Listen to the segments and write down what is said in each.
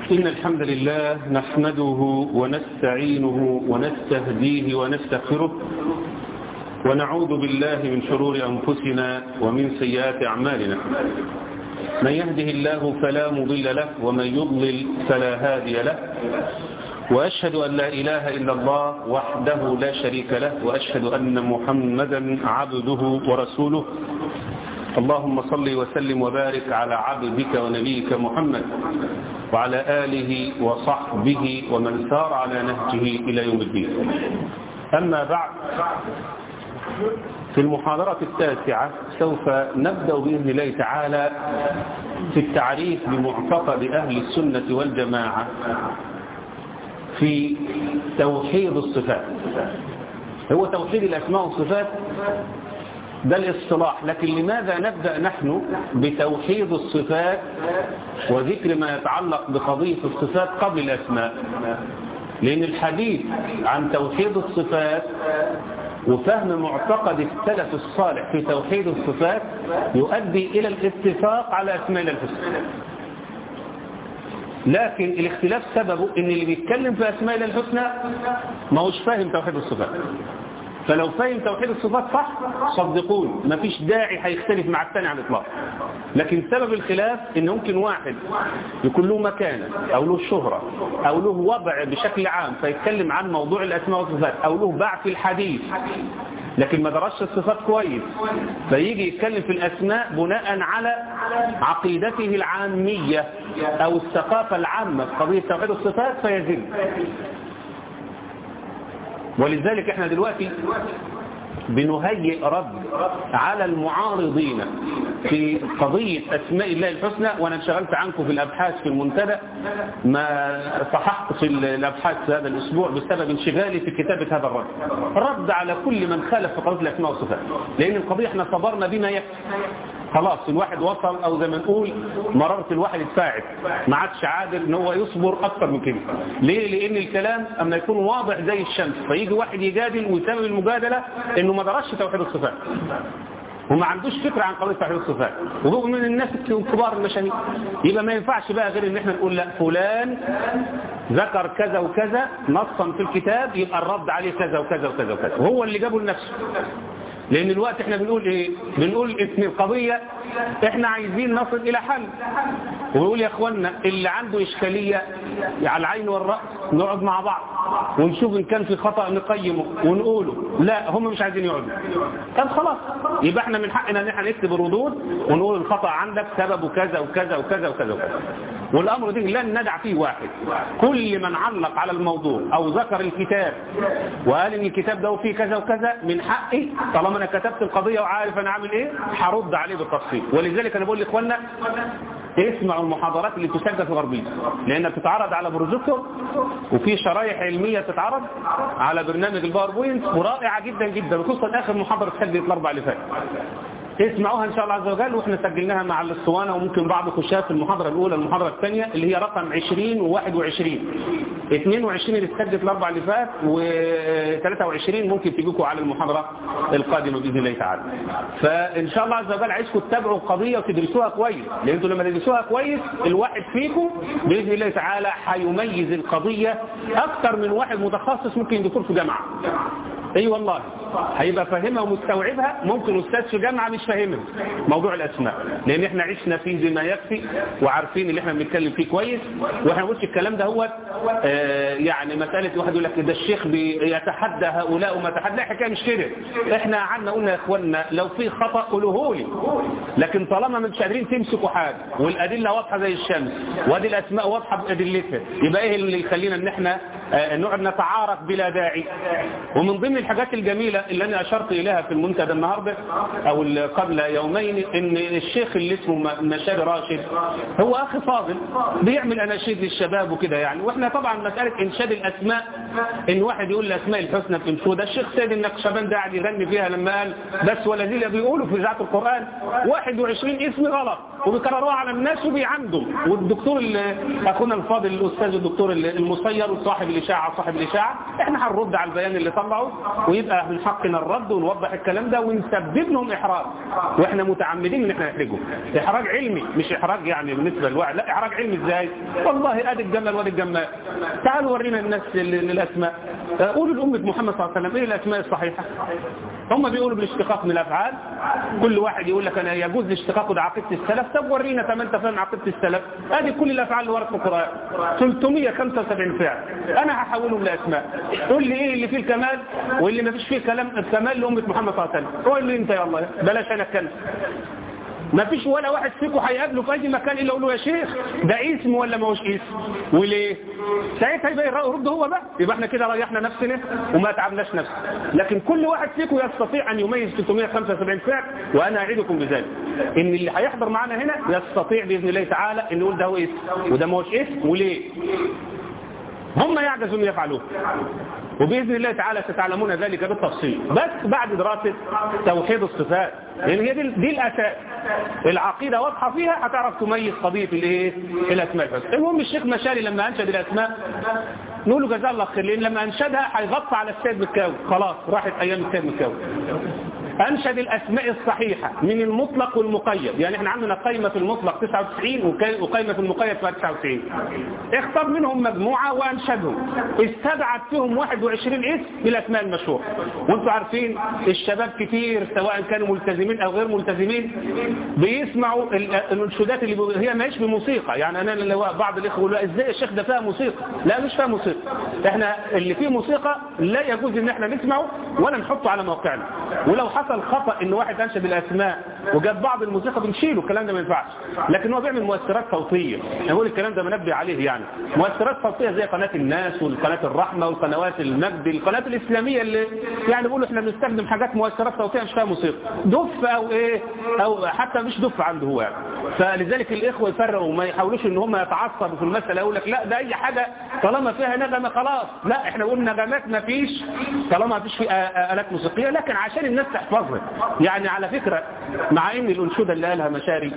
إن الحمد لله نحمده ونستعينه ونستهديه ونستغفره ونعوذ بالله من شرور أنفسنا ومن سيئات أعمالنا من يهده الله فلا مضل له ومن يضلل فلا هادي له وأشهد أن لا إله إلا الله وحده لا شريك له وأشهد أن محمدا عبده ورسوله اللهم صل وسلم وبارك على عبدك ونبيك محمد وعلى آله وصحبه ومن سار على نهجه إلى يوم الدين أما بعد في المحاضرة التاسعة سوف نبدأ بإذن الله تعالى في التعريف بمعتقد أهل السنة والجماعة في توحيد الصفات هو توحيد الأسماء والصفات ده الاصطلاح لكن لماذا نبدأ نحن بتوحيد الصفات وذكر ما يتعلق بقضية الصفات قبل الأسماء لأن الحديث عن توحيد الصفات وفهم معتقد السلف الصالح في توحيد الصفات يؤدي إلى الاتفاق على أسماء الحسنى لكن الاختلاف سببه ان اللي بيتكلم في اسماء الله الحسنى ما هوش فاهم توحيد الصفات فلو فاهم توحيد الصفات صح صدقوني ما فيش داعي هيختلف مع الثاني على الاطلاق لكن سبب الخلاف ان ممكن واحد يكون له مكانه او له شهرة او له وضع بشكل عام فيتكلم عن موضوع الاسماء والصفات او له باع في الحديث لكن ما درسش الصفات كويس فيجي يتكلم في الأسماء بناء على عقيدته العامية أو الثقافة العامة في قضية توحيد الصفات فيزل ولذلك احنا دلوقتي بنهيئ رد على المعارضين في قضية أسماء الله الحسنى وأنا انشغلت عنكم في الأبحاث في المنتدى ما صححت في الأبحاث في هذا الأسبوع بسبب انشغالي في كتابة هذا الرد رد على كل من خالف في قضية الأسماء والصفات لأن القضية احنا صبرنا بما يكفي خلاص الواحد وصل او زي ما نقول مرارة الواحد اتفاعل ما عادش عادل ان هو يصبر اكتر من كده ليه لان الكلام اما يكون واضح زي الشمس فيجي واحد يجادل ويسبب المجادلة انه ما درسش توحيد الصفات وما عندوش فكرة عن قضية توحيد الصفات وهو من الناس الكبار المشاهير يبقى ما ينفعش بقى غير ان احنا نقول لا فلان ذكر كذا وكذا نصا في الكتاب يبقى الرد عليه كذا وكذا وكذا وكذا وهو اللي جابه لنفسه لان الوقت احنا بنقول ايه بنقول اسم القضية احنا عايزين نصل الى حل ونقول يا اخوانا اللي عنده اشكالية على العين والرأس نقعد مع بعض ونشوف ان كان في خطأ نقيمه ونقوله لا هم مش عايزين يقعدوا طب خلاص يبقى احنا من حقنا ان احنا نكتب الردود ونقول الخطأ عندك سببه كذا وكذا وكذا وكذا وكذا والامر ده لن ندع فيه واحد كل من علق على الموضوع او ذكر الكتاب وقال ان الكتاب ده فيه كذا وكذا من حقي طالما انا كتبت القضية وعارف انا عامل ايه هرد عليه بالتفصيل ولذلك انا بقول لاخواننا اسمعوا المحاضرات اللي تسجل في غربية لانها بتتعرض على بروجيكتور وفي شرايح علمية تتعرض على برنامج الباوربوينت ورائعة جدا جدا وخصوصا اخر محاضرة سجلت الاربع اللي فاتت اسمعوها ان شاء الله عز وجل واحنا سجلناها مع الاسطوانه وممكن بعضكم شاف المحاضره الاولى المحاضره الثانيه اللي هي رقم 20 و21 22 اللي اتسجلت الاربع اللي فات و23 ممكن تجيكم على المحاضره القادمه باذن الله تعالى فان شاء الله عز وجل عايزكم تتابعوا القضيه وتدرسوها كويس لان انتوا لما تدرسوها كويس الواحد فيكم باذن الله تعالى هيميز القضيه اكثر من واحد متخصص ممكن دكتور في جامعه اي أيوة والله هيبقى فاهمها ومستوعبها ممكن استاذ في جامعه مش فاهمها موضوع الاسماء لان احنا عشنا فيه بما يكفي وعارفين اللي احنا بنتكلم فيه كويس واحنا بنقولش الكلام ده هو آه يعني مساله واحد يقول لك ده الشيخ بيتحدى هؤلاء وما تحدى لا حكايه مش كده احنا قعدنا قلنا يا اخوانا لو في خطا قولوه لي لكن طالما مش قادرين تمسكوا حاجه والادله واضحه زي الشمس وادي الاسماء واضحه بادلتها يبقى ايه اللي يخلينا ان احنا آه نقعد نتعارف بلا داعي ومن ضمن الحاجات الجميله اللي انا اشرت اليها في المنتدى النهارده او قبل يومين ان الشيخ اللي اسمه مشاري راشد هو اخ فاضل بيعمل اناشيد للشباب وكده يعني واحنا طبعا مساله انشاد الاسماء ان واحد يقول الاسماء الحسنى في انشوده الشيخ سيد النقشبند قاعد يغني فيها لما قال بس والذين بيقولوا في اذاعه القران 21 اسم غلط وبيكرروها على الناس وبيعندوا والدكتور ال- اخونا الفاضل الاستاذ الدكتور ال- المسير وصاحب الاشاعه صاحب الاشاعه احنا هنرد على البيان اللي طلعه ويبقى من حقنا الرد ونوضح الكلام ده ونسبب لهم احراج واحنا متعمدين ان احنا نحرجهم احراج علمي مش احراج يعني بالنسبه للواحد لا احراج علمي ازاي والله ادي الجمل وادي الجمال تعالوا ورينا الناس ال- ال- الاسماء قولوا لأمة محمد صلى الله عليه وسلم ايه الاسماء الصحيحه هم بيقولوا بالاشتقاق من الافعال كل واحد يقول لك انا يجوز الاشتقاق ده عقيده السلف طب ورينا كمان انت فاهم عقيده السلف ادي كل الافعال اللي ورد في القران 375 فعل انا هحولهم لاسماء قول لي ايه اللي فيه الكمال واللي ما فيش فيه كلام الكمال لامه محمد صلى الله عليه وسلم قول لي انت يا الله بلاش انا اتكلم ما فيش ولا واحد فيكم هيقابله في اي مكان الا يقول له يا شيخ ده اسم ولا ما هوش اسم وليه ساعتها يبقى يرد هو بقى يبقى احنا كده ريحنا نفسنا وما تعبناش نفسنا لكن كل واحد فيكم يستطيع ان يميز 375 فعل وانا اعدكم بذلك ان اللي هيحضر معانا هنا يستطيع باذن الله تعالى ان يقول ده هو اسم وده ما هوش اسم وليه هم يعجزون يفعلوه وبإذن الله تعالى ستعلمون ذلك بالتفصيل بس بعد دراسة توحيد الصفات لأن هي دي, دي الأساس العقيدة واضحة فيها هتعرف تميز قضية الايه الأسماء الحسنى المهم الشيخ مشاري لما أنشد الأسماء نقول له جزاه الله خير لأن لما أنشدها هيغطي على السيد مكاوي خلاص راحت أيام السيد مكاوي أنشد الأسماء الصحيحة من المطلق والمقيد يعني احنا عندنا قائمة في المطلق 99 وكي- وقائمة في المقيد فيها 99 اختار منهم مجموعة وأنشدهم استبعد فيهم 21 اسم بالأسماء المشهورة وانتم عارفين الشباب كتير سواء كانوا ملتزمين أو غير ملتزمين بيسمعوا ال- الانشودات اللي بي- هي ماهيش بموسيقى يعني أنا اللي هو بعض الإخوة يقولوا ازاي الشيخ ده فيها موسيقى لا مش فيها موسيقى احنا اللي فيه موسيقى لا يجوز ان احنا نسمعه ولا نحطه على موقعنا ولو حصل خطأ ان واحد انشد الاسماء وجاب بعض الموسيقى بنشيله الكلام ده ما ينفعش لكن هو بيعمل مؤثرات صوتيه انا بقول الكلام ده منبه عليه يعني مؤثرات صوتيه زي قناه الناس والقناه الرحمه والقنوات المجد القناه الاسلاميه اللي يعني بيقولوا احنا بنستخدم حاجات مؤثرات صوتيه مش فيها موسيقى دف او ايه او حتى مش دف عنده هو يعني فلذلك الاخوه يفرقوا وما يحاولوش ان هم يتعصبوا في المساله يقول لك لا ده اي حاجه طالما فيها نغمه خلاص لا احنا قلنا نغمات ما فيش طالما ما فيش في آ- آ- الات موسيقيه لكن عشان الناس تحفظها يعني على فكره مع ان الانشوده اللي قالها مشاري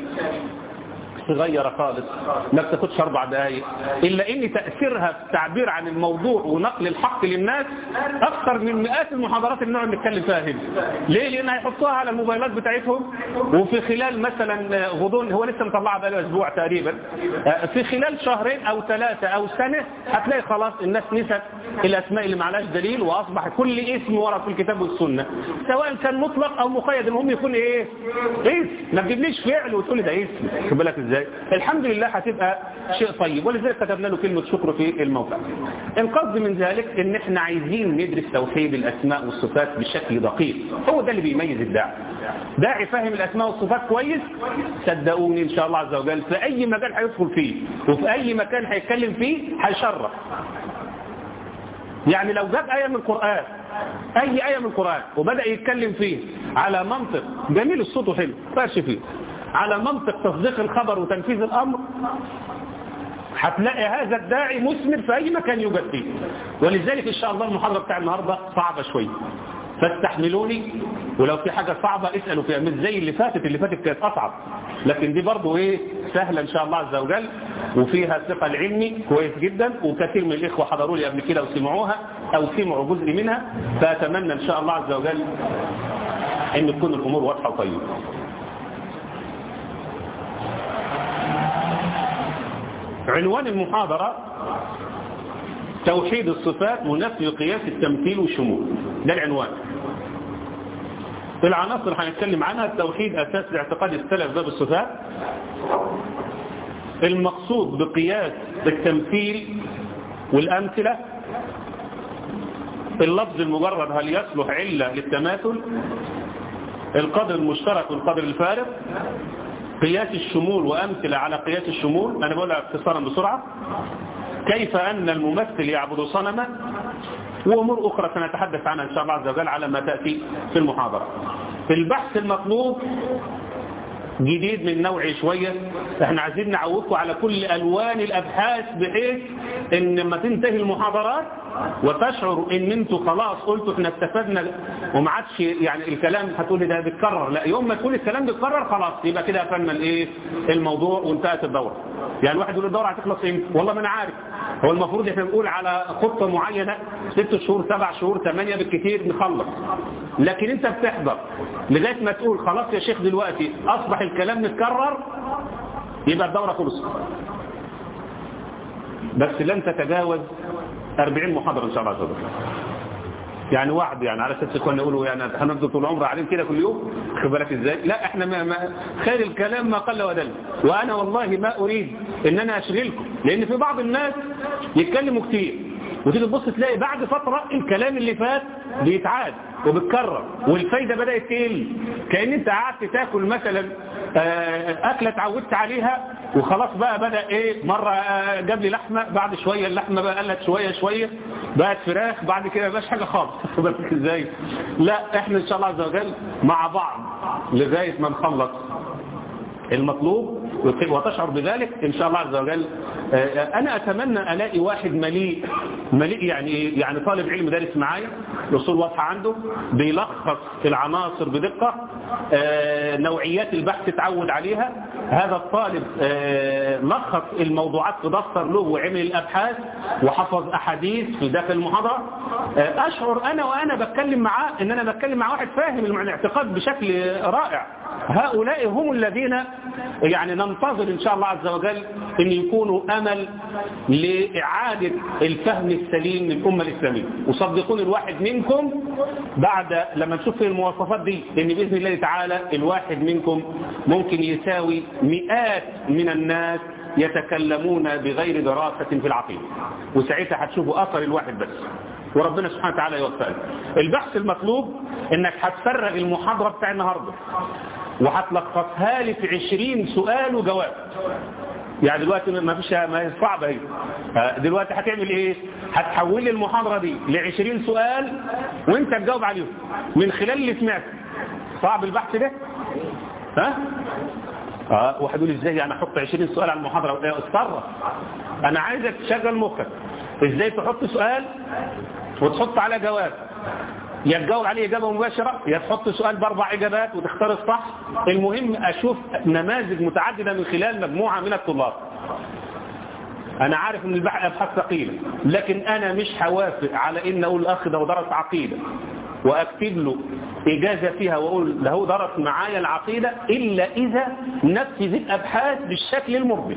صغيرة خالص ما بتاخدش أربع دقايق إلا إن تأثيرها في التعبير عن الموضوع ونقل الحق للناس أكثر من مئات المحاضرات اللي نقعد نتكلم فيها هنا ليه؟ لأن هيحطوها على الموبايلات بتاعتهم وفي خلال مثلا غضون هو لسه مطلعها بقاله أسبوع تقريبا في خلال شهرين أو ثلاثة أو سنة هتلاقي خلاص الناس نست الأسماء اللي معلاش دليل وأصبح كل اسم ورا في الكتاب والسنة سواء كان مطلق أو مقيد المهم يكون إيه؟ اسم ما تجيبليش فعل وتقول لي ده اسم خد بالك ازاي الحمد لله هتبقى شيء طيب ولذلك كتبنا له كلمه شكر في الموقع القصد من ذلك ان احنا عايزين ندرس توحيد الاسماء والصفات بشكل دقيق هو ده اللي بيميز الداعي داعي فاهم الاسماء والصفات كويس صدقوني ان شاء الله عز وجل في اي مجال هيدخل فيه وفي اي مكان هيتكلم فيه هيشرف يعني لو جاب آية من القرآن أي آية من القرآن وبدأ يتكلم فيه على منطق جميل الصوت وحلو فاش فيه على منطق تصديق الخبر وتنفيذ الأمر هتلاقي هذا الداعي مثمر في أي مكان يوجد فيه ولذلك إن شاء الله المحاضرة بتاع النهاردة صعبة شوية فاستحملوني ولو في حاجة صعبة اسألوا فيها مش زي اللي فاتت اللي فاتت كانت أصعب لكن دي برضو ايه سهلة ان شاء الله عز وجل وفيها ثقل علمي كويس جدا وكثير من الاخوة حضروا لي قبل كده وسمعوها او سمعوا جزء منها فاتمنى ان شاء الله عز وجل ان تكون الامور واضحة وطيبة عنوان المحاضرة توحيد الصفات منفي قياس التمثيل والشمول ده العنوان العناصر هنتكلم عنها التوحيد أساس لاعتقاد السلف باب الصفات المقصود بقياس التمثيل والأمثلة اللفظ المجرد هل يصلح علة للتماثل القدر المشترك والقدر الفارق قياس الشمول وأمثلة على قياس الشمول أنا بقولها اختصارا بسرعة كيف أن الممثل يعبد صنما وأمور أخرى سنتحدث عنها إن شاء الله عز وجل على ما تأتي في المحاضرة في البحث المطلوب جديد من نوعي شوية احنا عايزين نعودكم على كل ألوان الأبحاث بحيث ان لما تنتهي المحاضرات وتشعر ان انتوا خلاص قلتوا احنا استفدنا وما عادش يعني الكلام هتقول لي ده بيتكرر لا يوم ما تقول الكلام بيتكرر خلاص يبقى كده قفلنا الايه الموضوع وانتهت الدوره يعني واحد يقول الدوره هتخلص امتى والله ما انا عارف هو المفروض احنا بنقول على خطه معينه ست شهور سبع شهور ثمانيه بالكثير نخلص لكن انت بتحضر لغايه ما تقول خلاص يا شيخ دلوقتي اصبح الكلام متكرر يبقى الدوره خلصت بس لن تتجاوز 40 محاضرة إن شاء الله عز وجل يعني وعد يعني على اساس كنا نقولوا يعني هنفضل طول عمر عليهم كده كل يوم خد بالك ازاي لا احنا ما, ما خير الكلام ما قل ودل وانا والله ما اريد ان انا اشغلكم لان في بعض الناس يتكلموا كتير وتيجي تبص تلاقي بعد فترة الكلام اللي فات بيتعاد وبتكرر والفايدة بدأت تقل كأن انت قعدت تاكل مثلا أكلة اتعودت عليها وخلاص بقى بدأ ايه مرة جاب لي لحمة بعد شوية اللحمة بقى قلت شوية شوية بقت فراخ بعد كده مبقاش حاجة خالص ازاي لا احنا ان شاء الله عز وجل مع بعض لغاية ما نخلص المطلوب وتشعر بذلك إن شاء الله عز وجل أنا أتمنى ألاقي واحد مليء مليء يعني إيه؟ يعني طالب علم دارس معايا الأصول واضحة عنده بيلخص العناصر بدقة نوعيات البحث تعود عليها هذا الطالب لخص الموضوعات في دفتر له وعمل الأبحاث وحفظ أحاديث في داخل المحاضرة أشعر أنا وأنا بتكلم معاه إن أنا بتكلم مع واحد فاهم الاعتقاد بشكل رائع هؤلاء هم الذين يعني ننتظر إن شاء الله عز وجل أن يكونوا أمل لإعادة الفهم السليم للأمة الإسلامية وصدقوني الواحد منكم بعد لما نشوف المواصفات دي أن بإذن الله تعالى الواحد منكم ممكن يساوي مئات من الناس يتكلمون بغير دراسة في العقيدة وساعتها هتشوفوا أثر الواحد بس وربنا سبحانه وتعالى يوفقنا البحث المطلوب انك هتفرغ المحاضرة بتاع النهاردة وهتلخصها لي في 20 سؤال وجواب يعني دلوقتي ما فيش ما هي صعبه هي دلوقتي هتعمل ايه هتحول لي المحاضره دي ل 20 سؤال وانت تجاوب عليهم من خلال اللي سمعته صعب البحث ده ها اه واحد يقول ازاي يعني احط 20 سؤال على المحاضره اتصرف انا عايزك تشغل مخك ازاي تحط سؤال وتحط على جواب يا تجاوب عليه إجابة مباشرة يا تحط سؤال بأربع إجابات وتختار الصح المهم أشوف نماذج متعددة من خلال مجموعة من الطلاب أنا عارف أن الأبحاث ثقيلة لكن أنا مش هوافق على إن أقول الأخ ده درس عقيدة وأكتب له إجازة فيها وأقول له درس معايا العقيدة إلا إذا نفذ الأبحاث بالشكل المرضي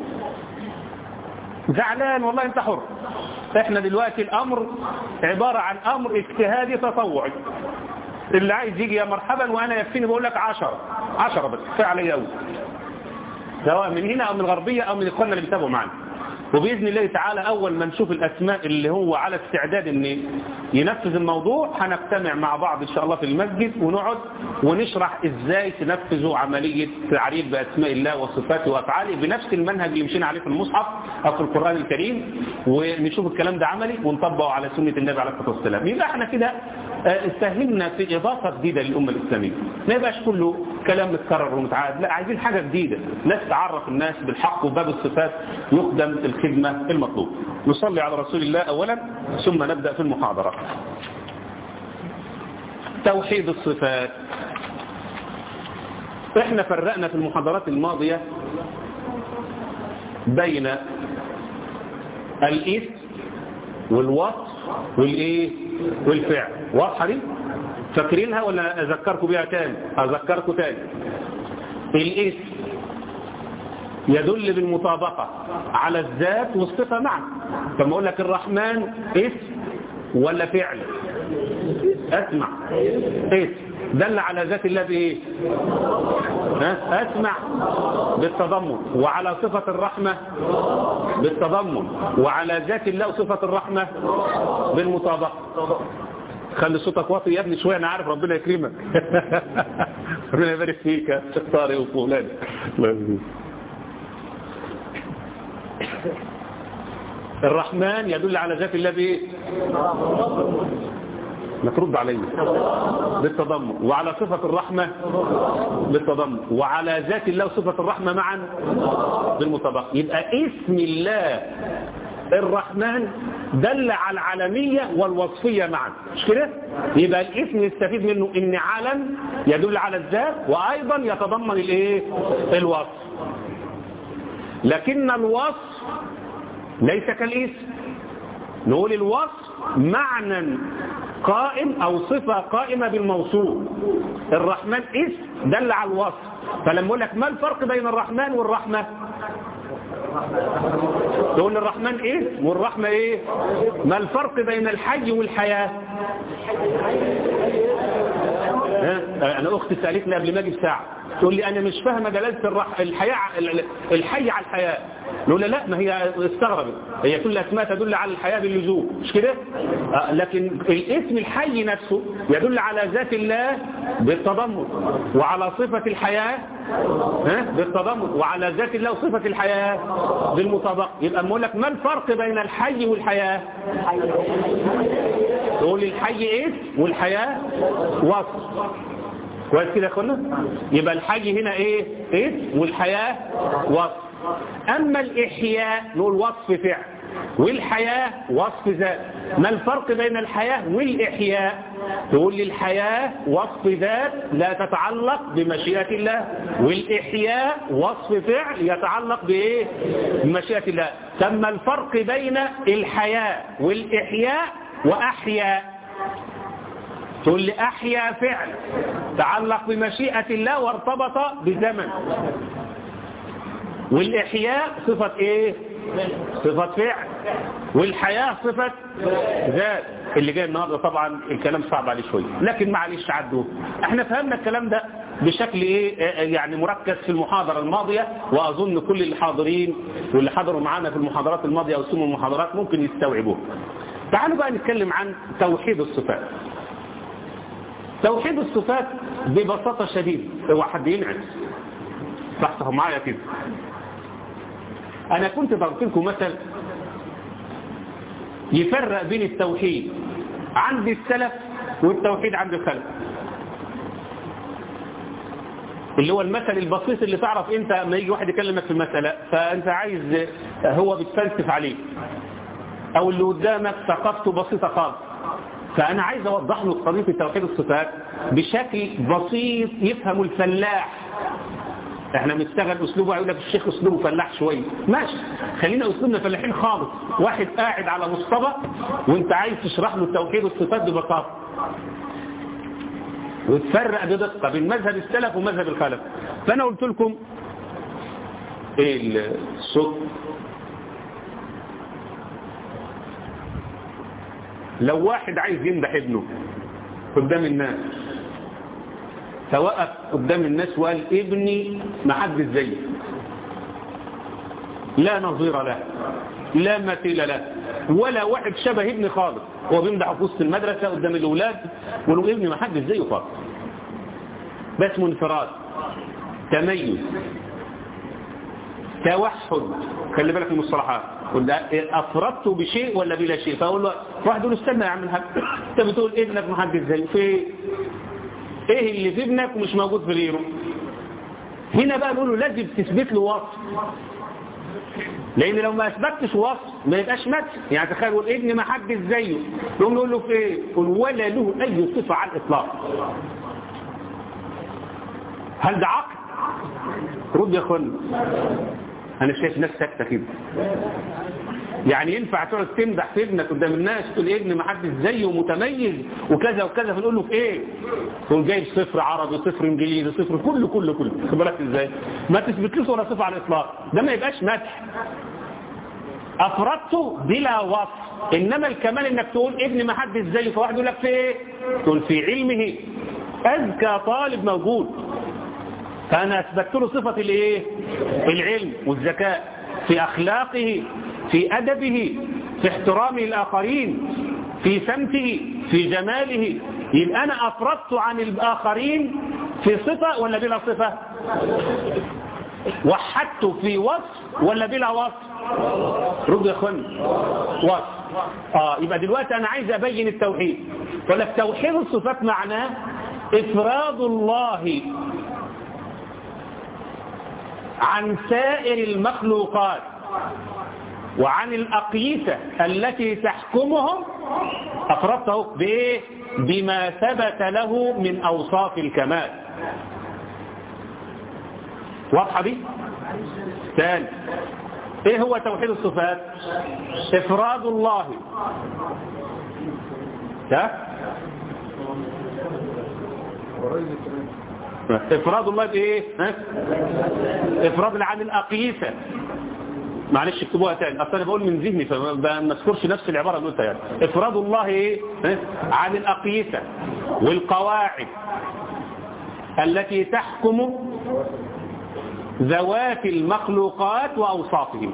زعلان والله أنت حر احنا دلوقتي الامر عبارة عن امر اجتهادي تطوعي اللي عايز يجي يا مرحبا وانا يكفيني بقول لك عشرة عشرة بس كفايه عليا قوي سواء من هنا او من الغربية او من اخواننا اللي بيتابعوا معانا وبإذن الله تعالى أول ما نشوف الأسماء اللي هو على استعداد أن ينفذ الموضوع هنجتمع مع بعض إن شاء الله في المسجد ونقعد ونشرح إزاي تنفذوا عملية تعريف بأسماء الله وصفاته وأفعاله بنفس المنهج اللي مشينا عليه في المصحف أو في القرآن الكريم ونشوف الكلام ده عملي ونطبقه على سنة النبي عليه الصلاة والسلام يبقى احنا كده ساهمنا في إضافة جديدة للأمة الإسلامية ما يبقاش كله كلام متكرر ومتعاد لا عايزين حاجة جديدة ناس تعرف الناس بالحق وباب الصفات يخدم الخدمة المطلوب نصلي على رسول الله أولا ثم نبدأ في المحاضرة توحيد الصفات احنا فرقنا في المحاضرات الماضية بين الاسم والوصف والايه والفعل واضحه دي فاكرينها ولا اذكركم بيها تاني اذكركم تاني الاسم يدل بالمطابقة على الذات والصفة معا فما اقول لك الرحمن اسم ولا فعل اسمع اسم دل على ذات الله بايه اسمع بالتضمن وعلى صفة الرحمة بالتضمن وعلى ذات الله وصفة الرحمة بالمطابقة خلي صوتك واطي يا ابني شوية انا عارف ربنا يكرمك ربنا يبارك فيك يا شيخ طارق وفلان الله يبارك الرحمن يدل على ذات الله بايه ما ترد علي بالتضمن وعلى صفة الرحمة بالتضمن وعلى ذات الله وصفة الرحمة معا بالمطابقة يبقى اسم الله الرحمن دل على العالمية والوصفية معا مش كده يبقى الاسم يستفيد منه ان علم يدل على الذات وايضا يتضمن الايه الوصف لكن الوصف ليس كالاسم نقول الوصف معنى قائم او صفة قائمة بالموصوف الرحمن اسم دل على الوصف فلما اقول لك ما الفرق بين الرحمن والرحمة تقول الرحمن ايه والرحمة ايه ما الفرق بين الحي والحياة ها؟ انا اختي سألتني قبل ما اجي بساعة تقول لي انا مش فاهمه دلاله الرح... الحياه الحي على الحياه نقول لا ما هي استغربت هي كل اسماء تدل على الحياه باللزوم مش كده آه لكن الاسم الحي نفسه يدل على ذات الله بالتضمن وعلى صفه الحياه ها بالتضمن وعلى ذات الله وصفه الحياه بالمطابقه يبقى اقول لك ما الفرق بين الحي والحياه تقول الحي اسم والحياه وصف كويس كده يا اخوانا يبقى الحي هنا ايه اسم والحياة وصف اما الاحياء نقول وصف فعل والحياة وصف ذات ما الفرق بين الحياة والاحياء تقول لي الحياة وصف ذات لا تتعلق بمشيئة الله والاحياء وصف فعل يتعلق بايه بمشيئة الله ثم الفرق بين الحياة والاحياء واحياء تقول لي أحيا فعل تعلق بمشيئة الله وارتبط بزمن والإحياء صفة إيه صفة فعل والحياة صفة ذات اللي جاي النهاردة طبعا الكلام صعب عليه شوية لكن معلش عدوا احنا فهمنا الكلام ده بشكل ايه يعني مركز في المحاضرة الماضية واظن كل الحاضرين واللي حضروا معانا في المحاضرات الماضية او سموا المحاضرات ممكن يستوعبوه تعالوا بقى نتكلم عن توحيد الصفات توحيد الصفات ببساطة شديدة هو حد ينعس صحصحوا معايا كده أنا كنت ضربت لكم مثل يفرق بين التوحيد عند السلف والتوحيد عند الخلف اللي هو المثل البسيط اللي تعرف انت لما يجي واحد يكلمك في المسألة فانت عايز هو بتفلسف عليه او اللي قدامك ثقافته بسيطة خالص فأنا عايز أوضح له قضية توحيد الصفات بشكل بسيط يفهم الفلاح احنا بنشتغل اسلوبه يقول لك الشيخ اسلوبه فلاح شويه ماشي خلينا اسلوبنا فلاحين خالص واحد قاعد على مصطبه وانت عايز تشرح له توحيد الصفات ببساطه وتفرق بدقه بين مذهب السلف ومذهب الخلف فانا قلت لكم ايه الصوت لو واحد عايز يمدح ابنه قدام الناس فوقف قدام الناس وقال ابني ما حد زيه لا نظير له لا مثيل له ولا واحد شبه ابني خالص هو بيمدح في وسط المدرسة قدام الأولاد ولو ابني ما حد زيه خالص بس انفراد تميز توحد خلي بالك من المصطلحات افردت بشيء ولا بلا شيء فاقول له واحد يقول استنى يا عم الحاج انت بتقول ابنك محدث زي في ايه اللي في ابنك ومش موجود في غيره هنا بقى نقول له لازم تثبت له وصف لان لو ما اثبتش وصف ما يبقاش مدح يعني تخيل يقول ابني ما حدش زيه نقوم نقول له في ايه قول ولا له اي صفه على الاطلاق هل ده عقل رد يا اخوانا انا شايف ناس ساكته كده يعني ينفع تقعد تمدح في ابنك قدام الناس تقول ابن ما حدش زيه متميز وكذا وكذا فنقول له في ايه تقول جايب صفر عربي صفر انجليزي صفر كله كله كله خد بالك ازاي ما تثبتلوش ولا صفه على الاطلاق ده ما يبقاش مدح افردته بلا وصف انما الكمال انك تقول ابن ما حدش زيه فواحد يقول لك في ايه تقول في علمه اذكى طالب موجود فأنا أثبت له صفة الايه العلم والذكاء في أخلاقه في أدبه في احترامه الآخرين في سمته في جماله يبقى أنا أفردت عن الآخرين في صفة ولا بلا صفة وحدت في وصف ولا بلا وصف رد يا اخوان وصف اه يبقى دلوقتي انا عايز ابين التوحيد ولا توحيد الصفات معناه افراد الله عن سائر المخلوقات وعن الأقيسة التي تحكمهم أفردته بإيه؟ بما ثبت له من أوصاف الكمال واضحة دي؟ ثاني ايه هو توحيد الصفات افراد الله ده افراد الله بايه ها؟ افراد عن الاقيسه معلش اكتبوها تاني اصل انا بقول من ذهني فما اذكرش نفس العباره اللي قلتها يعني افراد الله ايه ها؟ عن الاقيسه والقواعد التي تحكم ذوات المخلوقات وأوصافهم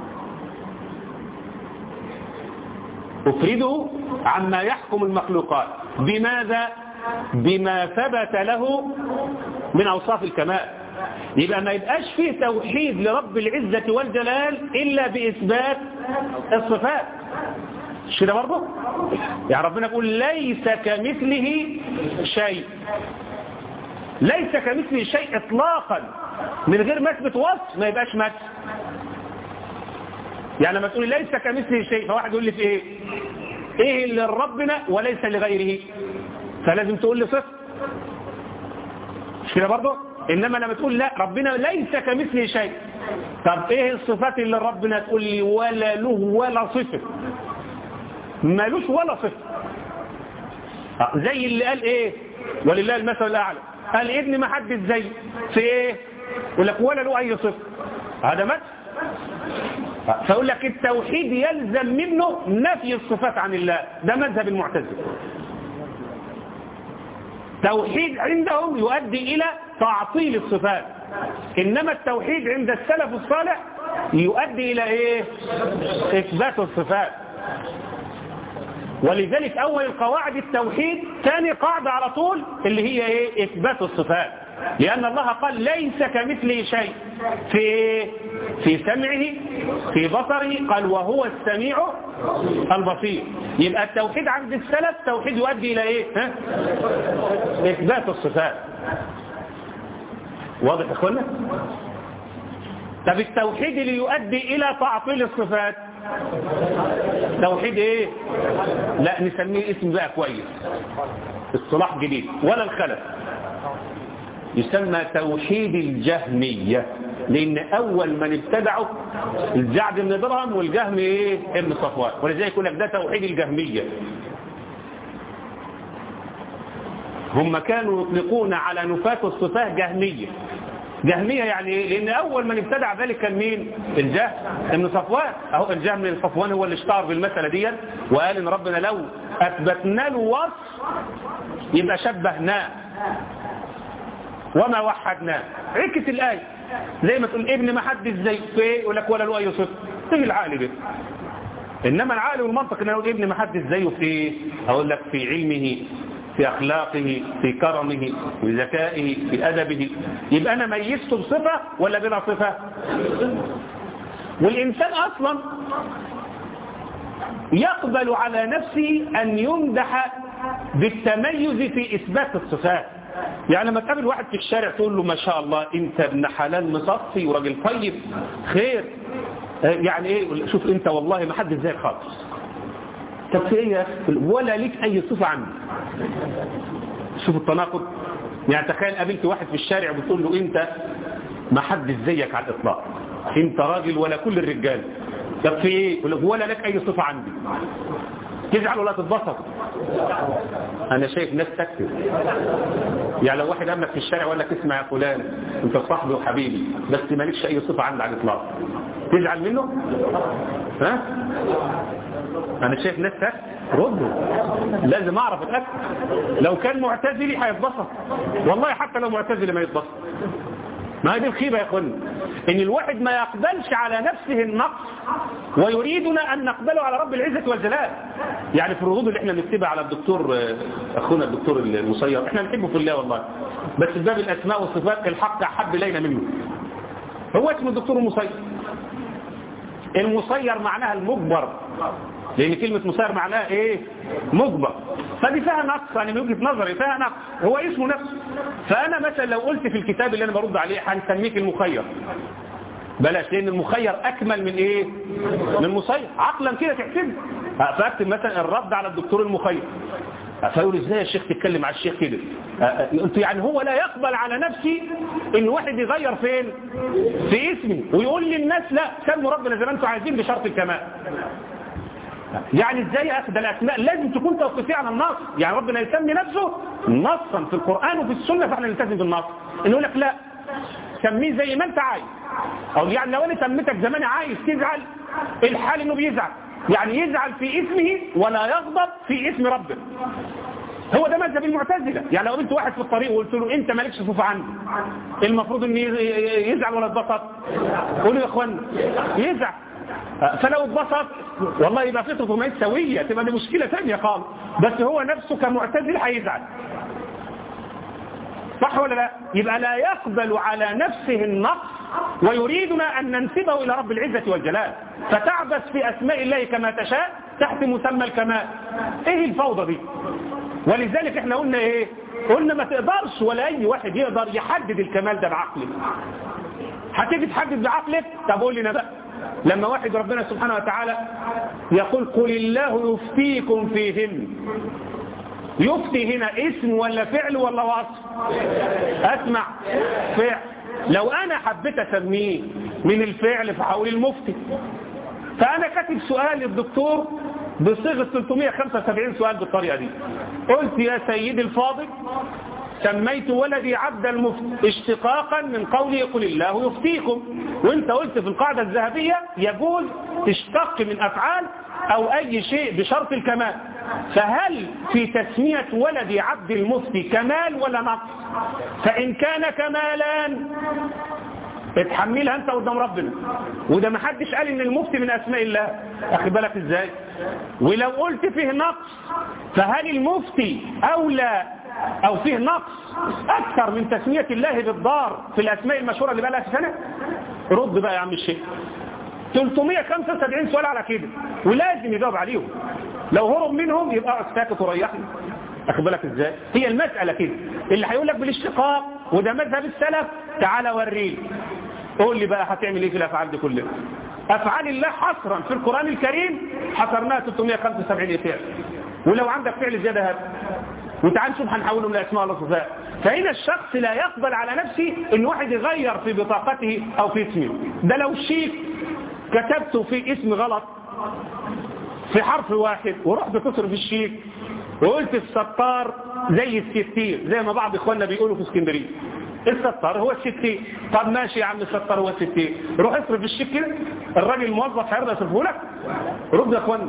أفرده عما يحكم المخلوقات بماذا؟ بما ثبت له من أوصاف الكمال يبقى ما يبقاش فيه توحيد لرب العزة والجلال إلا بإثبات الصفات مش كده برضه؟ يعني ربنا يقول ليس كمثله شيء ليس كمثله شيء إطلاقا من غير ما اثبت وصف ما يبقاش مثل يعني لما تقولي ليس كمثله شيء فواحد يقول لي في ايه ايه اللي لربنا وليس لغيره فلازم تقول لي صفر مش كده برضه انما لما تقول لا ربنا ليس كمثله شيء طب ايه الصفات اللي ربنا تقول لي ولا له ولا صفر مالوش ولا صفر زي اللي قال ايه ولله المثل الاعلى قال ابن ما حدش زي في ايه يقول لك ولا له اي صفه هذا مثل فاقول لك التوحيد يلزم منه نفي الصفات عن الله ده مذهب المعتزله توحيد عندهم يؤدي الى تعطيل الصفات انما التوحيد عند السلف الصالح يؤدي الى ايه اثبات الصفات ولذلك اول القواعد التوحيد ثاني قاعده على طول اللي هي ايه اثبات الصفات لأن الله قال ليس كمثله شيء في في سمعه في بصره قال وهو السميع البصير يبقى التوحيد عند السلف توحيد يؤدي إلى إيه ها؟ إثبات الصفات واضح يا اخوانا طب التوحيد اللي يؤدي إلى تعطيل الصفات توحيد ايه لا نسميه اسم بقى كويس اصطلاح جديد ولا الخلف يسمى توحيد الجهمية لأن أول من ابتدعوا الجعد بن درهم والجهم إيه ابن صفوان ولذلك يقول لك ده توحيد الجهمية هم كانوا يطلقون على نفاة الصفاه جهمية جهمية يعني ايه لان اول من ابتدع ذلك كان مين الجهم ابن صفوان اهو الجهم بن صفوان هو اللي اشتهر بالمسألة دي وقال ان ربنا لو اثبتنا له وصف يبقى شبهناه وما وحدناه عكس الآية زي ما تقول ابن ما حدش زي في يقول لك ولا له اي صفه تيجي العقل ده انما العقل والمنطق ان اقول ابن ما حدش زيه في ايه اقول لك في علمه في أخلاقه في كرمه في ذكائه في أدبه يبقى أنا ميزته بصفة ولا بلا صفة والإنسان أصلا يقبل على نفسه أن يمدح بالتميز في إثبات الصفات يعني لما تقابل واحد في الشارع تقول له ما شاء الله انت ابن حلال مصفي وراجل طيب خير يعني ايه شوف انت والله ما حد زيك خالص طب في ايه يا اخي ولا ليك اي صفه عندي شوف التناقض يعني تخيل قابلت واحد في الشارع بتقول له انت ما حد زيك على الاطلاق انت راجل ولا كل الرجال طب في ايه ولا لك اي صفه عندي تزعل ولا تتبسط انا شايف ناس تكتب يعني لو واحد قابلك في الشارع وقال لك اسمع يا فلان انت صاحبي وحبيبي بس مالكش اي صفه عندي على الاطلاق تزعل منه ها انا شايف ناس تكتب ردوا لازم اعرف اتاكد لو كان معتزلي هيتبسط والله حتى لو معتزلي ما يتبسط ما هي دي الخيبة يا اخوانا ان الواحد ما يقبلش على نفسه النقص ويريدنا ان نقبله على رب العزة والجلال يعني في الردود اللي احنا بنكتبها على الدكتور اخونا الدكتور المصير احنا نحبه في الله والله بس في باب الاسماء والصفات الحق احب الينا منه هو اسمه الدكتور المصير المصير معناها المجبر لان كلمة مسير معناها ايه مجبر فدي فيها نقص يعني من وجهة نظري فيها نقص هو اسمه نفسه فانا مثلا لو قلت في الكتاب اللي انا برد عليه هنسميك المخير بلاش لان المخير اكمل من ايه من المسير عقلا كده تحسب فاكتب مثلا الرد على الدكتور المخير فيقول ازاي يا شيخ تتكلم على الشيخ كده انت يعني هو لا يقبل على نفسه ان واحد يغير فين في اسمه ويقول للناس لا سموا ربنا زي ما انتم عايزين بشرط الكمال يعني ازاي يا اخي ده الاسماء لازم تكون توقيفيه على النص يعني ربنا يسمي نفسه نصا في القران وفي السنه فاحنا نلتزم بالنص انه يقول لك لا سميه زي ما انت عايز او يعني لو انا سميتك زمان عايز تزعل الحال انه بيزعل يعني يزعل في اسمه ولا يغضب في اسم ربه هو ده مذهب المعتزله يعني لو قلت واحد في الطريق وقلت له انت مالكش صفه عندي المفروض ان يزعل ولا يتبسط قولوا يا اخوان يزعل فلو اتبسط والله يبقى فطرته ما سويه تبقى دي مشكله ثانيه خالص بس هو نفسه كمعتزل هيزعل صح ولا لا يبقى لا يقبل على نفسه النقص ويريدنا أن ننسبه إلى رب العزة والجلال فتعبث في أسماء الله كما تشاء تحت مسمى الكمال إيه الفوضى دي ولذلك احنا قلنا إيه قلنا ما تقدرش ولا أي واحد يقدر يحدد الكمال ده بعقله هتيجي تحدد بعقلك طب قول لنا بقى لما واحد ربنا سبحانه وتعالى يقول قل الله يفتيكم فيهن يفتي هنا اسم ولا فعل ولا وصف اسمع فعل لو انا حبيت اسميه من الفعل فهقول المفتي فانا كاتب سؤال للدكتور بصيغه 375 سؤال بالطريقه دي قلت يا سيدي الفاضل سميت ولدي عبد المفتي اشتقاقا من قولي يقول الله يفتيكم وانت قلت في القاعدة الذهبية يجوز تشتق من افعال او اي شيء بشرط الكمال فهل في تسمية ولدي عبد المفتي كمال ولا نقص فان كان كمالا اتحملها انت قدام ربنا وده ما حدش قال ان المفتي من اسماء الله اخي بالك ازاي ولو قلت فيه نقص فهل المفتي اولى او فيه نقص اكثر من تسمية الله بالدار في الاسماء المشهورة اللي بقى لها سنة رد بقى يا عم الشيخ 375 سؤال على كده ولازم يجاوب عليهم لو هرب منهم يبقى ساكت وريحني اخد بالك ازاي هي المسألة كده اللي هيقول لك بالاشتقاق وده مذهب السلف تعالى وريني قول لي بقى هتعمل ايه في الافعال دي كلها افعال الله حصرا في القرآن الكريم حصرناها 375 فعل ولو عندك فعل زيادة هذا وتعال نشوف هنحوله من الاسماء والصفات فهنا الشخص لا يقبل على نفسه ان واحد يغير في بطاقته او في اسمه ده لو شيك كتبته في اسم غلط في حرف واحد ورحت تصرف الشيك وقلت الستار زي الستير زي ما بعض اخواننا بيقولوا في اسكندريه الستار هو الستير طب ماشي يا عم الستار هو الستير روح اصرف الشيك كده الراجل الموظف هيرضى يصرفه لك رد يا اخوانا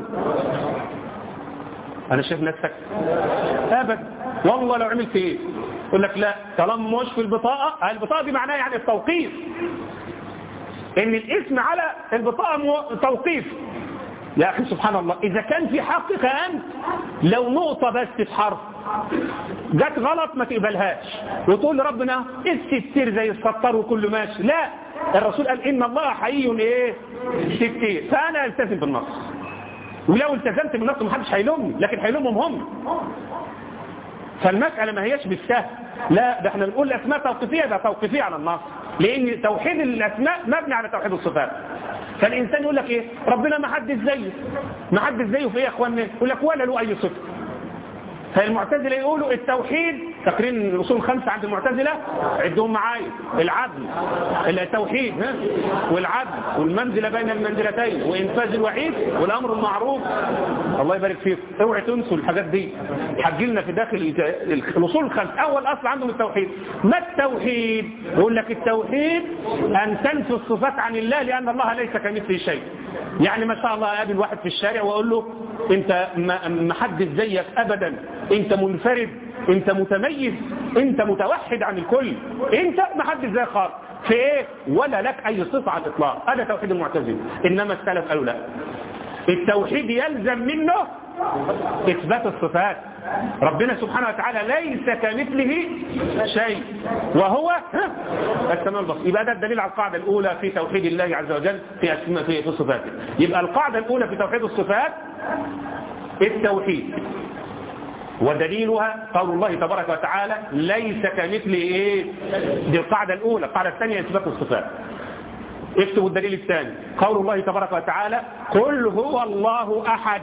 انا شايف نفسك ابدا والله لو عملت ايه يقول لك لا طالما مش في البطاقه البطاقه دي معناها يعني التوقيف ان الاسم على البطاقه مو... توقيف يا اخي سبحان الله اذا كان في حقك انت لو نقطه بس في حرف جت غلط ما تقبلهاش وتقول لربنا الستير زي الستار وكل ماشي لا الرسول قال ان الله حي ايه ستير فانا التزم بالنص ولو التزمت بالنص محدش هيلومني لكن هيلومهم هم فالمسألة ما هيش بالسهل لا ده احنا بنقول الاسماء توقيفية ده توقيفية على النص لان توحيد الاسماء مبني على توحيد الصفات فالانسان يقول لك ايه ربنا ما حدش زيه ما حدش زيه في ايه يا اخوانا يقول لك ولا له اي صفه فالمعتزلة يقولوا التوحيد تقرين الأصول الخمسة عند المعتزلة عدهم معايا العدل التوحيد ها والعدل والمنزلة بين المنزلتين وإنفاذ الوحيد والأمر المعروف الله يبارك فيكم اوعي تنسوا الحاجات دي حجلنا في داخل الأصول الخمسة أول أصل عندهم التوحيد ما التوحيد يقول لك التوحيد أن تنفي الصفات عن الله لأن الله ليس كمثله شيء يعني ما شاء الله أقابل واحد في الشارع وأقول له انت ما حدش زيك ابدا انت منفرد انت متميز انت متوحد عن الكل انت ما حدش زيك خالص في ايه ولا لك اي صفة على الاطلاق هذا توحيد المعتزله انما السلف قالوا لا التوحيد يلزم منه اثبات الصفات ربنا سبحانه وتعالى ليس كمثله شيء وهو السماء البصير يبقى ده الدليل على القاعدة الأولى في توحيد الله عز وجل في أسماء في صفاته يبقى القاعدة الأولى في توحيد الصفات التوحيد ودليلها قول الله تبارك وتعالى ليس كمثله ايه دي القاعدة الأولى القاعدة الثانية إثبات الصفات اكتبوا الدليل الثاني قول الله تبارك وتعالى قل هو الله أحد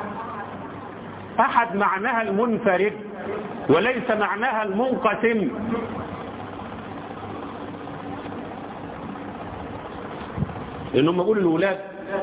أحد معناها المنفرد وليس معناها المنقسم لأنهم يقولوا الأولاد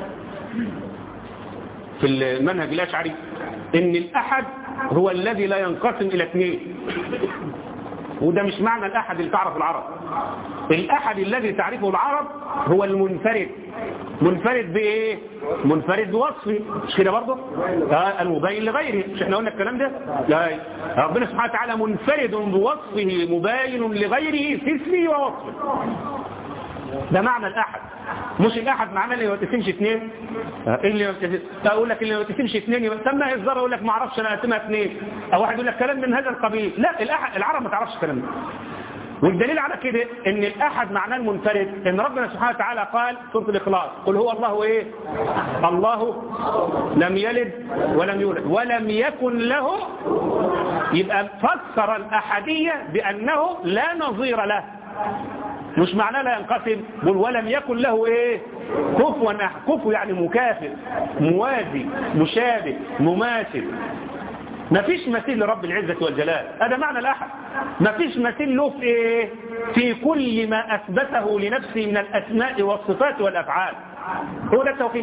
في المنهج الأشعري إن الأحد هو الذي لا ينقسم إلى اثنين وده مش معنى الأحد اللي تعرف العرب الأحد الذي تعرفه العرب هو المنفرد منفرد بإيه؟ منفرد بوصفه مش كده برضه؟ آه المبين لغيره مش احنا قلنا الكلام ده؟ لا ربنا سبحانه وتعالى منفرد بوصفه مباين لغيره في اسمه ووصفه ده معنى الأحد مش الأحد معناه اللي ما تسمش اثنين اللي ما تسمش اقول لك اللي ما تسمش اثنين يبقى سمى الزر اقول لك ما اعرفش انا اقسمها اثنين او واحد يقول لك كلام من هذا القبيل لا الأحد العرب ما تعرفش الكلام ده والدليل على كده ان الاحد معناه المنفرد ان ربنا سبحانه وتعالى قال سوره الاخلاص قل هو الله ايه الله لم يلد ولم يولد ولم يكن له يبقى فسر الاحديه بانه لا نظير له مش معناه لا ينقسم بل ولم يكن له ايه كفوا كفو يعني مكافئ موازي مشابه مماثل ما فيش مثيل لرب العزة والجلال هذا معنى الأحد ما فيش مثيل له في إيه؟ في كل ما أثبته لنفسه من الأسماء والصفات والأفعال هو ده التوحيد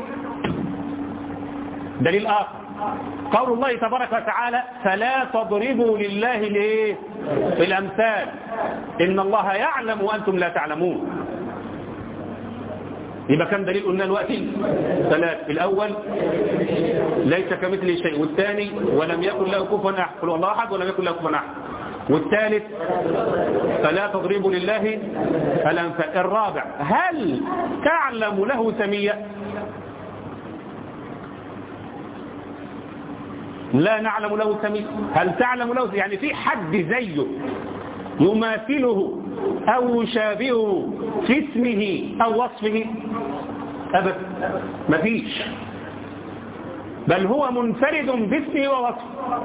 دليل آخر قول الله تبارك وتعالى فلا تضربوا لله ليه الأمثال إن الله يعلم وأنتم لا تعلمون يبقى كم دليل قلنا دلوقتي ثلاث الأول ليس كمثله شيء والثاني ولم يكن له كفوا أحد قل الله أحد ولم يكن له كفوا أحد والثالث فلا تضربوا لله الأمثال الرابع هل تعلم له سمية لا نعلم له سمية هل تعلم له سمية؟ يعني في حد زيه يماثله أو يشابهه في اسمه أو وصفه أبدا مفيش بل هو منفرد باسمه ووصفه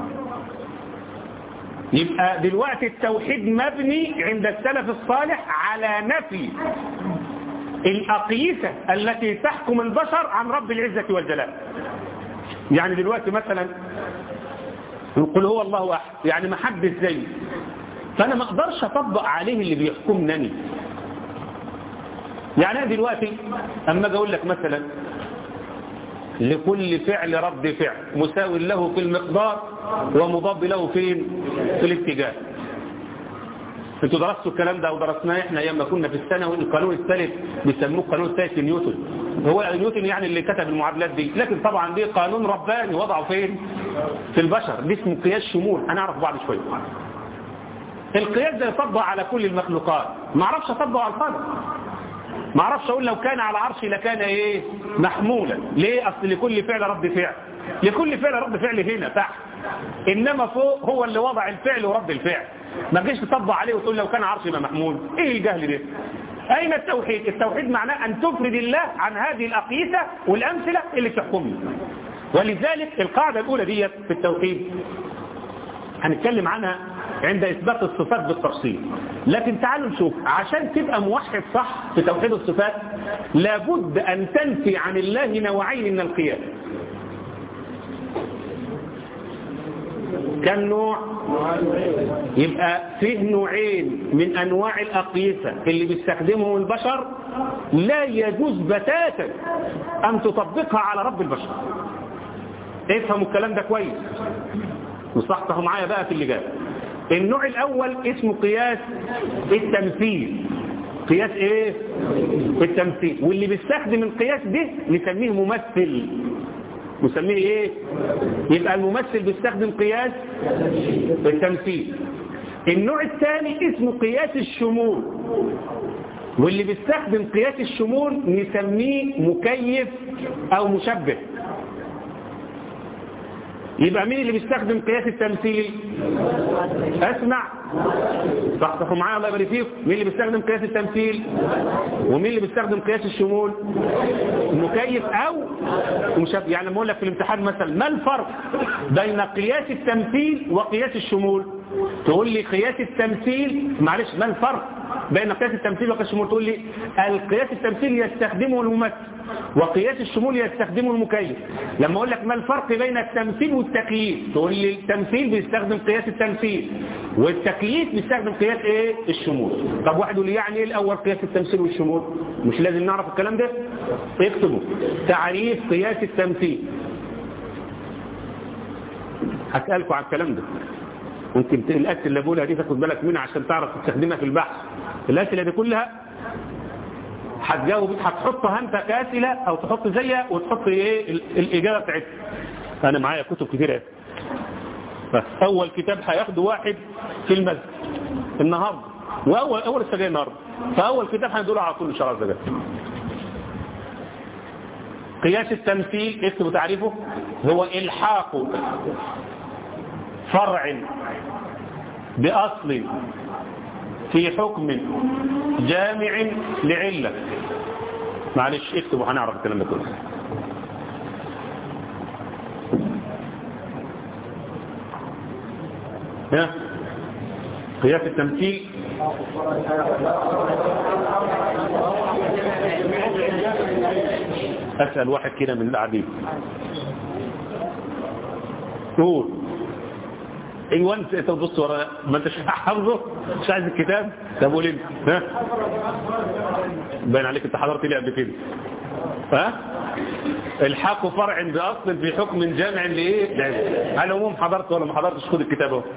يبقى دلوقتي التوحيد مبني عند السلف الصالح على نفي الأقيسة التي تحكم البشر عن رب العزة والجلال يعني دلوقتي مثلا نقول هو الله أحد يعني ما حدش زيه فأنا ما أقدرش أطبق عليه اللي بيحكمني يعني أنا دلوقتي أما أجي أقول لك مثلا لكل فعل رد فعل مساو له في المقدار ومضاد له فين في الاتجاه انتوا درستوا الكلام ده او درسناه احنا ايام ما كنا في الثانوي القانون الثالث بيسموه القانون الثالث نيوتن هو نيوتن يعني اللي كتب المعادلات دي لكن طبعا دي قانون رباني وضعه فين في البشر دي اسمه قياس شمول هنعرف بعد شويه القياس ده يطبق على كل المخلوقات ما اعرفش اطبقه على الخالق ما اعرفش اقول لو كان على عرشي لكان ايه محمولا ليه اصل لكل فعل رد فعل لكل فعل رد فعل هنا تحت انما فوق هو اللي وضع الفعل ورد الفعل ما تجيش تطبق عليه وتقول لو كان عرشي ما محمول ايه الجهل ده اين التوحيد التوحيد معناه ان تفرد الله عن هذه الاقيسه والامثله اللي تحكمنا ولذلك القاعده الاولى ديت في التوحيد هنتكلم عنها عند إثبات الصفات بالتفصيل لكن تعالوا نشوف عشان تبقى موحد صح في توحيد الصفات لابد أن تنفي عن الله نوعين من القياس كم نوع يبقى فيه نوعين من أنواع الأقيسة اللي بيستخدمهم البشر لا يجوز بتاتا أن تطبقها على رب البشر افهموا الكلام ده كويس وصحته معايا بقى في اللي جاي النوع الأول اسمه قياس التمثيل قياس ايه التمثيل واللي بيستخدم القياس ده نسميه ممثل نسميه ايه يبقى الممثل بيستخدم قياس التمثيل النوع الثاني اسمه قياس الشمول واللي بيستخدم قياس الشمول نسميه مكيف او مشبه يبقى مين اللي بيستخدم قياس التمثيل اسمع صحصحوا معايا الله يبارك فيكم مين اللي بيستخدم قياس التمثيل ومين اللي بيستخدم قياس الشمول مكيف او مشابه يعني لما اقول لك في الامتحان مثلا ما الفرق بين قياس التمثيل وقياس الشمول تقول لي قياس التمثيل معلش ما الفرق بين قياس التمثيل وقياس الشمول تقول لي القياس التمثيل يستخدمه الممثل وقياس الشمول يستخدمه المكيف لما اقول لك ما الفرق بين التمثيل والتكييف تقول لي التمثيل بيستخدم قياس التمثيل والتكييف بيستخدم قياس ايه الشمول طب واحد يقول لي يعني ايه الاول قياس التمثيل والشمول مش لازم نعرف الكلام ده اكتبوا تعريف قياس التمثيل هسألكم على الكلام ده ممكن الأسئلة اللي بقولها دي تاخد بالك منها عشان تعرف تستخدمها في البحث الأسئلة دي كلها هتجاوب هتحطها انت كأسئلة او تحط زيها وتحط ايه الإجابة بتاعتها انا معايا كتب كتيرة بس اول كتاب هياخده واحد في المسجد النهاردة واول اول السجاير النهاردة فاول كتاب هندوله على طول ان شاء الله الزجاجة قياس التمثيل اكتبوا تعريفه هو الحاق فرع بأصل في حكم جامع لعلة معلش اكتبوا هنعرف الكلام ده كله ها قياس التمثيل أسأل واحد كده من القاعدين قول ايوه انت انت بتبص ورا ما انتش حافظه مش عايز الكتاب طب قول انت ها باين عليك انت حضرت لي قبل كده ها الحاق فرع باصل في حكم جامع لايه على العموم حضرت ولا ما حضرتش خد الكتاب اهو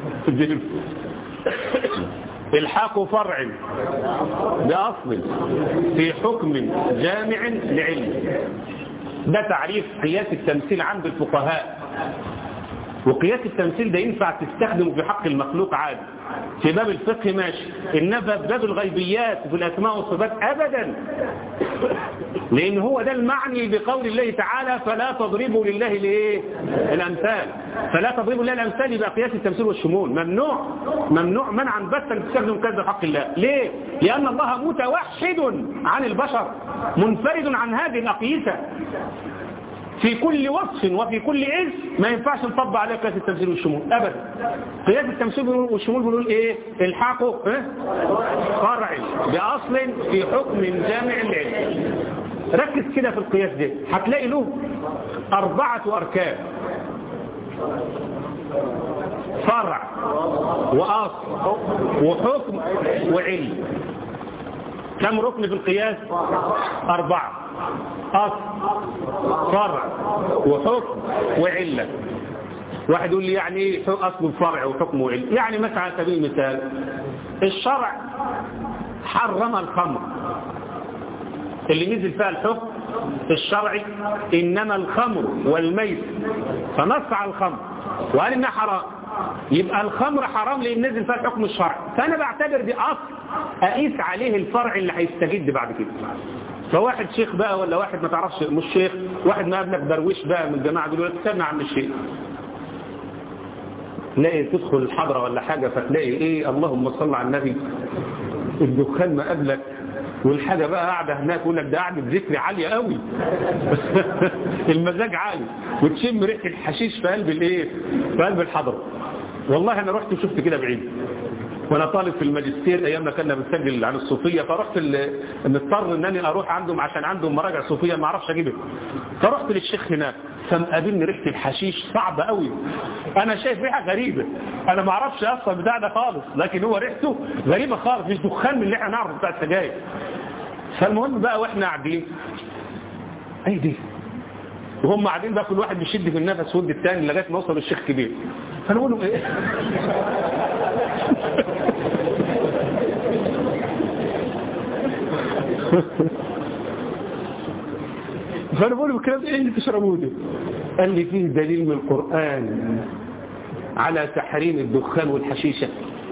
الحاق فرع باصل في حكم جامع لعلم ده تعريف قياس التمثيل عند الفقهاء وقياس التمثيل ده ينفع تستخدمه في حق المخلوق عادي في باب الفقه ماشي إنما في باب الغيبيات وفي الأسماء والصفات أبدا لأن هو ده المعني بقول الله تعالى فلا تضربوا لله لإيه الأمثال فلا تضربوا لله الأمثال يبقى قياس التمثيل والشمول ممنوع ممنوع منعا بتا تستخدم كذا حق الله ليه؟ لأن الله متوحد عن البشر منفرد عن هذه الأقيسة في كل وصف وفي كل اسم ما ينفعش نطبق عليه قياس التمثيل والشمول ابدا قياس التمثيل والشمول بنقول ايه الحاقه إيه؟ فرع باصل في حكم جامع العلم ركز كده في القياس ده هتلاقي له اربعه اركان فرع واصل وحكم وعلم كم ركن في القياس اربعه أصل فرع وحكم وعلة واحد يقول لي يعني ايه أصل فرع وحكم وعلة يعني مثلا على سبيل المثال الشرع حرم الخمر اللي نزل فيها الحكم الشرعي إنما الخمر والميت فنص على الخمر وقال إنها حرام يبقى الخمر حرام لأن نزل فيها الحكم الشرعي فأنا بعتبر دي أصل أقيس عليه الفرع اللي هيستجد بعد كده فواحد شيخ بقى ولا واحد ما تعرفش مش شيخ واحد ما قبلك درويش بقى من الجماعة دول استنى عم الشيخ تلاقي تدخل الحضرة ولا حاجة فتلاقي ايه اللهم صل على النبي الدخان ما قبلك والحاجة بقى قاعدة هناك يقول لك ده قاعدة ذكر عالية قوي المزاج عالي وتشم ريحة الحشيش في قلب الايه في قلب الحضرة والله انا رحت وشفت كده بعيد وانا طالب في الماجستير ايام ما كنا بنسجل عن الصوفيه فرحت مضطر انني اروح عندهم عشان عندهم مراجع صوفيه ما اعرفش اجيبها فرحت للشيخ هناك فمقابلني ريحه الحشيش صعبه قوي انا شايف ريحه غريبه انا ما اعرفش اصلا بتاع ده خالص لكن هو ريحته غريبه خالص مش دخان من اللي احنا نعرفه بتاع السجاير فالمهم بقى واحنا قاعدين اي دي وهم قاعدين بقى كل واحد بيشد في النفس ود الثاني لغايه ما وصل الشيخ كبير فانا بقول له ايه فانا بقول له الكلام ده ايه اللي تشربوه ده قال لي فيه دليل من القران على تحريم الدخان والحشيشه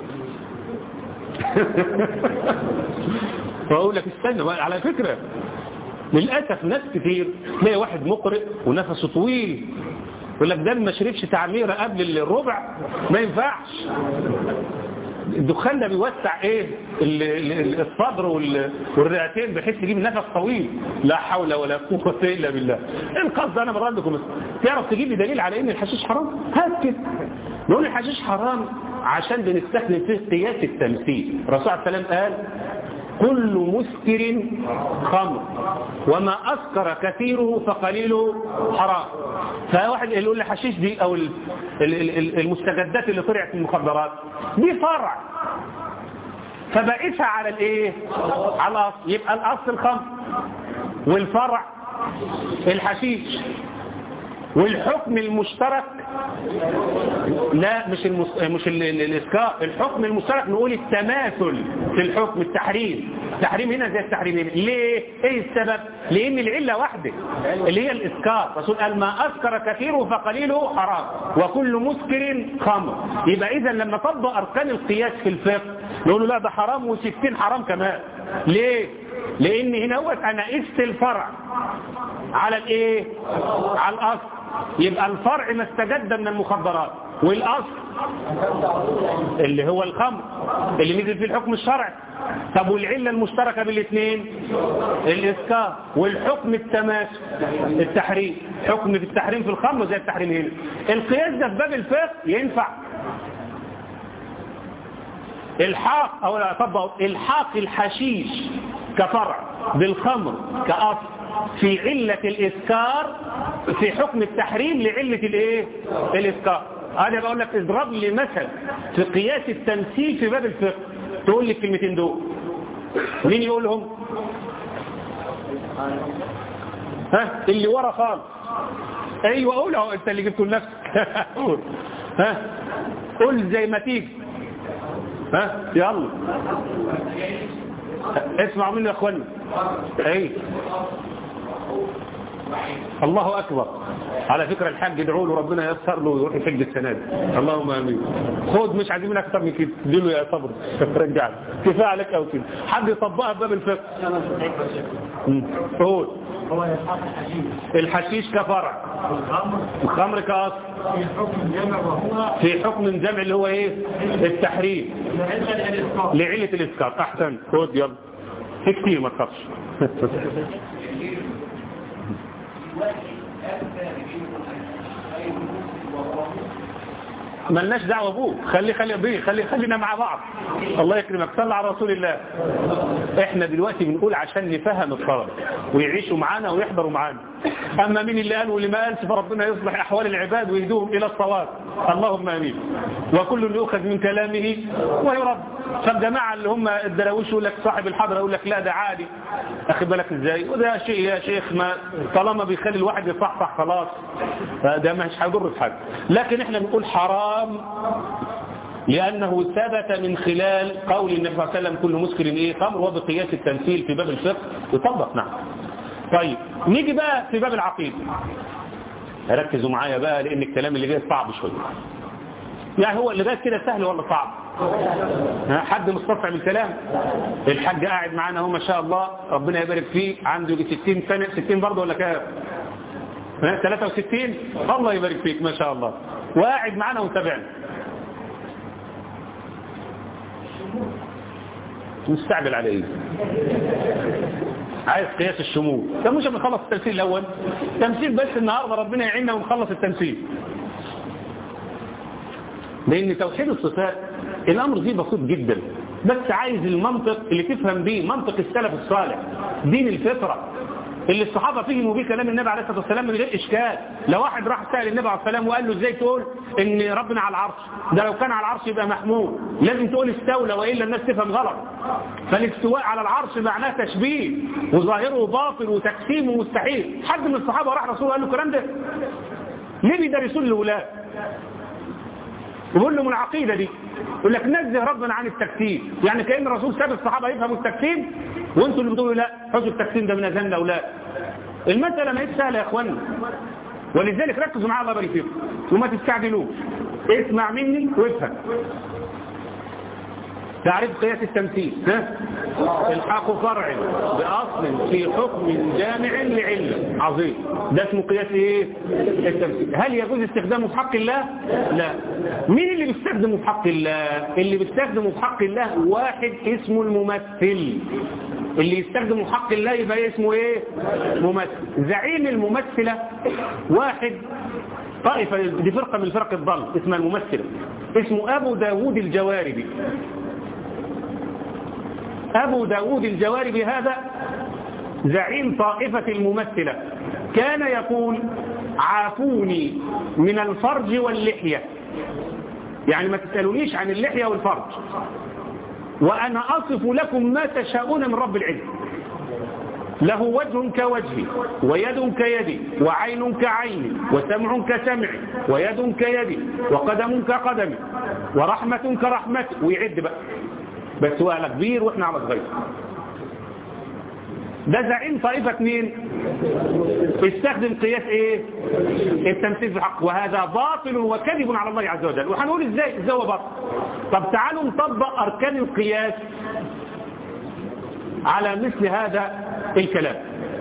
فاقول لك استنى على فكره للاسف ناس كتير تلاقي واحد مقرئ ونفسه طويل يقول لك ده ما شربش تعميره قبل الربع ما ينفعش الدخان ده بيوسع ايه الصدر والرئتين بحيث يجيب نفس طويل لا حول ولا قوه الا بالله ايه القصد انا برد لكم تعرف تجيب لي دليل على ان الحشيش حرام هات كده نقول الحشيش حرام عشان بنستخدم فيه قياس التمثيل الرسول عليه السلام قال كل مسكر خمر وما أسكر كثيره فقليله حرام فواحد يقول لي حشيش دي أو المستجدات اللي طلعت من المخدرات دي فرع فبقيسها على الايه على الاصل يبقى الاصل الخمر والفرع الحشيش والحكم المشترك لا مش المس... مش ال... ال... الاسكار الحكم المشترك نقول التماثل في الحكم التحريم التحريم هنا زي التحريم هنا ليه ايه السبب لان العله واحده اللي هي الاسكار الرسول قال ما اسكر كثيره فقليله حرام وكل مسكر خمر يبقى اذا لما طبق اركان القياس في الفقه نقول له لا ده حرام وستين حرام كمان ليه لان هنا هو انا قست الفرع على الايه على الاصل يبقى الفرع ما استجد من المخدرات والاصل اللي هو الخمر اللي نزل فيه الحكم الشرعي طب والعله المشتركه بالاثنين الاسكار والحكم التماسك التحريم حكم في التحريم في الخمر زي التحريم هنا القياس ده في باب الفقه ينفع الحاق او لا طبق الحاق الحشيش كفرع بالخمر كأصل في علة الإسكار في حكم التحريم لعلة الايه الإسكار أنا بقول لك اضرب لي مثل في قياس التمثيل في باب الفقه تقول لي الكلمتين دول مين يقولهم ها اللي ورا خالص ايوه قول اهو انت اللي جبته لنفسك قول ها قول زي ما تيجي ها يلا اسمعوا مني يا اخوانا اي الله اكبر على فكرة الحاج ادعوا له ربنا ييسر له ويروح يحج السنه دي اللهم امين خد مش عايزين منك اكتر من كده اديله يا صبر رجع كفايه عليك او كده حد يطبقها في باب الفقه قول هو يصحح الحشيش الحشيش كفرع والخمر الخمر كاصل في حكم جمع وهو في حكم الجمع اللي هو ايه التحريم لعلة الإسقاط لعلة الاسكار احسن خد يلا في كتير ما تخافش ملناش دعوه بوك خلي خلي بيه خلي خلينا مع بعض الله يكرمك صل على رسول الله احنا دلوقتي بنقول عشان نفهم الطلبه ويعيشوا معانا ويحضروا معانا اما مين اللي قال واللي ما قالش فربنا يصلح احوال العباد ويهدوهم الى الصواب اللهم امين وكل يؤخذ من كلامه ويرد فالجماعه اللي هم الدراويش يقول لك صاحب الحضره يقول لك لا ده عادي اخد بالك ازاي وده شيء يا شيخ ما طالما بيخلي الواحد يصحصح خلاص ده مش هيضر في حاجه لكن احنا بنقول حرام لأنه ثبت من خلال قول النبي صلى الله عليه وسلم كل مسكر إيه خمر وبقياس التمثيل في باب الفقه يطبق نعم طيب نيجي بقى في باب العقيدة ركزوا معايا بقى لأن الكلام اللي جاي صعب شوية يعني هو اللي جاي كده سهل ولا صعب ها حد مستطع من الكلام الحاج قاعد معانا هو ما شاء الله ربنا يبارك فيه عنده 60 سنة 60 برضه ولا كام ها 63 الله يبارك فيك ما شاء الله وقاعد معانا ومتابعنا مستعجل على ايه عايز قياس الشمول طب مش بنخلص التمثيل الاول تمثيل بس النهارده ربنا يعيننا ونخلص التمثيل لان توحيد الصفات الامر دي بسيط جدا بس عايز المنطق اللي تفهم بيه منطق السلف الصالح دين الفطره اللي الصحابة فهموا بيه كلام النبي عليه الصلاة والسلام من غير إشكال لو واحد راح سأل النبي عليه الصلاة والسلام وقال له ازاي تقول ان ربنا على العرش ده لو كان على العرش يبقى محمود لازم تقول استولى وإلا الناس تفهم غلط فالاستواء على العرش معناه تشبيه وظاهره باطل وتقسيم ومستحيل حد من الصحابة راح رسول قال له الكلام ده ليه بيدرسون للولاد يقول لهم العقيدة دي يقول لك نزه ربنا عن التكتيم يعني كأن الرسول ساب الصحابة يفهموا التكتيم وانتوا اللي بتقولوا لا حجوا التكتيم ده من أذان الأولاد المسألة ما هي سهلة يا اخوانا ولذلك ركزوا معايا الله يبارك فيكم وما تستعجلوش اسمع مني وافهم تعريف قياس التمثيل ها الحاق فرع بأصل في حكم جامع لعلة عظيم ده اسمه قياس ايه التمثيل هل يجوز استخدامه في حق الله لا مين اللي بيستخدمه في حق الله اللي بيستخدمه في حق الله واحد اسمه الممثل اللي يستخدمه في حق الله يبقى اسمه ايه ممثل زعيم الممثلة واحد طائفة دي فرقة من فرق الضل اسمها الممثلة اسمه أبو داود الجواربي أبو داود الجواربي هذا زعيم طائفة الممثلة كان يقول عافوني من الفرج واللحية يعني ما تسألونيش عن اللحية والفرج وأنا أصف لكم ما تشاءون من رب العزة له وجه كوجهي ويد كيدي وعين كعيني وسمع كسمعي ويد كيدي وقدم كقدمي ورحمة كرحمتي ويعد بقى بس هو على كبير واحنا على صغير ده زعيم طائفة مين استخدم قياس ايه التمثيل في الحق وهذا باطل وكذب على الله عز وجل وهنقول ازاي ازاي هو باطل طب تعالوا نطبق اركان القياس على مثل هذا الكلام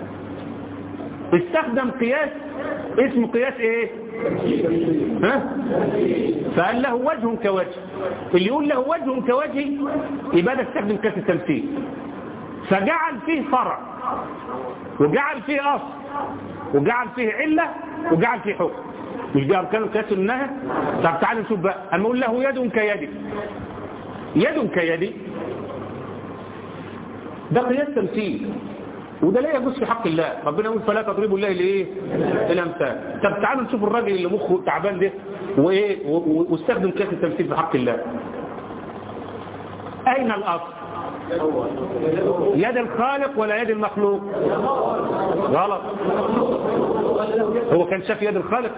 استخدم قياس اسمه قياس ايه ها فقال له وجه كوجه اللي يقول له وجه كوجه يبقى ده استخدم قياس التمثيل فجعل فيه فرع وجعل فيه اصل وجعل فيه عله وجعل فيه حكم مش دي اركان القياس انها طب تعال نشوف بقى اما اقول له يد كيدي يد كيدي ده قياس تمثيل وده لا يجوز في حق الله ربنا يقول فلا تضربوا الله لايه الامثال طب تعالوا نشوف الراجل اللي مخه تعبان ده وايه واستخدم قياس التمثيل في حق الله اين الاصل يد الخالق ولا يد المخلوق غلط هو كان شاف يد الخالق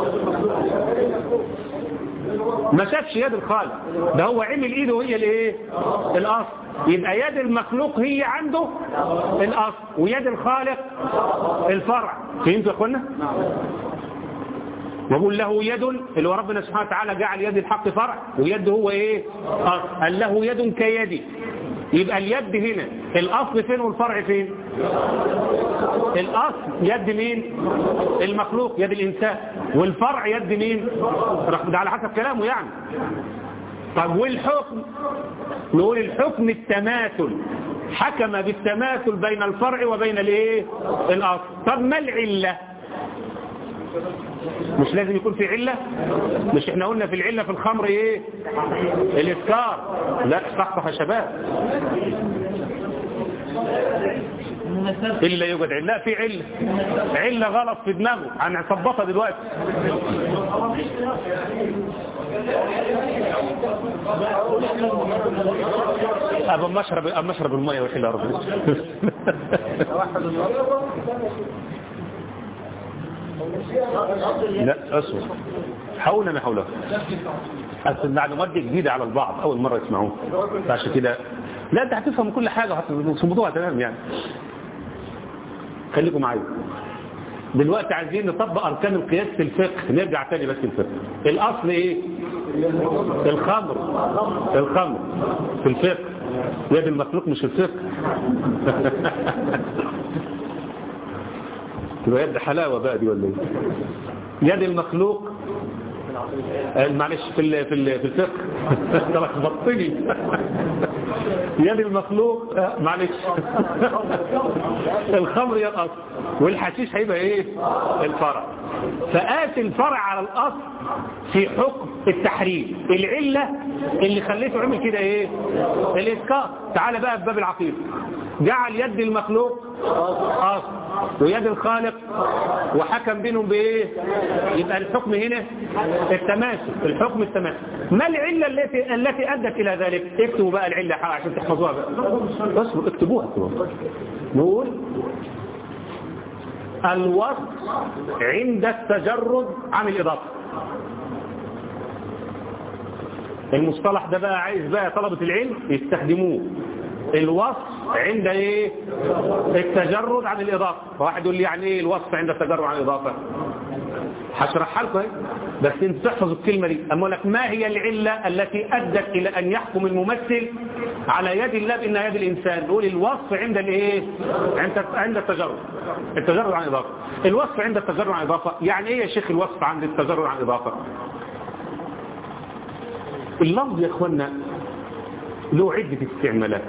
ما شافش يد الخالق ده هو عمل ايده هي الايه الاصل يبقى يد المخلوق هي عنده الاصل ويد الخالق الفرع فهمتوا يا اخوانا وقول له يد اللي هو ربنا سبحانه وتعالى جعل يد الحق فرع ويد هو ايه اصل قال له يد كيدي يبقى اليد هنا الاصل فين والفرع فين الاصل يد مين المخلوق يد الانسان والفرع يد مين ده على حسب كلامه يعني طب والحكم نقول الحكم التماثل حكم بالتماثل بين الفرع وبين الايه الاصل طب ما العله مش لازم يكون في علة مش احنا قلنا في العلة في الخمر ايه الاسكار لا صحصح يا شباب إلا يوجد علة لا في علة علة غلط في دماغه هنثبطها دلوقتي أبا مشرب أبا مشرب المية وحيل يا رب لا أسود حولنا ما حوله أصل المعلومات دي جديدة على البعض أول مرة يسمعوها فعشان كده لا أنت هتفهم كل حاجة وهتصبطوها تمام يعني خليكم معايا دلوقتي عايزين نطبق أركان القياس في الفقه نرجع تاني بس الفقه الأصل إيه الخمر الخمر في الفقه يد المخلوق مش الفقه تبقى يد حلاوة بقى دي ولا ايه يد المخلوق معلش في ال في ال في الفقه ده لخبطتني يد المخلوق معلش الخمر هي الاصل والحشيش هيبقى ايه الفرع فقاس الفرع على الاصل في حكم التحريم العله اللي خليته عمل كده ايه الاسقاط تعال بقى في باب العقيده جعل يد المخلوق اصل ويد الخالق وحكم بينهم بايه يبقى الحكم هنا التماثل الحكم التماثل ما العله التي التي ادت الى ذلك اكتبوا بقى العله عشان تحفظوها بقى اصبروا اكتبوها اكتبوها نقول الوصف عند التجرد عن الاضافه المصطلح ده بقى عايز بقى طلبة العلم يستخدموه الوصف عند ايه التجرد عن الاضافه واحد يقول لي يعني ايه الوصف عند التجرد عن الاضافه هشرحها لكم بس انت تحفظوا الكلمه دي اما لك ما هي العله التي ادت الى ان يحكم الممثل على يد الله بانها يد الانسان نقول الوصف عند الايه عند عند التجرد التجرد عن الاضافه الوصف عند التجرد عن الاضافه يعني ايه يا شيخ الوصف عند التجرد عن الاضافه اللفظ يا اخوانا له عدة استعمالات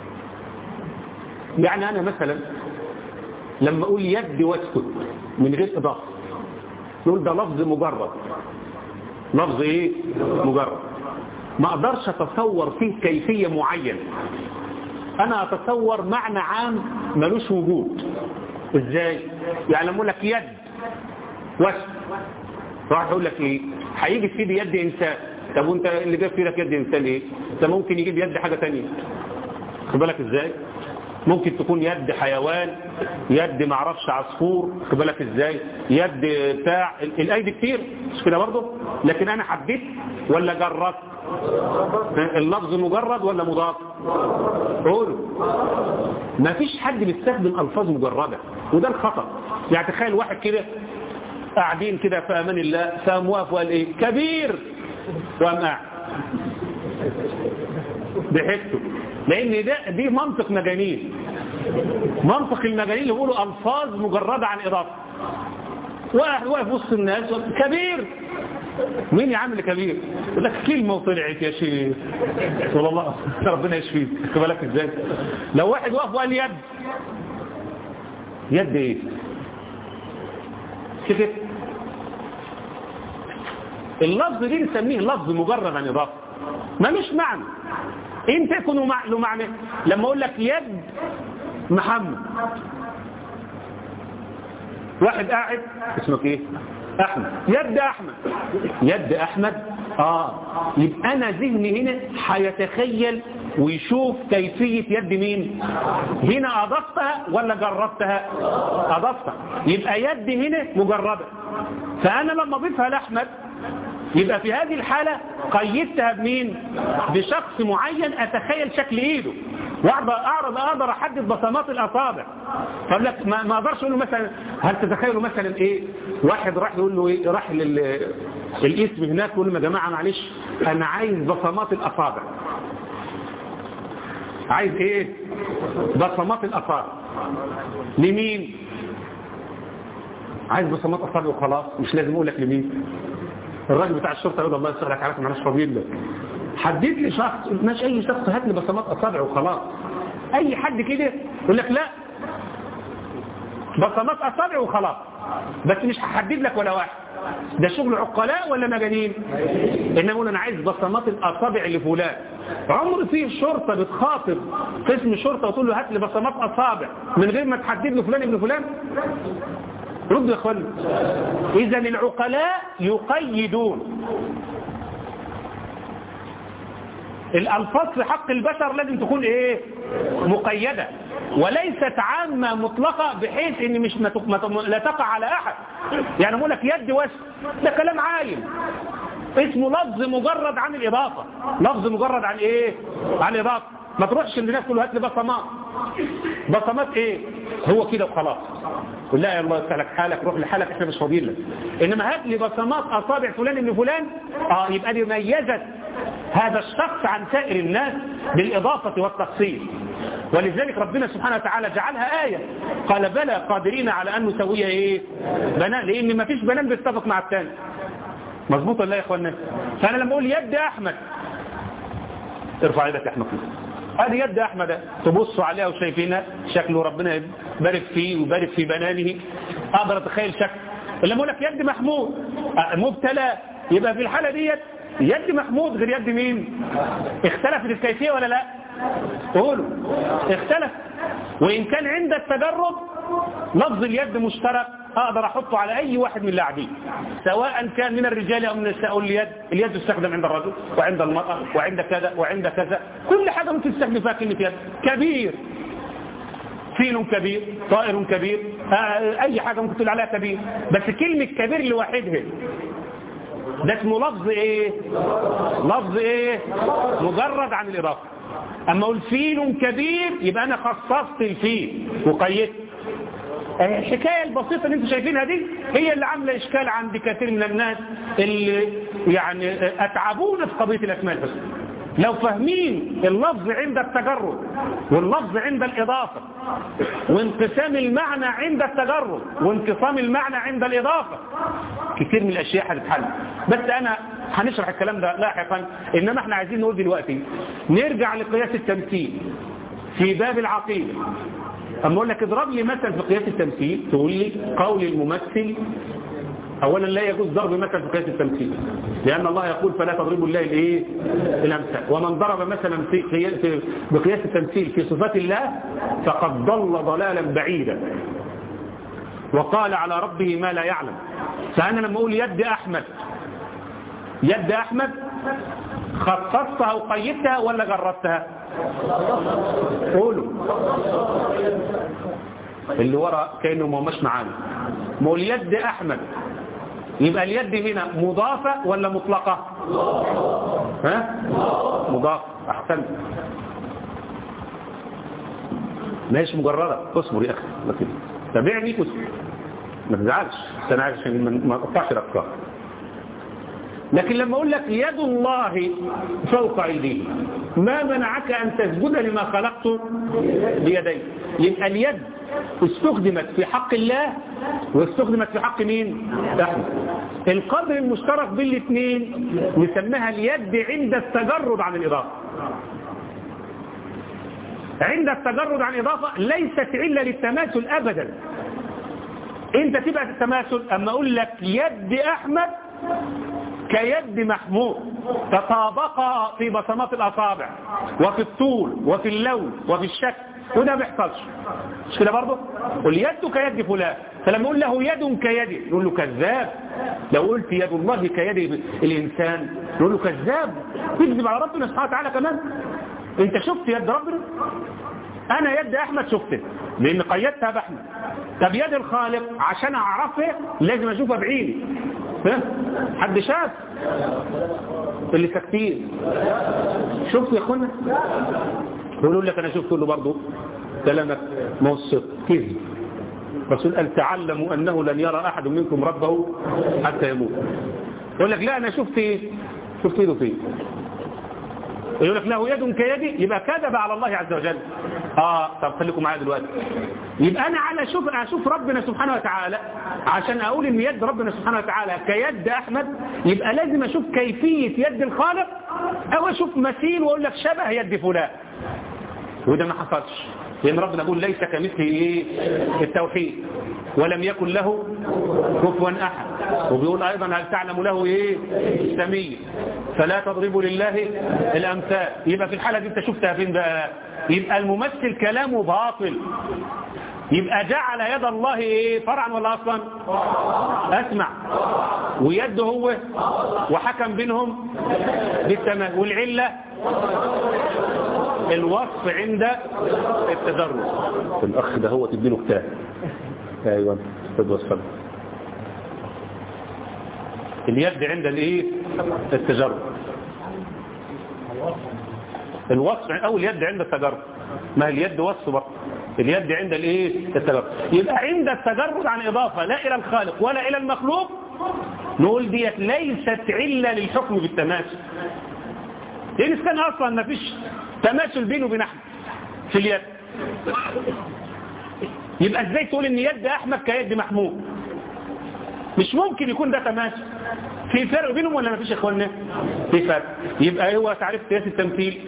يعني أنا مثلا لما أقول يد واسكت من غير إضافة نقول ده لفظ مجرد لفظ إيه مجرد ما اقدرش اتصور فيه كيفية معينة انا اتصور معنى عام ملوش وجود ازاي يعني لما اقول لك يد واسم راح اقول لك ايه هيجي في يد انسان طب وانت اللي جاب في لك يد انسان ايه انت ممكن يجيب يد حاجة تانية خد بالك ازاي ممكن تكون يد حيوان يد معرفش عصفور خد بالك ازاي يد بتاع الايدي كتير مش كده برضه لكن انا حبيت ولا جربت اللفظ مجرد ولا مضاف قولوا ما فيش حد بيستخدم الفاظ مجرده وده الخطا يعني تخيل واحد كده قاعدين كده في امان الله فقام واقف وقال ايه كبير وقام قاعد ضحكته لان ده دي منطق مجانين منطق المجانين اللي بيقولوا الفاظ مجرده عن اضافه واحد واقف وسط الناس كبير مين يا عم اللي كبير يقول لك كلمه وطلعت يا شيخ والله الله ربنا يشفيك خد بالك ازاي لو واحد واقف وقال يد يد ايه كده اللفظ دي نسميه لفظ مجرد عن اضافه ما مش معنى انت يكون له معنى لما اقول لك يد محمد واحد قاعد اسمك ايه احمد يد احمد يد احمد اه يبقى انا ذهني هنا هيتخيل ويشوف كيفية يد مين هنا اضفتها ولا جربتها اضفتها يبقى يد هنا مجربة فانا لما اضيفها لاحمد يبقى في هذه الحالة قيدتها بمين بشخص معين اتخيل شكل ايده واقدر اعرض اقدر احدد بصمات الاصابع طب لك ما اقدرش اقول له مثلا هل تتخيلوا مثلا ايه واحد راح يقول له ايه راح لل الاسم هناك يقول لهم يا جماعه معلش انا عايز بصمات الاصابع عايز ايه بصمات الاصابع لمين عايز بصمات اصابع وخلاص مش لازم اقول لك لمين الراجل بتاع الشرطه يقول الله يسهلك عليك ما اناش فاضيين لك حدد لي شخص مش اي شخص هات لي بصمات اصابع وخلاص اي حد كده يقول لك لا بصمات اصابع وخلاص بس مش هحدد لك ولا واحد ده شغل عقلاء ولا مجانين انما اقول انا عايز بصمات الاصابع لفلان عمر في شرطه بتخاطب قسم شرطه وتقول له هات لي بصمات اصابع من غير ما تحدد له فلان ابن فلان ردوا يا اخوان اذا العقلاء يقيدون الألفاظ في حق البشر لازم تكون ايه مقيدة وليست عامة مطلقة بحيث ان مش مت... مت... لا تقع على احد يعني اقول لك يد وش ده كلام عايم اسمه لفظ مجرد عن الاضافة لفظ مجرد عن ايه عن الاضافة ما تروحش للناس تقول هات لي بصمات بصمات ايه هو كده وخلاص قل لا يا الله يسألك حالك روح لحالك احنا مش فاضيين لك انما هات لي بصمات اصابع فلان ابن فلان اه يبقى دي ميزت هذا الشخص عن سائر الناس بالإضافة والتخصيص ولذلك ربنا سبحانه وتعالى جعلها آية قال بلى قادرين على أن نسوي إيه بنان لأن ما فيش بنان بيتفق مع الثاني مظبوط ولا يا إخوانا فأنا لما أقول يد أحمد ارفع يدك يا أحمد هذه يد أحمد تبصوا عليها وشايفينها شكله ربنا يبارك فيه ويبارك في بنانه أقدر أتخيل شكل لما أقول لك يد محمود مبتلى يبقى في الحالة ديت يد محمود غير يد مين اختلفت الكيفية ولا لا قولوا اختلف وإن كان عند التجرب لفظ اليد مشترك أقدر أحطه على أي واحد من اللاعبين سواء كان من الرجال أو من النساء اليد اليد تستخدم عند الرجل وعند المرأة وعند كذا وعند كذا كل حاجة ممكن تستخدم فيها كلمة يد كبير فيل كبير طائر كبير أي حاجة ممكن تقول عليها كبير بس كلمة كبير لوحدها ده اسمه لفظ ايه لفظ ايه مجرد عن الاضافه اما اقول فيل كبير يبقى انا خصصت الفيل وقيدت الحكايه البسيطه اللي انتم شايفينها دي هي اللي عامله اشكال عند كثير من الناس اللي يعني اتعبونا في قضيه الاسماء الحسنى لو فاهمين اللفظ عند التجرد واللفظ عند الإضافة وانقسام المعنى عند التجرد وانقسام المعنى عند الإضافة كتير من الأشياء هتتحل بس أنا هنشرح الكلام ده لاحقا إنما احنا عايزين نقول دلوقتي نرجع لقياس التمثيل في باب العقيدة أما أقول لك اضرب لي مثل في قياس التمثيل تقول لي قول الممثل اولا لا يجوز ضرب مثل في قياس التمثيل لان الله يقول فلا تضربوا الله الايه الامثال ومن ضرب مثلا في قياس في- بقياس التمثيل في صفات الله فقد ضل ضلالا بعيدا وقال على ربه ما لا يعلم فانا لما اقول يد احمد يد احمد خصصتها وقيدتها ولا جردتها قولوا اللي ورا كأنه ما مش معانا ما هو اليد أحمد يبقى اليد هنا مضافة ولا مطلقة ها مضافة أحسن ماشي مجردة اصبر يا أخي لكن تابعني اصبر ما تزعلش أنا عارف عشان ما- ما أقطعش الأفكار لكن لما أقول لك يد الله فوق أيديه ما منعك أن تسجد لما خلقته بيدي يبقى اليد استخدمت في حق الله واستخدمت في حق مين؟ أحمد القدر المشترك بين الاثنين نسميها اليد عند التجرد عن الإضافة عند التجرد عن إضافة ليست علة للتماثل أبدا انت تبقى التماثل اما اقول لك يد احمد كيد محمود تطابقا في بصمات الاصابع وفي الطول وفي اللون وفي الشكل وده ما بيحصلش مش كده برضه واليد كيد فلان فلما اقول له يد كيدي نقول له كذاب لو قلت يد الله كيد الانسان نقول له كذاب تكذب على ربنا سبحانه وتعالى كمان انت شفت يد ربنا انا يد احمد شفته لان قيدتها باحمد طب يد الخالق عشان اعرفها لازم اشوفها بعيني ها حد شاف اللي ساكتين شوف يا اخوانا يقولوا لك انا شفت له برضه كلامك موثق كذب الرسول قال تعلموا انه لن يرى احد منكم ربه حتى يموت يقول لك لا انا شفت ايه شفت ايده فين يقول لك له يد كيدي يبقى كذب على الله عز وجل اه طب خليكم معايا دلوقتي يبقى انا على شوف اشوف ربنا سبحانه وتعالى عشان اقول ان يد ربنا سبحانه وتعالى كيد احمد يبقى لازم اشوف كيفيه يد الخالق او اشوف مثيل واقول لك شبه يد فلان وده ما حصلش لان ربنا يقول ليس كمثله ايه التوحيد ولم يكن له كفوا احد وبيقول ايضا هل تعلم له ايه سميع فلا تضربوا لله الامثال يبقى في الحاله دي انت شفتها فين بقى يبقى الممثل كلامه باطل يبقى جعل يد الله ايه فرعا ولا اصلا اسمع ويده هو وحكم بينهم بالتمام والعله الوصف عند التدرج الاخ ده هو تديله كتاب ايوه خد وصفه اليد عند الايه التجرد الوصف او اليد عند التجرد ما هي اليد وصف برضه اليد عند الايه التجرد يبقى عند التجرد عن اضافه لا الى الخالق ولا الى المخلوق نقول ديت ليست عله للحكم بالتماثل لان إذا كان اصلا ما فيش تماثل بينه وبين احمد في اليد يبقى ازاي تقول ان يد احمد كيد محمود مش ممكن يكون ده تماثل في فرق بينهم ولا ما فيش يا اخوانا في فرق يبقى هو تعريف قياس التمثيل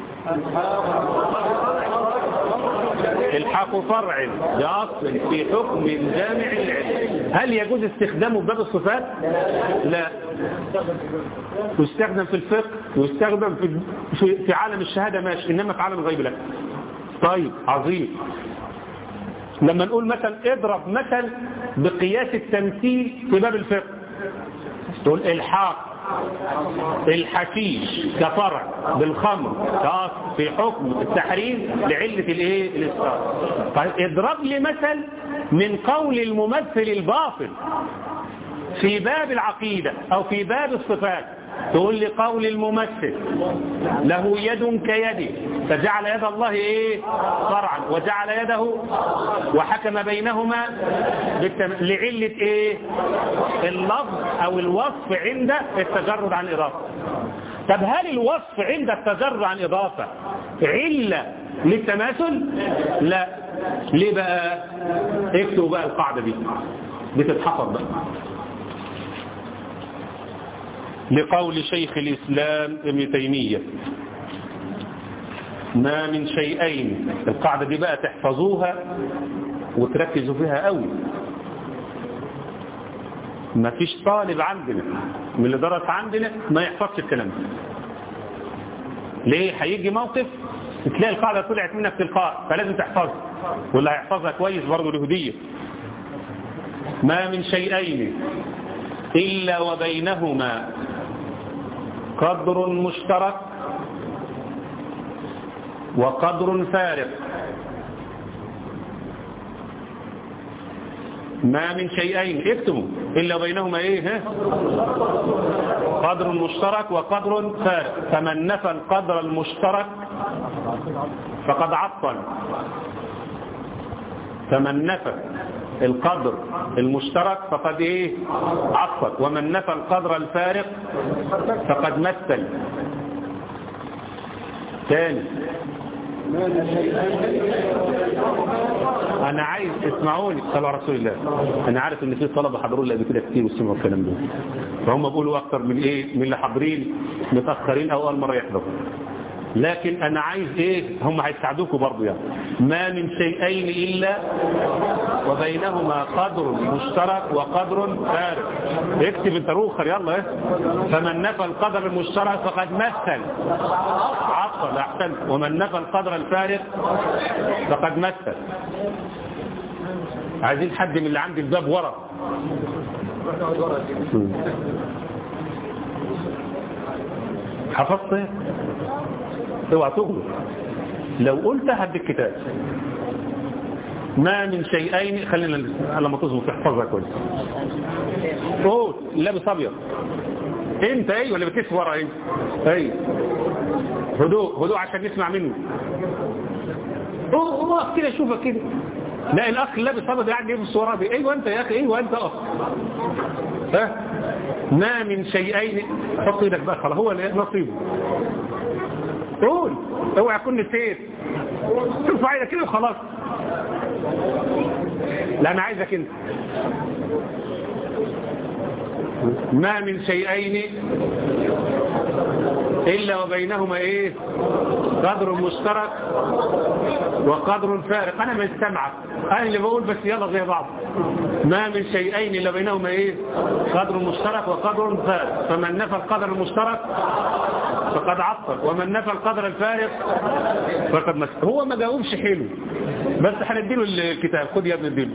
الحاق فرع بأصل في حكم جامع العلم هل يجوز استخدامه بباب الصفات لا يستخدم في الفقه ويستخدم في في, في عالم الشهادة ماشي إنما في عالم الغيب لا طيب عظيم لما نقول مثلا اضرب مثل بقياس التمثيل في باب الفقه تقول الحاق الحشيش كفرع بالخمر كأصل في حكم التحريم لعلة الايه الاسقاط طيب اضرب لي مثل من قول الممثل الباطل في باب العقيدة او في باب الصفات تقول لي قول الممثل له يد كيده فجعل يد الله ايه فرعا وجعل يده وحكم بينهما بالتم... لعلة ايه اللفظ او الوصف عند التجرد عن اضافة طب هل الوصف عند التجرد عن اضافة علة للتماثل لا ليه بقى اكتبوا بقى القاعدة دي بتتحفظ بقى لقول شيخ الإسلام ابن تيمية ما من شيئين القاعدة دي بقى تحفظوها وتركزوا فيها قوي ما فيش طالب عندنا من اللي درس عندنا ما يحفظش الكلام ده ليه هيجي موقف تلاقي القاعدة طلعت منك تلقاء فلازم تحفظها واللي هيحفظها كويس برضه له هدية ما من شيئين إلا وبينهما قدر مشترك وقدر فارق ما من شيئين اكتبوا إلا بينهما ايه ها؟ قدر مشترك وقدر فارق فمن نفى القدر المشترك فقد عطل فمن نفى القدر المشترك فقد ايه عطل ومن نفى القدر الفارق فقد مثل ثاني انا عايز اسمعوني صلوا على رسول الله انا عارف ان في طلبه حضروا لي قبل كده كتير وسمعوا الكلام ده فهم بيقولوا اكتر من ايه من اللي حاضرين متاخرين او اول مره يحضروا لكن انا عايز ايه هم هيساعدوكم برضو يعني ما من شيئين الا وبينهما قدر مشترك وقدر فارق اكتب انت روخر يلا ايه فمن نفى القدر المشترك فقد مثل عطل احسن ومن نفى القدر الفارق فقد مثل عايزين حد من اللي عند الباب ورا حفظت ايه اوعى تغلط لو قلت هدي الكتاب ما من شيئين خلينا لما تظبط تحفظها كويس قول لابس ابيض انت ايه ولا بتكتب ورا ايه ايه هدوء هدوء عشان نسمع منه اقف كده شوفك كده لا الاخ لابس ابيض قاعد يبص وراه دي ايوه انت يا اخي ايوه انت اقف ها ما من شيئين حط ايدك بقى خلاص هو نصيبه قول اوعى يكون نسيت ترفع ايدك كده وخلاص لا انا عايزك انت ما من شيئين إلا وبينهما إيه قدر مشترك وقدر فارق أنا مش سامعك أنا اللي بقول بس يلا زي بعض ما من شيئين إلا بينهما إيه قدر مشترك وقدر فارق فمن نفى القدر المشترك فقد عطل ومن نفى القدر الفارق فقد مسك هو ما جاوبش حلو بس هنديله الكتاب خد يا ابن اديله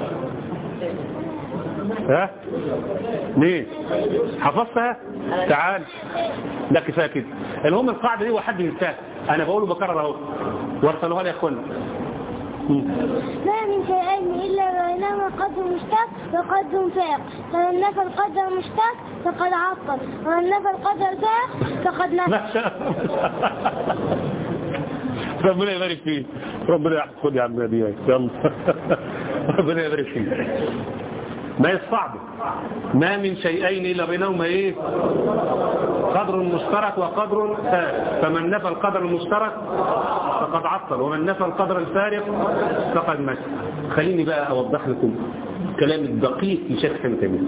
ها ليه حفظتها تعال ده كفايه كده المهم القاعده دي وحد ينساها انا بقوله بكرر اهو وارسلوها لي يا اخوانا ما من شيئين إلا بينهما قدر مشتق وقدر فارق فمن نفى القدر المشتق فقد عطل ومن نفى القدر الفارق فقد نفى ما شاء الله ربنا يبارك فيك ربنا يحفظ خد يا عم نبي يلا ربنا يبارك فيك ما يصعب ما من شيئين إلا بينهما إيه قدر مشترك وقدر فارق فمن نفى القدر المشترك فقد عطل ومن نفى القدر الفارق فقد مس خليني بقى أوضح لكم كلام الدقيق لشيخ حمد تيمية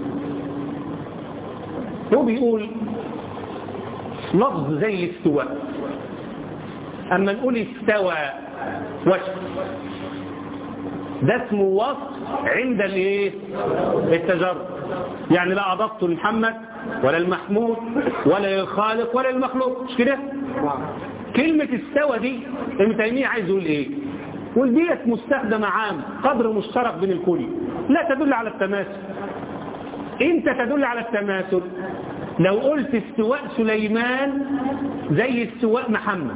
هو بيقول لفظ زي الاستواء أما نقول استوى وجه ده اسمه وصف عند الايه التجرد يعني لا اضفت لمحمد ولا المحمود ولا للخالق ولا للمخلوق مش كده كلمة استوى دي ابن تيمية عايز يقول ايه يقول ديت مستخدمة عام قدر مشترك بين الكل لا تدل على التماثل انت تدل على التماثل لو قلت استواء سليمان زي استواء محمد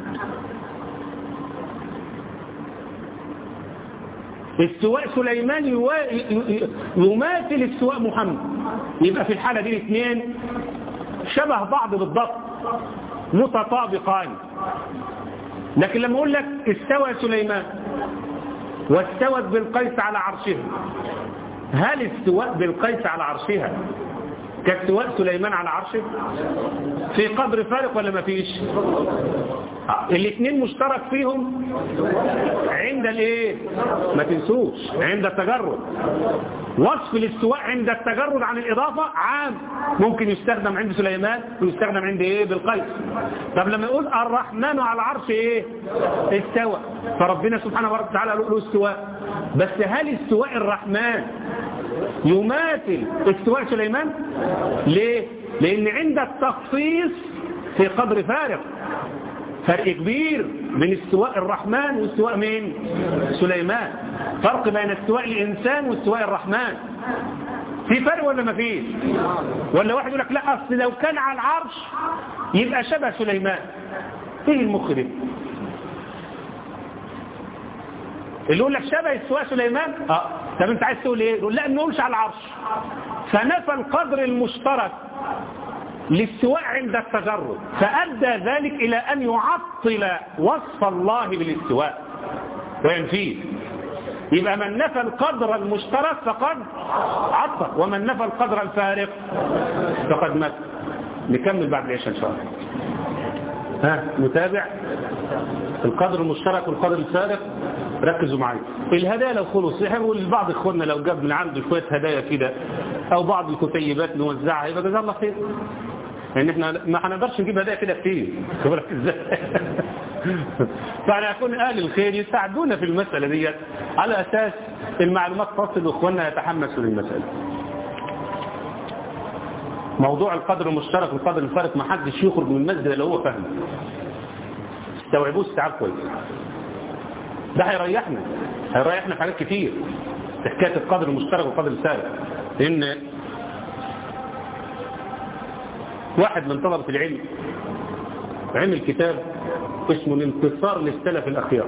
استواء سليمان يماثل استواء محمد يبقى في الحالة دي الاثنين شبه بعض بالضبط متطابقان لكن لما اقول لك استوى سليمان واستوت بالقيس على عرشها هل استواء بالقيس على عرشها كاستواء سليمان على عرشه في قدر فارق ولا ما فيش الاثنين مشترك فيهم عند الايه ما تنسوش عند التجرد وصف الاستواء عند التجرد عن الإضافة عام ممكن يستخدم عند سليمان ويستخدم عند ايه بالقيس طب لما يقول الرحمن على العرش ايه استوى فربنا سبحانه وتعالى له استواء بس هل استواء الرحمن يماثل استواء سليمان ليه لان عندك تخصيص في قدر فارق فرق كبير بين استواء الرحمن واستواء مين سليمان فرق بين استواء الانسان واستواء الرحمن في فرق ولا ما فيش ولا واحد يقول لك لا اصل لو كان على العرش يبقى شبه سليمان ايه المخ ده اللي يقول لك شبه استواء سليمان اه طب انت عايز تقول ايه يقول لا ما نقولش على العرش فنفى القدر المشترك للاستواء عند التجرد فأدى ذلك إلى أن يعطل وصف الله بالاستواء وينفيه يبقى من نفى القدر المشترك فقد عطل ومن نفى القدر الفارق فقد مات نكمل بعد العشاء إن شاء الله ها نتابع القدر المشترك والقدر الفارق ركزوا معي الهدايا لو خلص يحبوا لبعض اخواننا لو جاب من عنده شويه هدايا كده او بعض الكتيبات نوزعها يبقى جزاه الله خير لان احنا ما هنقدرش نجيب هدايا كده كتير خبرك ازاي فاحنا يكون اهل الخير يساعدونا في المساله ديت على اساس المعلومات تصل واخواننا يتحمسوا للمساله موضوع القدر المشترك والقدر الفارق ما حدش يخرج من المسجد الا هو فاهم استوعبوه استيعاب كويس ده هيريحنا هيريحنا في حاجات كتير حكايه القدر المشترك والقدر الفارق لان واحد من طلبة العلم عمل كتاب اسمه الانتصار للسلف الأخيار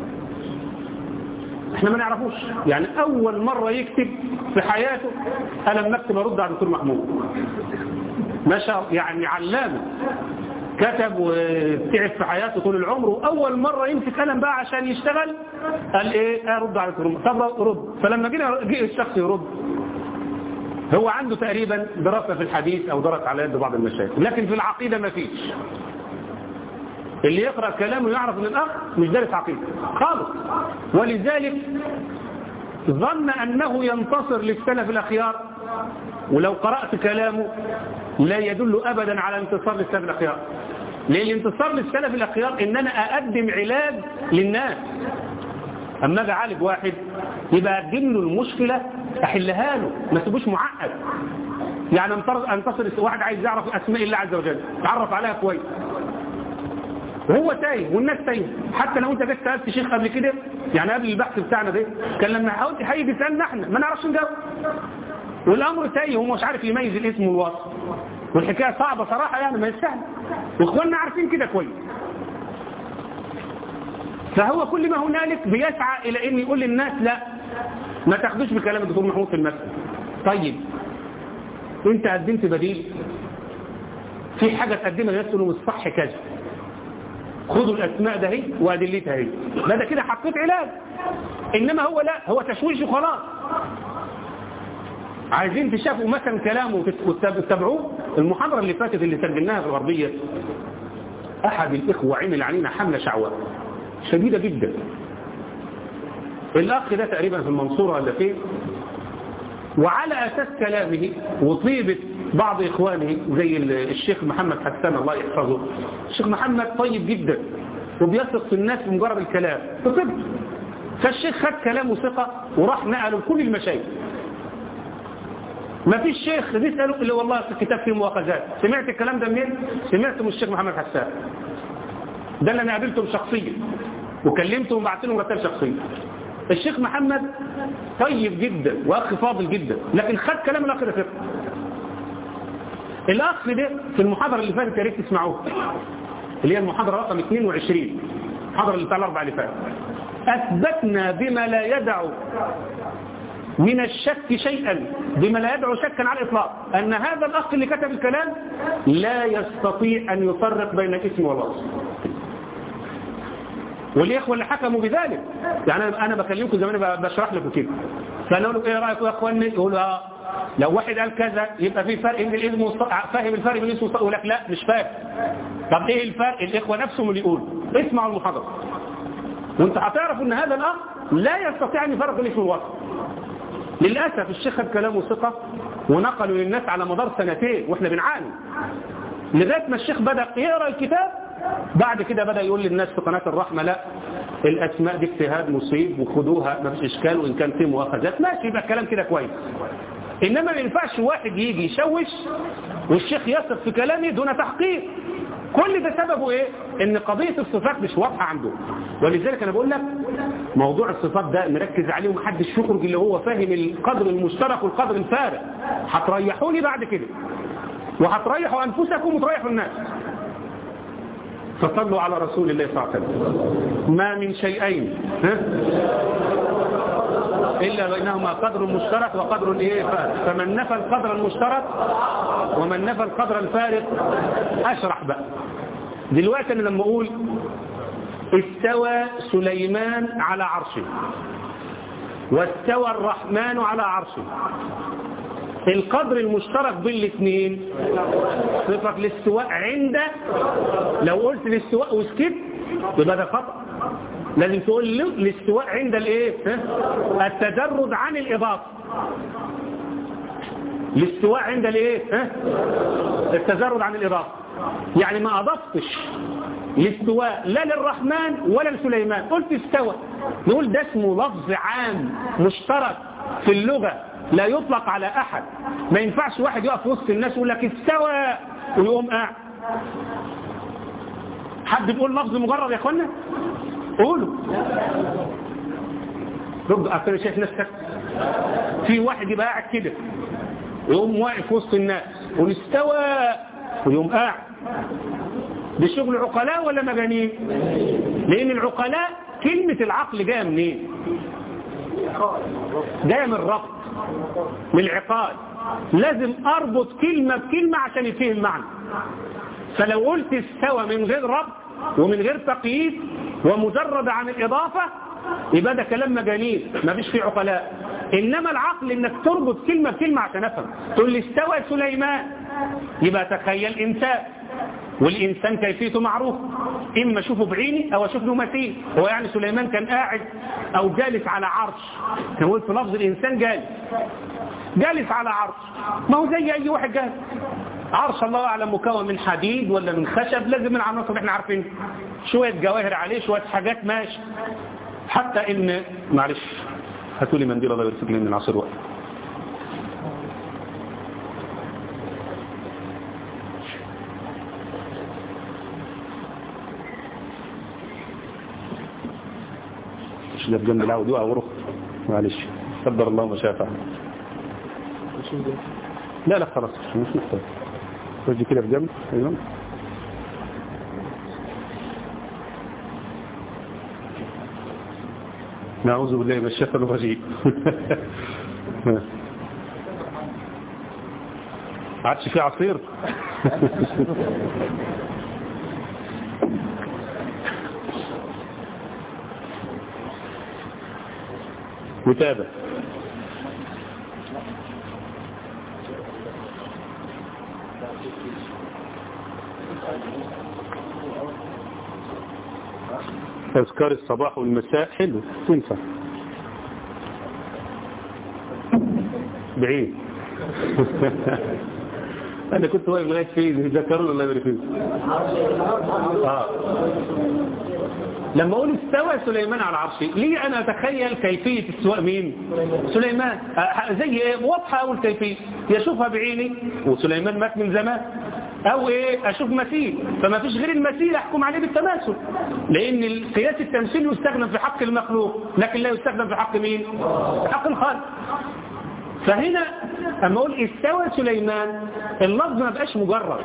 احنا ما نعرفوش يعني أول مرة يكتب في حياته أنا لما اكتب أرد على الدكتور محمود ما شاء يعني علامة كتب وتعب في حياته طول العمر وأول مرة يمسك قلم بقى عشان يشتغل قال إيه أرد على الدكتور طب رد فلما جينا جه الشخص يرد هو عنده تقريبا دراسة في الحديث أو درس على يد بعض المشايخ لكن في العقيدة ما فيش اللي يقرأ كلامه يعرف ان الأخ مش دارس عقيدة خالص ولذلك ظن أنه ينتصر للسلف الأخيار ولو قرأت كلامه لا يدل أبدا على انتصار للسلف الأخيار لأن الانتصار للسلف الأخيار إن أنا أقدم علاج للناس أما أجي أعالج واحد يبقى أقدم له المشكلة أحلها له ما تبوش معقد يعني انتصر واحد عايز يعرف أسماء الله عز وجل تعرف عليها كويس وهو تايه والناس تايه حتى لو انت جيت سالت شيخ قبل كده يعني قبل البحث بتاعنا ده كان لما حاولت هيجي يسالنا احنا ما نعرفش نجاوب والامر تايه هو مش عارف يميز الاسم والوصف والحكايه صعبه صراحه يعني ما يستاهل واخواننا عارفين كده كويس فهو كل ما هنالك بيسعى الى ان يقول للناس لا ما تاخدوش بكلام الدكتور محمود في المسألة طيب انت قدمت بديل في حاجة تقدمها للناس تقولوا مش صح كذا خدوا الاسماء ده هي وادلتها هي لا ده كده حطيت علاج انما هو لا هو تشويش وخلاص عايزين تشافوا مثلا كلامه وتتابعوه المحاضرة اللي فاتت اللي سجلناها في الغربية احد الاخوة عمل علينا حملة شعواء شديدة جدا الأخ ده تقريبا في المنصورة ولا فين وعلى أساس كلامه وطيبة بعض إخوانه زي الشيخ محمد حسان الله يحفظه الشيخ محمد طيب جدا وبيثق في الناس بمجرد الكلام فطب فالشيخ خد كلامه ثقة وراح نقله لكل المشايخ ما فيش شيخ بيسأله إلا والله في الكتاب فيه مؤاخذات سمعت الكلام ده منين؟ سمعته من الشيخ محمد حسان ده اللي انا قابلتهم شخصيا وكلمته وبعت لهم رسائل شخصيه الشيخ محمد طيب جدا واخ فاضل جدا لكن خد كلام الاخ ده فقه الاخ ده في المحاضره اللي فاتت يا ريت تسمعوها اللي هي المحاضره رقم 22 المحاضره اللي بتاع الاربع اللي فاتت اثبتنا بما لا يدع من الشك شيئا بما لا يدعو شكا على الإطلاق أن هذا الأخ اللي كتب الكلام لا يستطيع أن يفرق بين الاسم والوصف والإخوة اللي حكموا بذلك يعني أنا بكلمكم زمان بشرح لكم كده فأنا أقول إيه رأيكم يا أخواني يقولوا آه لو واحد قال كذا يبقى في فرق بين الاسم والص... فاهم الفرق بين الاسم والص... يقول لك لا مش فاهم طب ايه الفرق الاخوه نفسهم اللي يقول اسمعوا المحاضره وانت هتعرفوا ان هذا الاخ لا يستطيع ان يفرق بين الاسم والوصف للاسف الشيخ خد كلامه ثقه ونقلوا للناس على مدار سنتين واحنا بنعاني لغايه ما الشيخ بدا يقرا الكتاب بعد كده بدا يقول للناس في قناه الرحمه لا الأسماء دي اجتهاد مصيب وخدوها ما فيش إشكال وإن كان في مؤاخذات ماشي يبقى الكلام كده كويس إنما ما ينفعش واحد يجي يشوش والشيخ يثق في كلامه دون تحقيق كل ده سببه ايه ان قضية الصفات مش واضحة عنده ولذلك انا بقول لك موضوع الصفات ده نركز عليه ومحدش يخرج اللي هو فاهم القدر المشترك والقدر الفارق هتريحوني بعد كده وهتريحوا انفسكم وتريحوا الناس فصلوا على رسول الله صلى الله عليه وسلم ما من شيئين ها؟ إلا بينهما قدر مشترك وقدر إيه فارق فمن نفى القدر المشترك ومن نفى القدر الفارق أشرح بقى دلوقتي أنا لما أقول استوى سليمان على عرشه واستوى الرحمن على عرشه القدر المشترك بين الاثنين صفة الاستواء عند لو قلت الاستواء وسكت يبقى ده خطأ لازم تقول له الاستواء عند الايه ها؟ التجرد عن الاضافه الاستواء عند الايه ها؟ التجرد عن الاضافه يعني ما اضفتش الاستواء لا للرحمن ولا لسليمان قلت استوى نقول ده اسمه لفظ عام مشترك في اللغه لا يطلق على احد ما ينفعش واحد يقف وسط الناس ويقول لك استوى ويقوم قاعد حد بيقول لفظ مجرد يا اخوانا قولوا رد أكثر شايف نفسك في واحد يبقى قاعد كده يقوم واقف وسط الناس ونستوى ويقوم قاعد ده شغل عقلاء ولا مجانين لأن العقلاء كلمة العقل جاية منين جاية من الربط من العقال لازم أربط كلمة بكلمة عشان يفهم معنى فلو قلت استوى من غير ربط ومن غير تقييد ومجرد عن الإضافة يبقى ده كلام مجانين ما فيش فيه عقلاء إنما العقل إنك تربط كلمة بكلمة عشان أفهم تقول لي استوى سليمان يبقى تخيل إنسان والإنسان كيفيته معروف إما أشوفه بعيني أو أشوف له مثيل هو يعني سليمان كان قاعد أو جالس على عرش نقول في لفظ الإنسان جالس جالس على عرش ما هو زي أي واحد جالس عرش الله أعلم مكون من حديد ولا من خشب لازم من العناصر اللي احنا عارفين شوية جواهر عليه شوية حاجات ماشي حتى ان معلش هاتوا لي منديل الله يرسل لي من العصر وقت مش ده بجنب العود يقع ورخ معلش قدر الله ما شاء فعل لا لا خلاص مش محتاج رجي كده في جنب ايوه نعوذ بالله من الشيطان الرجيم عادش في عصير متابع أذكار الصباح والمساء حلو تنفع بعيد أنا كنت واقف لغاية فين ذكرون الله يبارك فيك آه. لما أقول استوى سليمان على عرشه ليه أنا أتخيل كيفية استواء مين سليمان آه زي إيه واضحة أول كيفية يشوفها بعيني وسليمان مات من زمان او ايه اشوف مثيل فما فيش غير المثيل احكم عليه بالتماثل لان القياس التمثيل يستخدم في حق المخلوق لكن لا يستخدم في حق مين في حق الخالق فهنا اما اقول استوى سليمان اللفظ ما بقاش مجرد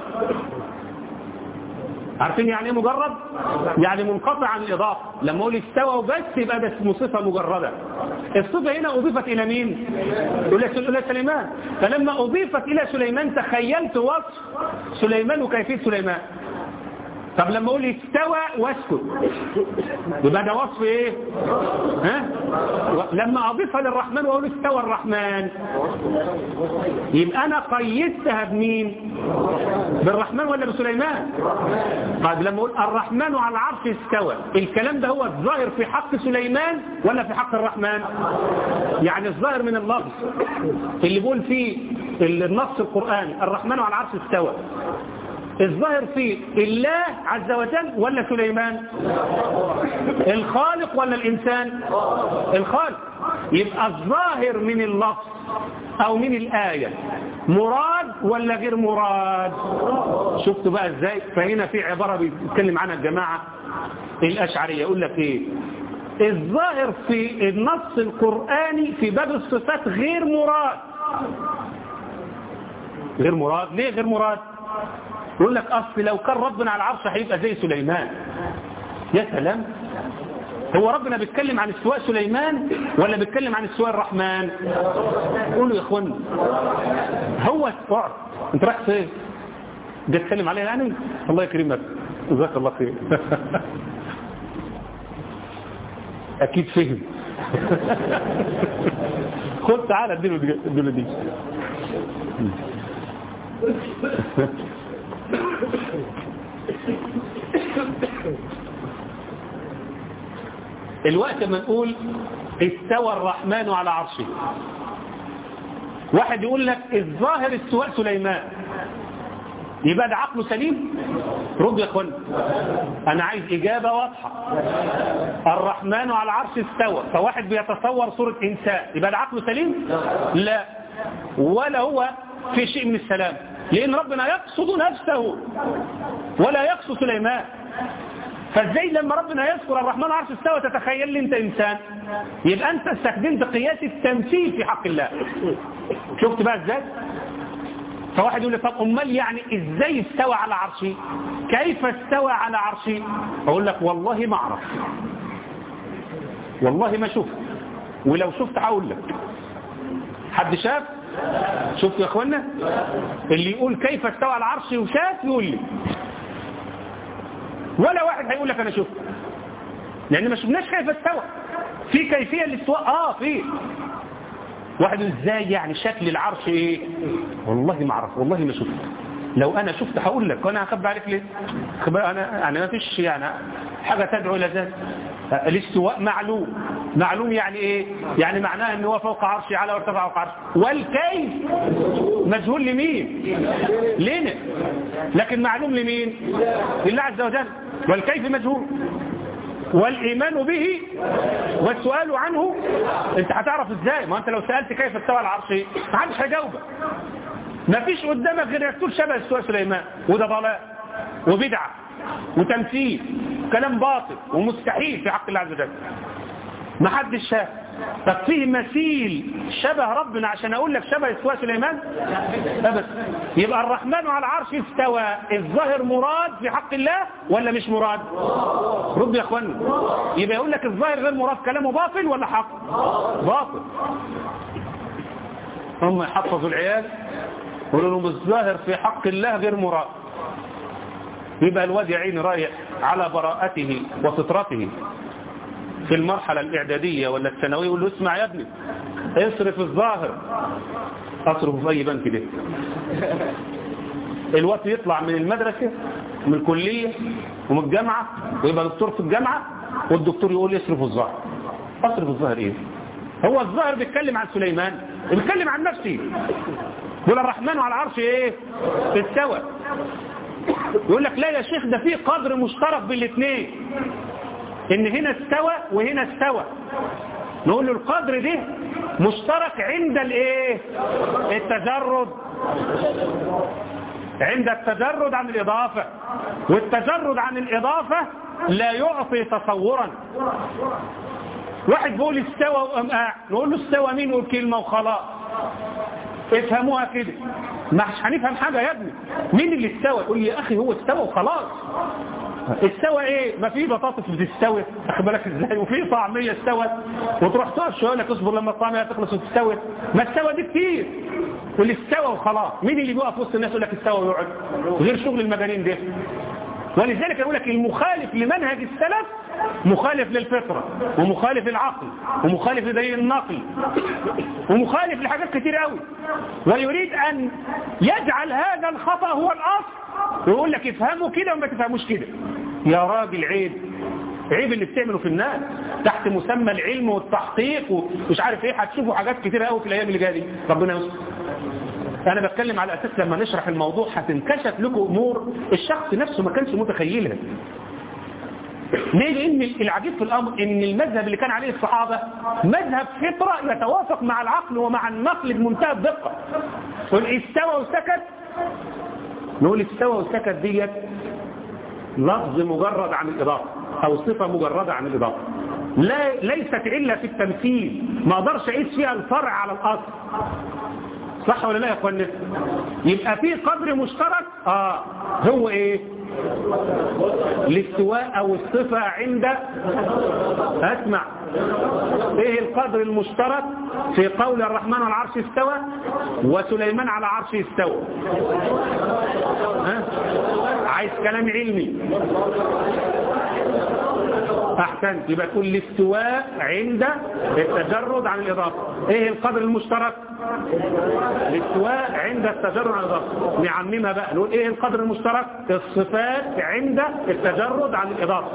عارفين يعني ايه مجرد يعني منقطع عن الاضافه لما اقول استوى وبس يبقى ده اسمه صفه مجرده الصفه هنا اضيفت الى مين الى سليمان فلما اضيفت الى سليمان تخيلت وصف سليمان وكيفيه سليمان طب لما اقول استوى واسكت يبقى ده وصف ايه ها لما اضيفها للرحمن واقول استوى الرحمن يبقى انا قيدتها بمين بالرحمن ولا بسليمان طيب لما اقول الرحمن على العرش استوى الكلام ده هو الظاهر في حق سليمان ولا في حق الرحمن يعني الظاهر من اللفظ اللي بيقول فيه النص القرآني الرحمن على العرش استوى الظاهر فيه الله عز وجل ولا سليمان الخالق ولا الإنسان الخالق يبقى الظاهر من اللفظ أو من الآية مراد ولا غير مراد شفتوا بقى ازاي فهنا في عبارة بيتكلم عنها الجماعة الأشعرية يقول لك ايه الظاهر في النص القرآني في باب الصفات غير مراد غير مراد ليه غير مراد يقول لك أصل لو كان ربنا على العرش هيبقى زي سليمان يا سلام هو ربنا بيتكلم عن استواء سليمان ولا بيتكلم عن استواء الرحمن قولوا يا اخوانا هو اقعد انت رايح فين ده تتكلم عليه يعني الله يكرمك جزاك الله خير اكيد فهم خد تعالى اديله دي اديله دي الوقت ما نقول استوى الرحمن على عرشه واحد يقول لك الظاهر استواء سليمان يبقى ده عقله سليم رد يا اخوان انا عايز اجابة واضحة الرحمن على العرش استوى فواحد بيتصور صورة انسان يبقى ده عقله سليم لا ولا هو في شيء من السلام لان ربنا يقصد نفسه ولا يقصد سليمان فازاي لما ربنا يذكر الرحمن على العرش استوى تتخيل لي انت انسان يبقى انت استخدمت قياس التمثيل في حق الله شفت بقى ازاي فواحد يقول لي طب امال يعني ازاي استوى على عرشي كيف استوى على عرشي اقول لك والله ما اعرف والله ما شفت ولو شفت هقول لك حد شاف شفت يا اخوانا اللي يقول كيف استوى على عرشي وشاف يقول لي ولا واحد هيقول لك انا شفت لان ما شفناش كيف استوى في كيفيه للاستواء اه في واحد ازاي يعني شكل العرش ايه والله ما اعرف والله ما شفت لو انا شفت هقول لك وانا هخبي عليك ليه انا انا ما فيش يعني حاجه تدعو الى ذلك الاستواء معلوم معلوم يعني ايه يعني معناه ان هو فوق عرشي على وارتفع فوق عرشي والكيف مجهول لمين لنا لكن معلوم لمين لله عز وجل والكيف مجهول والإيمان به والسؤال عنه انت هتعرف ازاي ما انت لو سألت كيف استوى العرش ما حدش هيجاوبك ما فيش قدامك غير انك تقول شبه استواء سليمان وده ضلال وبدعة وتمثيل كلام باطل ومستحيل في حق الله عز وجل ما حدش شاف طب فيه مثيل شبه ربنا عشان اقول لك شبه استواء سليمان ابدا يبقى الرحمن على العرش استوى الظاهر مراد في حق الله ولا مش مراد رد يا اخوانا يبقى يقول لك الظاهر غير مراد كلامه باطل ولا حق باطل هم يحفظوا العيال يقولوا لهم الظاهر في حق الله غير مراد يبقى الواد يا عيني رايح على براءته وفطرته في المرحلة الإعدادية ولا الثانوية يقول له اسمع يا ابني اصرف الظاهر اصرفه في أي بنك ده الوقت يطلع من المدرسة من الكلية ومن الجامعة ويبقى دكتور في الجامعة والدكتور يقول يصرف الظاهر اصرف الظاهر ايه هو الظاهر بيتكلم عن سليمان بيتكلم عن نفسي يقول الرحمن على العرش ايه استوى يقول لك لا يا شيخ ده في قدر مشترك بين الاثنين ان هنا استوى وهنا استوى نقول له القدر ده مشترك عند الايه التجرد عند التجرد عن الاضافة والتجرد عن الاضافة لا يعطي تصورا واحد بيقول استوى وقام قاعد نقول له استوى مين يقول كلمة وخلاص افهموها كده مش هنفهم حاجة يا ابني مين اللي استوى يقول لي يا اخي هو استوى وخلاص استوى ايه ما في بطاطس بتستوي اخد بالك ازاي وفي طعميه استوت وتروح تقف شويه لك اصبر لما الطعميه تخلص وتستوي ما استوى دي كتير واللي استوى وخلاص مين اللي بيقف وسط الناس يقول لك استوى ويقعد غير شغل المجانين ده ولذلك يقول لك المخالف لمنهج السلف مخالف للفطرة ومخالف للعقل ومخالف لدليل النقل ومخالف لحاجات كتير قوي ويريد أن يجعل هذا الخطأ هو الأصل ويقول لك افهموا كده وما تفهموش كده يا راجل عيب عيب اللي بتعمله في الناس تحت مسمى العلم والتحقيق ومش عارف ايه هتشوفوا حاجات كتير قوي في الايام اللي جايه دي ربنا يستر انا بتكلم على اساس لما نشرح الموضوع هتنكشف لكم امور الشخص نفسه ما كانش متخيلها ليه لان العجيب في الامر ان المذهب اللي كان عليه الصحابه مذهب فطره يتوافق مع العقل ومع النقل بمنتهى الدقه قل استوى وسكت نقول استوى وسكت ديت لفظ مجرد عن الاضافه او صفه مجرده عن الاضافه لا ليست عله في التمثيل ما اقدرش اقيس فيها الفرع على الاصل صح ولا لا يا اخوانا يبقى في قدر مشترك اه هو ايه الاستواء او الصفة عند اسمع ايه القدر المشترك في قول الرحمن على العرش استوى وسليمان على عرشه استوى ها عايز كلام علمي احسنت يبقى تقول الاستواء عند التجرد عن الاضافه ايه القدر المشترك الاستواء عند التجرد عن الاضافه نعممها بقى نقول ايه القدر المشترك الصفات عند التجرد عن الاضافه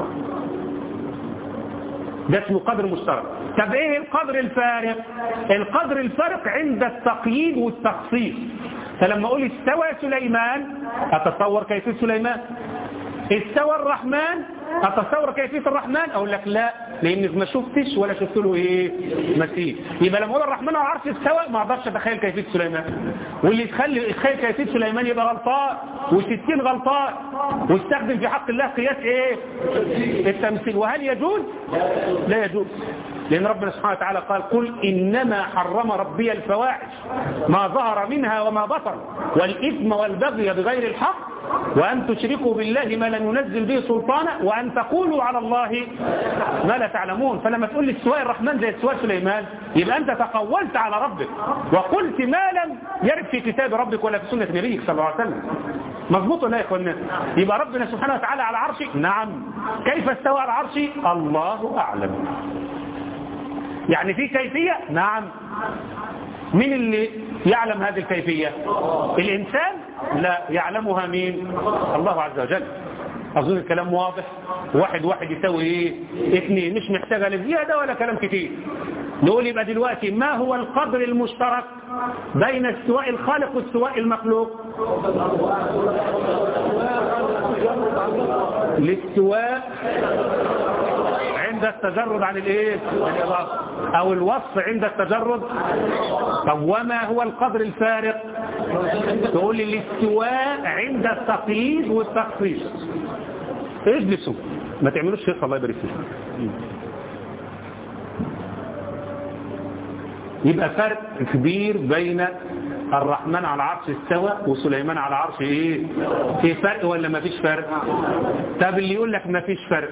ده اسمه قدر مشترك طب ايه القدر الفارق القدر الفارق عند التقييد والتخصيص فلما اقول استوى سليمان اتصور كيفيه سليمان استوى الرحمن اتصور كيفيه الرحمن اقول لك لا لان ما شفتش ولا شفت له ايه مثيل يبقى لما اقول الرحمن على العرش استوى ما اقدرش اتخيل كيفيه سليمان واللي يتخيل يتخيل كيفيه سليمان يبقى غلطان و60 غلطان واستخدم في حق الله قياس ايه التمثيل وهل يجوز لا يجوز لأن ربنا سبحانه وتعالى قال قل إنما حرم ربي الفواحش ما ظهر منها وما بطن والإثم والبغي بغير الحق وأن تشركوا بالله ما لم ينزل به سلطانا وأن تقولوا على الله ما لا تعلمون فلما تقول لي استواء الرحمن زي استواء سليمان يبقى أنت تقولت على ربك وقلت ما لم يرد في كتاب ربك ولا في سنة نبيك صلى الله عليه وسلم مظبوط ولا يا اخوانا يبقى ربنا سبحانه وتعالى على عرشه نعم كيف استوى على عرشه الله أعلم يعني في كيفية نعم مين اللي يعلم هذه الكيفية الإنسان لا يعلمها مين الله عز وجل أظن الكلام واضح واحد واحد يساوي ايه اثنين مش محتاجة لزيادة ولا كلام كتير نقول يبقى دلوقتي ما هو القدر المشترك بين استواء الخالق واستواء المخلوق الاستواء عند التجرد عن الايه الاضافه او الوصف عند التجرد طب وما هو القدر الفارق تقول لي الاستواء عند التقييد والتخصيص اجلسوا ما تعملوش شيخ الله يبارك فيكم يبقى فرق كبير بين الرحمن على العرش استوى وسليمان على العرش ايه في فرق ولا ما فيش فرق طب اللي يقول لك ما فيش فرق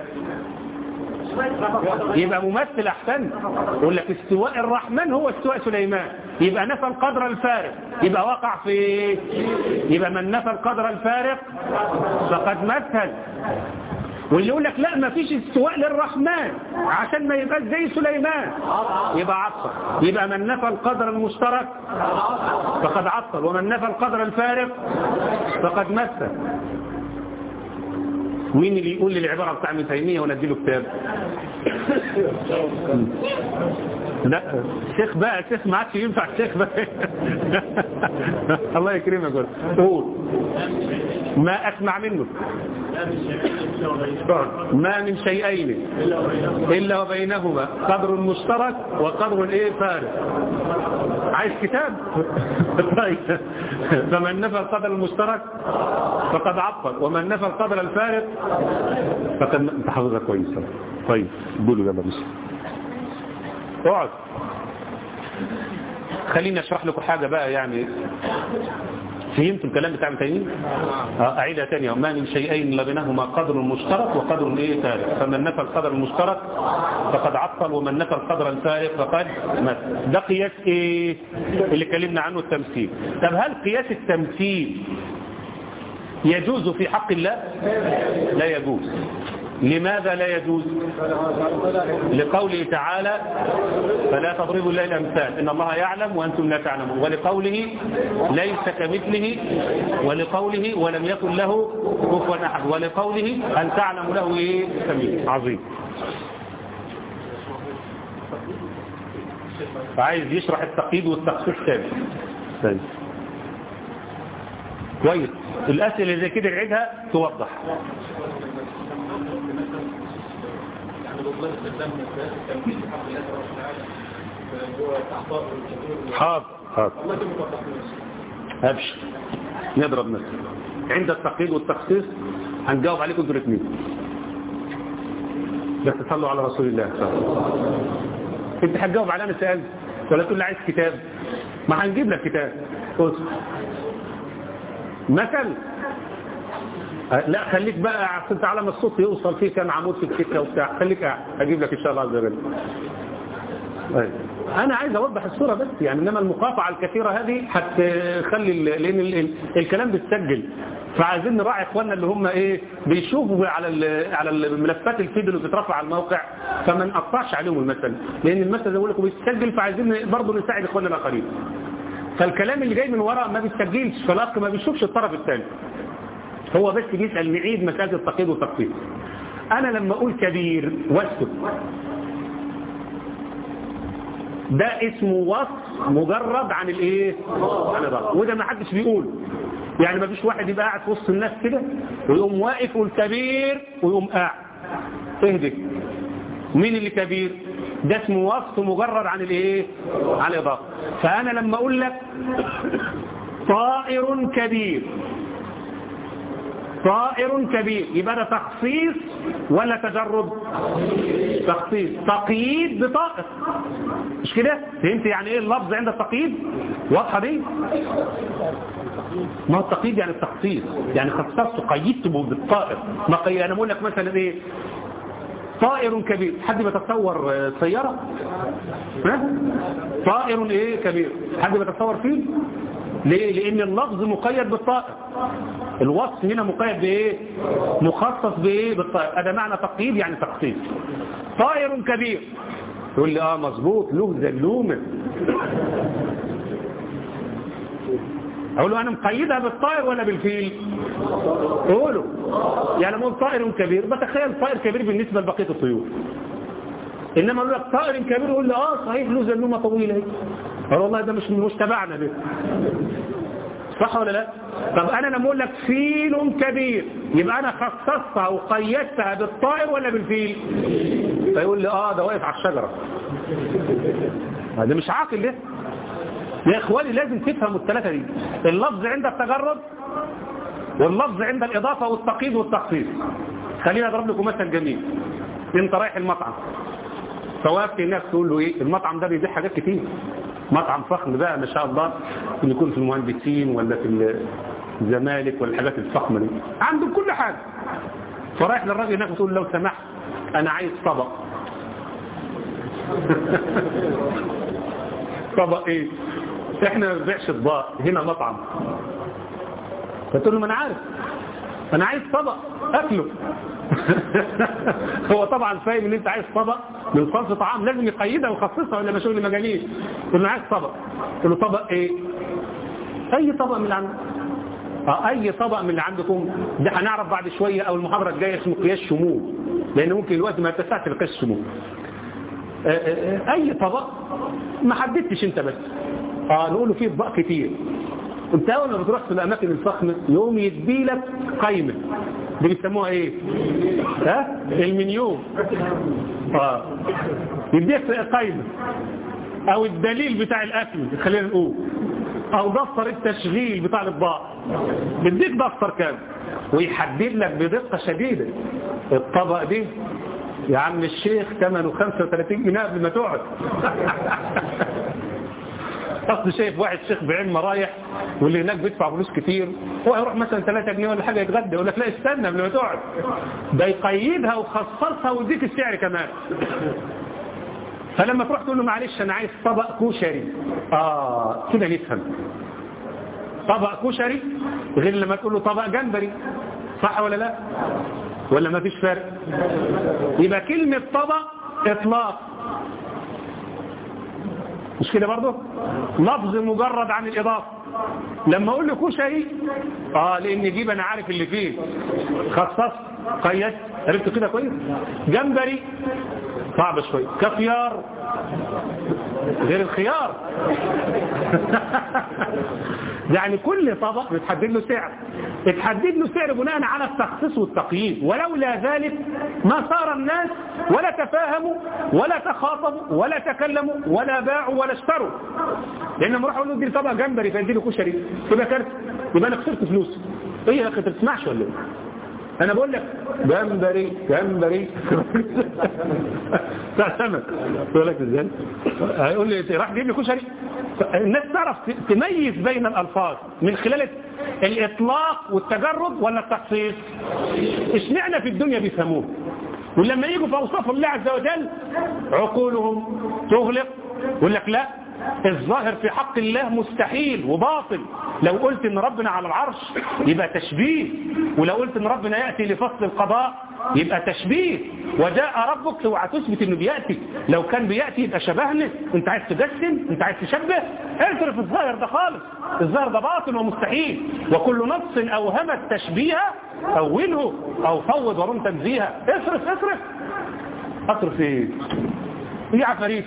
يبقى ممثل احسن يقول لك استواء الرحمن هو استواء سليمان يبقى نفى القدر الفارق يبقى وقع في ايه يبقى من نفى القدر الفارق فقد مثل واللي يقول لك لا ما فيش استواء للرحمن عشان ما يبقاش زي سليمان يبقى عطل يبقى من نفى القدر المشترك فقد عطل ومن نفى القدر الفارق فقد مثل مين اللي يقول لي العبارة بتاع ابن تيمية ولا اديله كتاب لا شيخ بقى شيخ ما عادش ينفع شيخ بقى الله يكرمك قول قول ما اسمع منه ما من شيئين الا وبينهما قدر مشترك وقدر ايه فارق عايز كتاب طيب فمن نفى القدر المشترك فقد عطل ومن نفى القدر الفارق فقد انت حافظها كويس طيب قولوا يلا بس اقعد خليني اشرح لكم حاجة بقى يعني فهمتوا الكلام بتاع ابن تيميه اعيدها ثانيه ما من شيئين الا بينهما قدر مشترك وقدر ايه فارق فمن نفى القدر المشترك فقد عطل ومن نفى القدر الفارق فقد مثل ده قياس ايه اللي اتكلمنا عنه التمثيل طب هل قياس التمثيل يجوز في حق الله لا يجوز لماذا لا يجوز لقوله تعالى فلا تضربوا الله الأمثال إن الله يعلم وأنتم لا تعلمون ولقوله ليس كمثله ولقوله ولم يكن له كفوا أحد ولقوله هل تعلم له إيه سميع عظيم فعايز يشرح التقييد والتخصيص تاني طيب كويس الاسئله اللي زي كده نعيدها توضح حاضر حاضر ابشر نضرب مثل عند التقييد والتخصيص هنجاوب عليكم انتوا الاثنين بس تصلوا على رسول الله صلى الله عليه وسلم انت هتجاوب على انا سألت ولا تقول لي عايز كتاب ما هنجيب لك كتاب بص مثل أه، لا خليك بقى عشان تعالى ما الصوت يوصل فيه كان عمود في السكه وبتاع خليك قاعد هجيب لك ان شاء الله عز وجل طيب. انا عايز اوضح الصوره بس يعني انما المقاطعه الكثيره هذه هتخلي ال- لان ال- ال- الكلام بيتسجل فعايزين نراعي اخواننا اللي هم ايه بيشوفوا على ال- على الملفات الفيديو اللي بتترفع على الموقع فما نقطعش عليهم المثل لان المثل زي ما بقول لكم بيتسجل فعايزين برضه نساعد اخواننا الاخرين فالكلام اللي جاي من ورا ما بيتسجلش فالاخ ما بيشوفش الطرف الثاني هو بس بيسال نعيد مساله التقييد والتخفيف انا لما اقول كبير واسكت ده اسمه وصف مجرد عن الايه عن الرأي وده ما حدش بيقوله يعني ما فيش واحد يبقى قاعد في وسط الناس كده ويقوم واقف يقول كبير ويقوم قاعد اهدي مين اللي كبير ده اسمه وصف مجرد عن الايه عن الاضافه فانا لما اقول لك طائر كبير طائر كبير يبقى ده تخصيص ولا تجرد تخصيص تقييد بطائر مش كده فهمت يعني ايه اللفظ عند التقييد واضحه دي ما هو التقييد يعني التخصيص يعني خصصت قيدته بالطائر ما قي... انا بقول لك مثلا ايه طائر كبير حد بيتصور آه، سيارة ها؟ طائر ايه كبير حد بيتصور فيه ليه لان اللفظ مقيد بالطائر الوصف هنا مقيد بايه مخصص بايه بالطائر هذا معنى تقييد يعني تخصيص طائر كبير يقول لي اه مظبوط له زلومه اقول له انا مقيدها بالطائر ولا بالفيل قولوا يعني مو طائر كبير بتخيل طائر كبير بالنسبه لبقيه الطيور انما اقول لك طائر كبير يقول لي اه صحيح له زلومه طويله اهي اقول والله ده مش مش تبعنا ده صح ولا لا طب انا لما اقول لك فيل كبير يبقى انا خصصتها وقيدتها بالطائر ولا بالفيل فيقول لي اه ده واقف على الشجره ده مش عاقل ده يا اخواني لازم تفهموا الثلاثه دي اللفظ عند التجرد واللفظ عند الاضافه والتقييد والتخصيص خلينا اضرب لكم مثل جميل انت رايح المطعم فوقفت هناك تقول له ايه المطعم ده بيبيع حاجات كتير مطعم فخم بقى ما شاء الله اللي يكون في المهندسين ولا في الزمالك ولا الحاجات الفخمه دي عنده كل حاجه فرايح للراجل هناك وتقول له لو سمحت انا عايز طبق طبق ايه احنا ما بنبيعش اطباق هنا مطعم فتقول له ما انا عارف انا عايز طبق اكله هو طبعا فاهم ان انت عايز طبق من صنف طعام لازم يقيدها ويخصصها ولا مشغول مجانين تقول له عايز طبق تقول له طبق ايه اي طبق من اللي عندك اه اي طبق من اللي عندكم ده هنعرف بعد شوية او المحاضرة الجاية اسمه قياس شمول لان ممكن الوقت ما يتسعش لقياس الشمول آه آه اي طبق ما حددتش انت بس اه نقول له فيه اطباق كتير انت اول ما بتروح في الاماكن الفخمه يوم يدي لك قايمه دي بيسموها ايه ها المنيو اه يديك قايمه او الدليل بتاع الاكل خلينا نقول او دفتر التشغيل بتاع الاطباق بيديك دفتر كامل ويحدد لك بدقه شديده الطبق دي يا عم الشيخ ثمنه 35 جنيه قبل ما تقعد اصل شايف واحد شيخ بعلم رايح واللي هناك بيدفع فلوس كتير هو هيروح مثلا 3 جنيه ولا حاجه يتغدى يقول لك لا استنى قبل ما تقعد ده يقيدها ويخصصها ويديك السعر كمان فلما تروح تقول له معلش انا عايز طبق كشري اه كده نفهم طبق كشري غير لما تقول له طبق جمبري صح ولا لا ولا ما فيش فرق يبقى كلمة طبق اطلاق مش كده برضه لفظ مجرد عن الإضافة لما أقول له كشري آه لأن جيب أنا عارف اللي فيه خصص قيدت عرفت كده كويس جمبري صعب شوي كافيار غير الخيار يعني كل طبق بتحدد له سعر بتحدد له سعر بناء على التخصيص والتقييد ولولا ذلك ما صار الناس ولا تفاهموا ولا تخاطبوا ولا تكلموا ولا باعوا ولا اشتروا لان لما اروح اقول له اديني طبق جمبري فيدي له كشري يبقى كارثه يبقى انا خسرت فلوس ايه يا اخي انت بتسمعش ولا ايه انا بقول لك جمبري جمبري بتاع سمك يقول لك ازاي هيقول لي راح جيب لي كشري الناس تعرف تميز بين الالفاظ من خلال الاطلاق والتجرد ولا التخصيص اشمعنى في الدنيا بيفهموه ولما يجوا في اوصاف الله عز وجل عقولهم تغلق يقول لك لا الظاهر في حق الله مستحيل وباطل لو قلت ان ربنا على العرش يبقى تشبيه ولو قلت ان ربنا يأتي لفصل القضاء يبقى تشبيه وجاء ربك اوعى تثبت انه بيأتي لو كان بيأتي يبقى شبهنا انت عايز تجسم انت عايز تشبه اعترف الظاهر ده خالص الظاهر ده باطل ومستحيل وكل نص اوهم التشبيه اوله او فوض ورم تنزيها اصرف اصرف اصرف ايه ايه عفاريت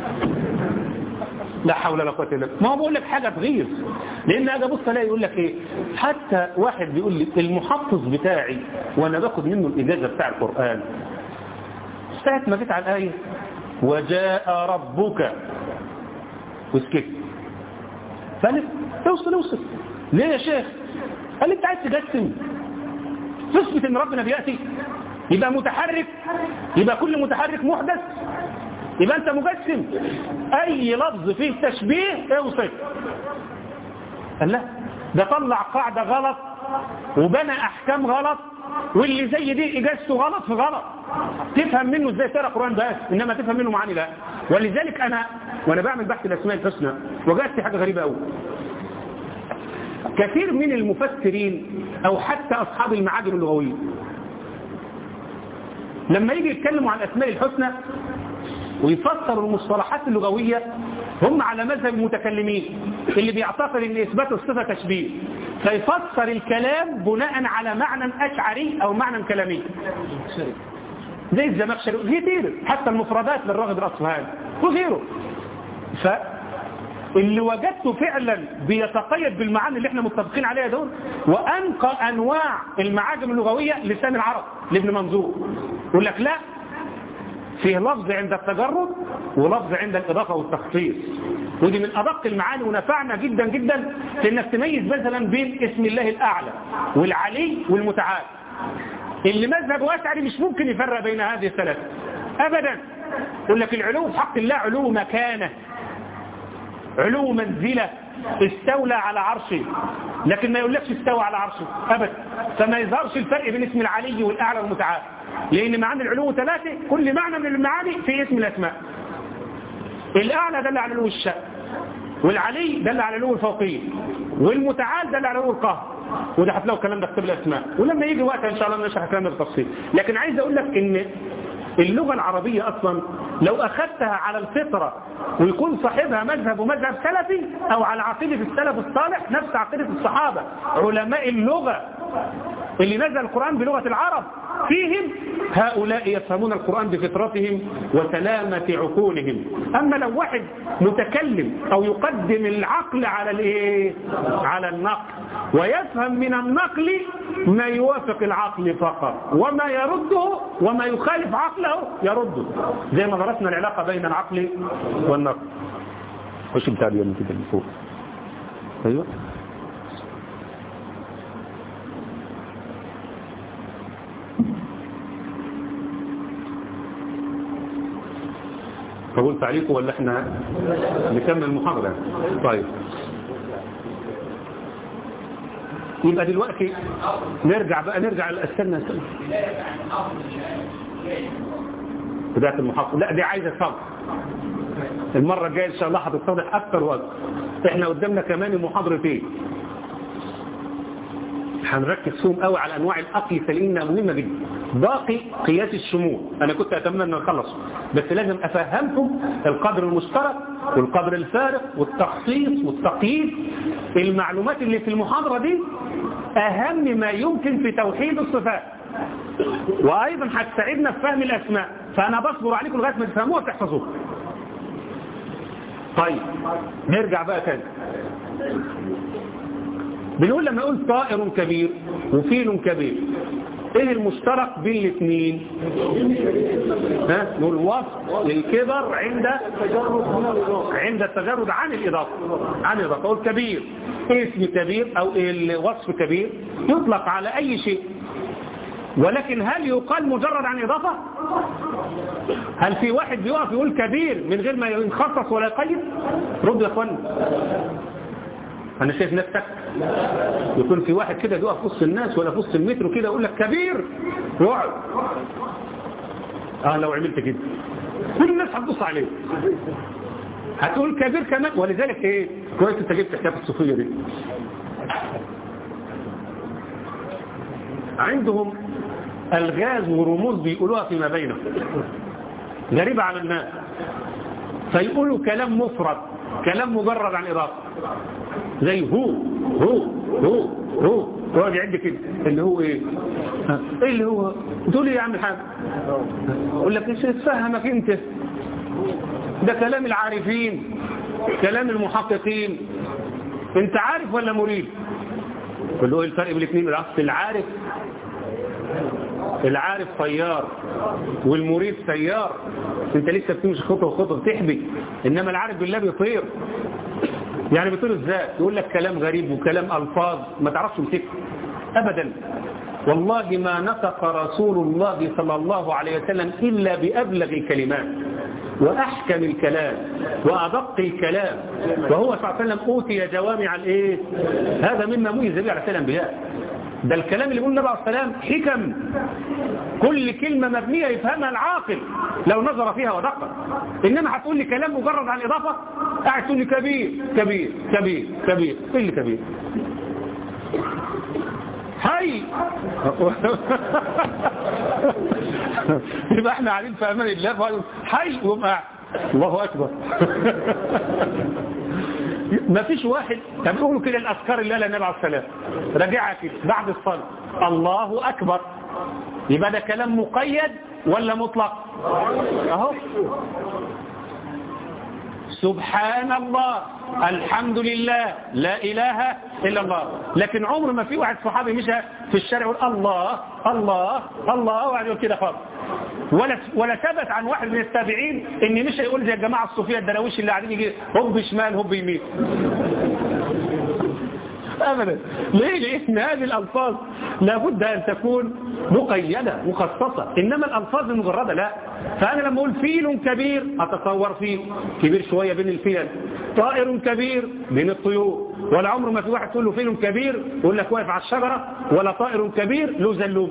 لا حول ولا قوه الا بالله ما هو بقول لك حاجه تغيظ لان اجي ابص الاقي يقول لك ايه حتى واحد بيقول لي المحفظ بتاعي وانا باخد منه الاجازه بتاع القران ساعه ما جيت على الايه وجاء ربك وسكت فقال اوصل اوصل ليه يا شيخ قال لي انت عايز تجسم تثبت ان ربنا بياتي يبقى متحرك يبقى كل متحرك محدث يبقى انت مجسم اي لفظ فيه تشبيه اوصف قال لا ده طلع قاعدة غلط وبنى احكام غلط واللي زي دي اجازته غلط في غلط تفهم منه ازاي تقرا قران بس انما تفهم منه معاني لا ولذلك انا وانا بعمل بحث الاسماء الحسنى وجدت حاجه غريبه قوي كثير من المفسرين او حتى اصحاب المعاجم اللغويه لما يجي يتكلموا عن الاسماء الحسنى ويفسروا المصطلحات اللغوية هم على مذهب المتكلمين اللي بيعتقد ان اثبات الصفة تشبيه فيفسر الكلام بناء على معنى اشعري او معنى كلامي زي الزمخشري كتير حتى المفردات للراغب الاصفهاني وغيره ف اللي وجدته فعلا بيتقيد بالمعاني اللي احنا متفقين عليها دول وانقى انواع المعاجم اللغويه لسان العرب لابن منظور يقول لك لا فيه لفظ عند التجرد ولفظ عند الإضافة والتخصيص ودي من أدق المعاني ونفعنا جدا جدا في انك تميز مثلا بين اسم الله الأعلى والعلي والمتعال اللي مذهب واسعري مش ممكن يفرق بين هذه الثلاثة أبدا يقول لك العلو في حق الله علو مكانة علو منزلة استولى على عرشه لكن ما يقولكش استوى على عرشه أبدا فما يظهرش الفرق بين اسم العلي والأعلى والمتعال لأن معاني العلو ثلاثة كل معنى من المعاني في اسم الأسماء الأعلى دل على علو الشأن والعلي دل على علو الفوقية والمتعال دل على علو القهر وده هتلاقوا الكلام ده في كتاب الأسماء ولما يجي وقت إن شاء الله نشرح الكلام ده بالتفصيل لكن عايز أقول لك إن اللغة العربية أصلا لو أخذتها على الفطرة ويكون صاحبها مذهب ومذهب سلفي أو على عقيدة السلف الصالح نفس عقيدة الصحابة علماء اللغة اللي نزل القرآن بلغة العرب فيهم هؤلاء يفهمون القرآن بفطرتهم وسلامة عقولهم أما لو واحد متكلم أو يقدم العقل على الايه على النقل ويفهم من النقل ما يوافق العقل فقط وما يرده وما يخالف عقله يرده زي ما درسنا العلاقة بين العقل والنقل وش بتاع اليوم كده فوق ايوه فقول تعليقه ولا احنا نكمل المحاضرة طيب يبقى دلوقتي نرجع بقى نرجع استنى استنى بداية المحاضرة لا دي عايزة صبر المرة الجاية ان شاء الله هتتضح اكتر واكتر احنا قدامنا كمان محاضرتين هنركز فيهم قوي على انواع الاقيسه لانها مهمه جدا باقي قياس الشمول انا كنت اتمنى ان نخلص بس لازم افهمكم القدر المشترك والقدر الفارق والتخصيص والتقييد المعلومات اللي في المحاضره دي اهم ما يمكن في توحيد الصفات وايضا هتساعدنا في فهم الاسماء فأنا بصبر عليكم لغاية ما تفهموها وتحفظوها طيب نرجع بقى تاني بنقول لما نقول طائر كبير وفيل كبير ايه المشترك بين الاثنين ها نقول وصف للكبر عند عند التجرد عن الاضافه عن الاضافه نقول كبير اسم كبير او الوصف كبير يطلق على اي شيء ولكن هل يقال مجرد عن اضافه هل في واحد بيقف يقول كبير من غير ما ينخصص ولا يقيد رد يا اخوانا انا شايف نفسك يكون في واحد كده بيقف في وسط الناس ولا في وسط المترو كده يقول لك كبير يقعد اه لو عملت كده كل الناس هتبص عليه هتقول كبير كمان ولذلك ايه كويس انت جبت حكايه الصوفيه دي عندهم الغاز ورموز بيقولوها فيما بينهم غريبة على الناس فيقولوا كلام مفرد كلام مجرد عن إضافة زي هو هو هو هو يقعد يعد كده اللي هو ايه ها، ايه اللي هو تقول ايه يا عم الحاج اقول لك ايش تفهمك انت ده كلام العارفين كلام المحققين انت عارف ولا مريد قل له ايه الفرق بين الاثنين بالعكس العارف العارف طيار والمريد سيار انت لسه بتمشي خطوه وخطوه بتحبي انما العارف بالله بيطير يعني بيطير ازاي يقول لك كلام غريب وكلام الفاظ ما تعرفش تمسكه ابدا والله ما نطق رسول الله صلى الله عليه وسلم الا بابلغ الكلمات واحكم الكلام وادق الكلام وهو صلى الله عليه وسلم اوتي جوامع الايه هذا مما ميز به على السلام بها ده الكلام اللي بيقول النبي عليه السلام حكم كل كلمة مبنية يفهمها العاقل لو نظر فيها ودقق إنما هتقول لي كلام مجرد عن إضافة قاعد تقول لي كبير كبير كبير كبير ايه اللي كبير هاي يبقى احنا قاعدين في امان الله فقالوا هاي وقع الله اكبر ما فيش واحد كان بيقولوا كده الاذكار اللي قالها النبي عليه السلام راجعها كده بعد الصلاه الله اكبر يبقى ده كلام مقيد ولا مطلق اهو سبحان الله الحمد لله لا إله إلا الله لكن عمر ما في واحد صحابي مشى في الشارع يقول الله الله الله وقعد يقول كده خالص ولا ولا ثبت عن واحد من التابعين ان مش هيقول زي الجماعه الصوفيه الدراويش اللي قاعدين يجي هوب شمال هوب يمين ابدا ليه لان هذه الالفاظ لابد ان تكون مقيده مخصصه انما الالفاظ المجرده لا فانا لما اقول فيل كبير اتصور فيه كبير شويه بين الفيل طائر كبير بين الطيور ولا عمره ما في واحد تقول له فيل كبير يقول لك واقف على الشجره ولا طائر كبير له زلوم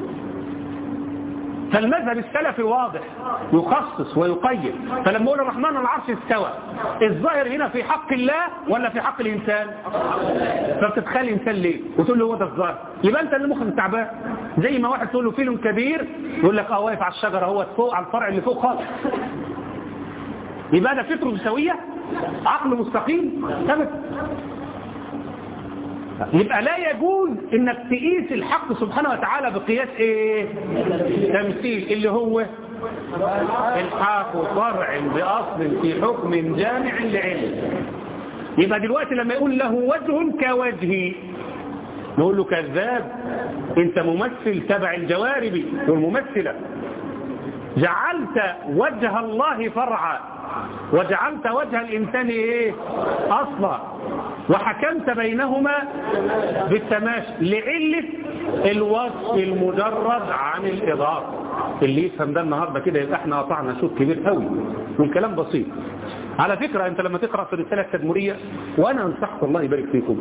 فالمذهب السلفي واضح يخصص ويقيد فلما يقول الرحمن على العرش استوى الظاهر هنا في حق الله ولا في حق الإنسان فبتتخيل الإنسان ليه وتقول له هو ده الظاهر يبقى أنت اللي مخك تعبان زي ما واحد تقول له فيل كبير يقول لك اه واقف على الشجرة هو فوق على الفرع اللي فوق خالص يبقى ده فكره سوية عقل مستقيم ثبت يبقى لا يجوز انك تقيس الحق سبحانه وتعالى بقياس ايه تمثيل اللي هو الحاق فرع باصل في حكم جامع لعلم يبقى دلوقتي لما يقول له وجه كوجهي نقول له كذاب انت ممثل تبع الجوارب والممثلة جعلت وجه الله فرعا وجعلت وجه الإنسان إيه أصلا وحكمت بينهما بالتماشي لعلة الوصف المجرد عن الإضافة اللي يفهم ده النهاردة كده يبقى احنا قطعنا شوط كبير قوي والكلام بسيط على فكرة انت لما تقرأ في الرسالة التدمرية وانا انصحك الله يبارك فيكم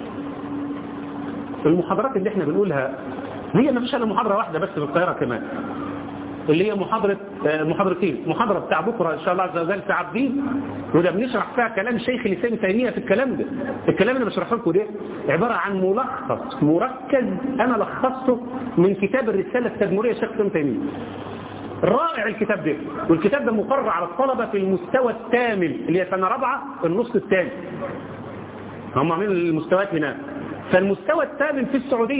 المحاضرات اللي احنا بنقولها هي ما فيش الا محاضرة واحدة بس في القاهرة كمان اللي هي محاضرة محاضرتين محاضرة بتاع بكرة إن شاء الله عز وجل في عبدين وده بنشرح فيها كلام شيخ الإسلام تيمية في الكلام ده الكلام اللي بشرحه لكم ده عبارة عن ملخص مركز أنا لخصته من كتاب الرسالة التدمرية شيخ الإسلام تيمية رائع الكتاب ده والكتاب ده مقرر على الطلبة في المستوى الثامن اللي هي سنة رابعة النص الثاني هم عاملين المستويات هناك فالمستوى الثامن في السعودية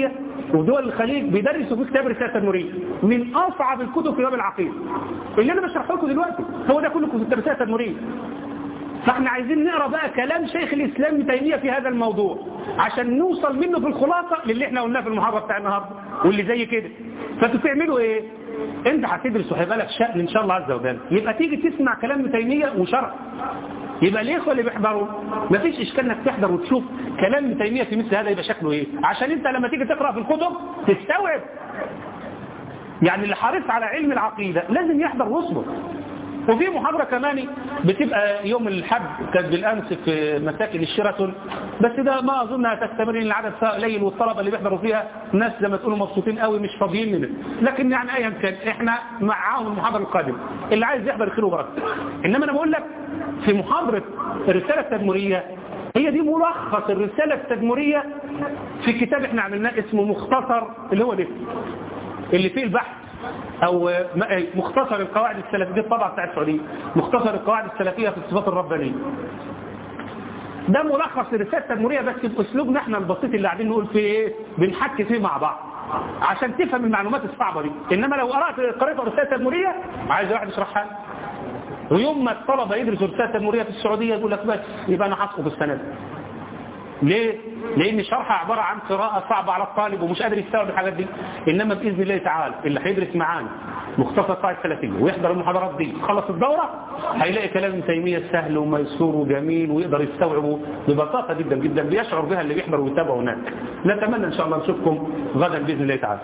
ودول الخليج بيدرسوا في كتاب رسالة التدمرية من أصعب الكتب في باب العقيدة اللي أنا بشرحه لكم دلوقتي هو ده كله في كتاب رسالة التدمرية فاحنا عايزين نقرا بقى كلام شيخ الإسلام ابن تيمية في هذا الموضوع عشان نوصل منه في الخلاصة للي احنا قلناه في المحاضرة بتاع النهاردة واللي زي كده فانتوا تعملوا ايه انت هتدرس وهيبقى لك شأن ان شاء الله عز وجل يبقى تيجي تسمع كلام ابن تيمية وشرح يبقى الاخوه اللي بيحضروا مفيش اشكال انك تحضر وتشوف كلام ابن تيميه في مثل هذا يبقى شكله ايه عشان انت لما تيجي تقرا في الكتب تستوعب يعني اللي حريص على علم العقيده لازم يحضر ويصبر وفي محاضرة كمان بتبقى يوم الحد كانت بالأمس في مساكن الشيراتون بس ده ما أظنها تستمر لأن العدد فيها قليل والطلبة اللي بيحضروا فيها ناس زي ما تقولوا مبسوطين قوي مش فاضيين منه لكن يعني أيا كان إحنا معاهم المحاضرة القادمة اللي عايز يحضر خير وبركة إنما أنا بقول لك في محاضرة الرسالة التدمرية هي دي ملخص الرسالة التدمرية في كتاب احنا عملناه اسمه مختصر اللي هو ده اللي فيه البحث او مختصر القواعد السلفية دي الطبعة بتاع السعودية مختصر القواعد السلفية في الصفات الربانية ده ملخص لرسالة التدمرية بس بأسلوبنا احنا البسيط اللي قاعدين نقول فيه ايه بنحكي فيه مع بعض عشان تفهم المعلومات الصعبة دي انما لو قرأت قريت رسالة التدمرية عايز واحد يشرحها لي. ويوم ما الطلبة يدرسوا رسالة التدمرية في السعودية يقول لك بس يبقى انا هسقط السنة دي ليه؟ لأن شرحها عبارة عن قراءة صعبة على الطالب ومش قادر يستوعب الحاجات دي إنما بإذن الله تعالى اللي هيدرس معانا مختصر قاعدة السلفية ويحضر المحاضرات دي خلص الدورة هيلاقي كلام ابن تيمية سهل وميسور وجميل ويقدر يستوعبه ببساطة جدا جدا بيشعر بها اللي بيحضر ويتابع هناك نتمنى إن شاء الله نشوفكم غدا بإذن الله تعالى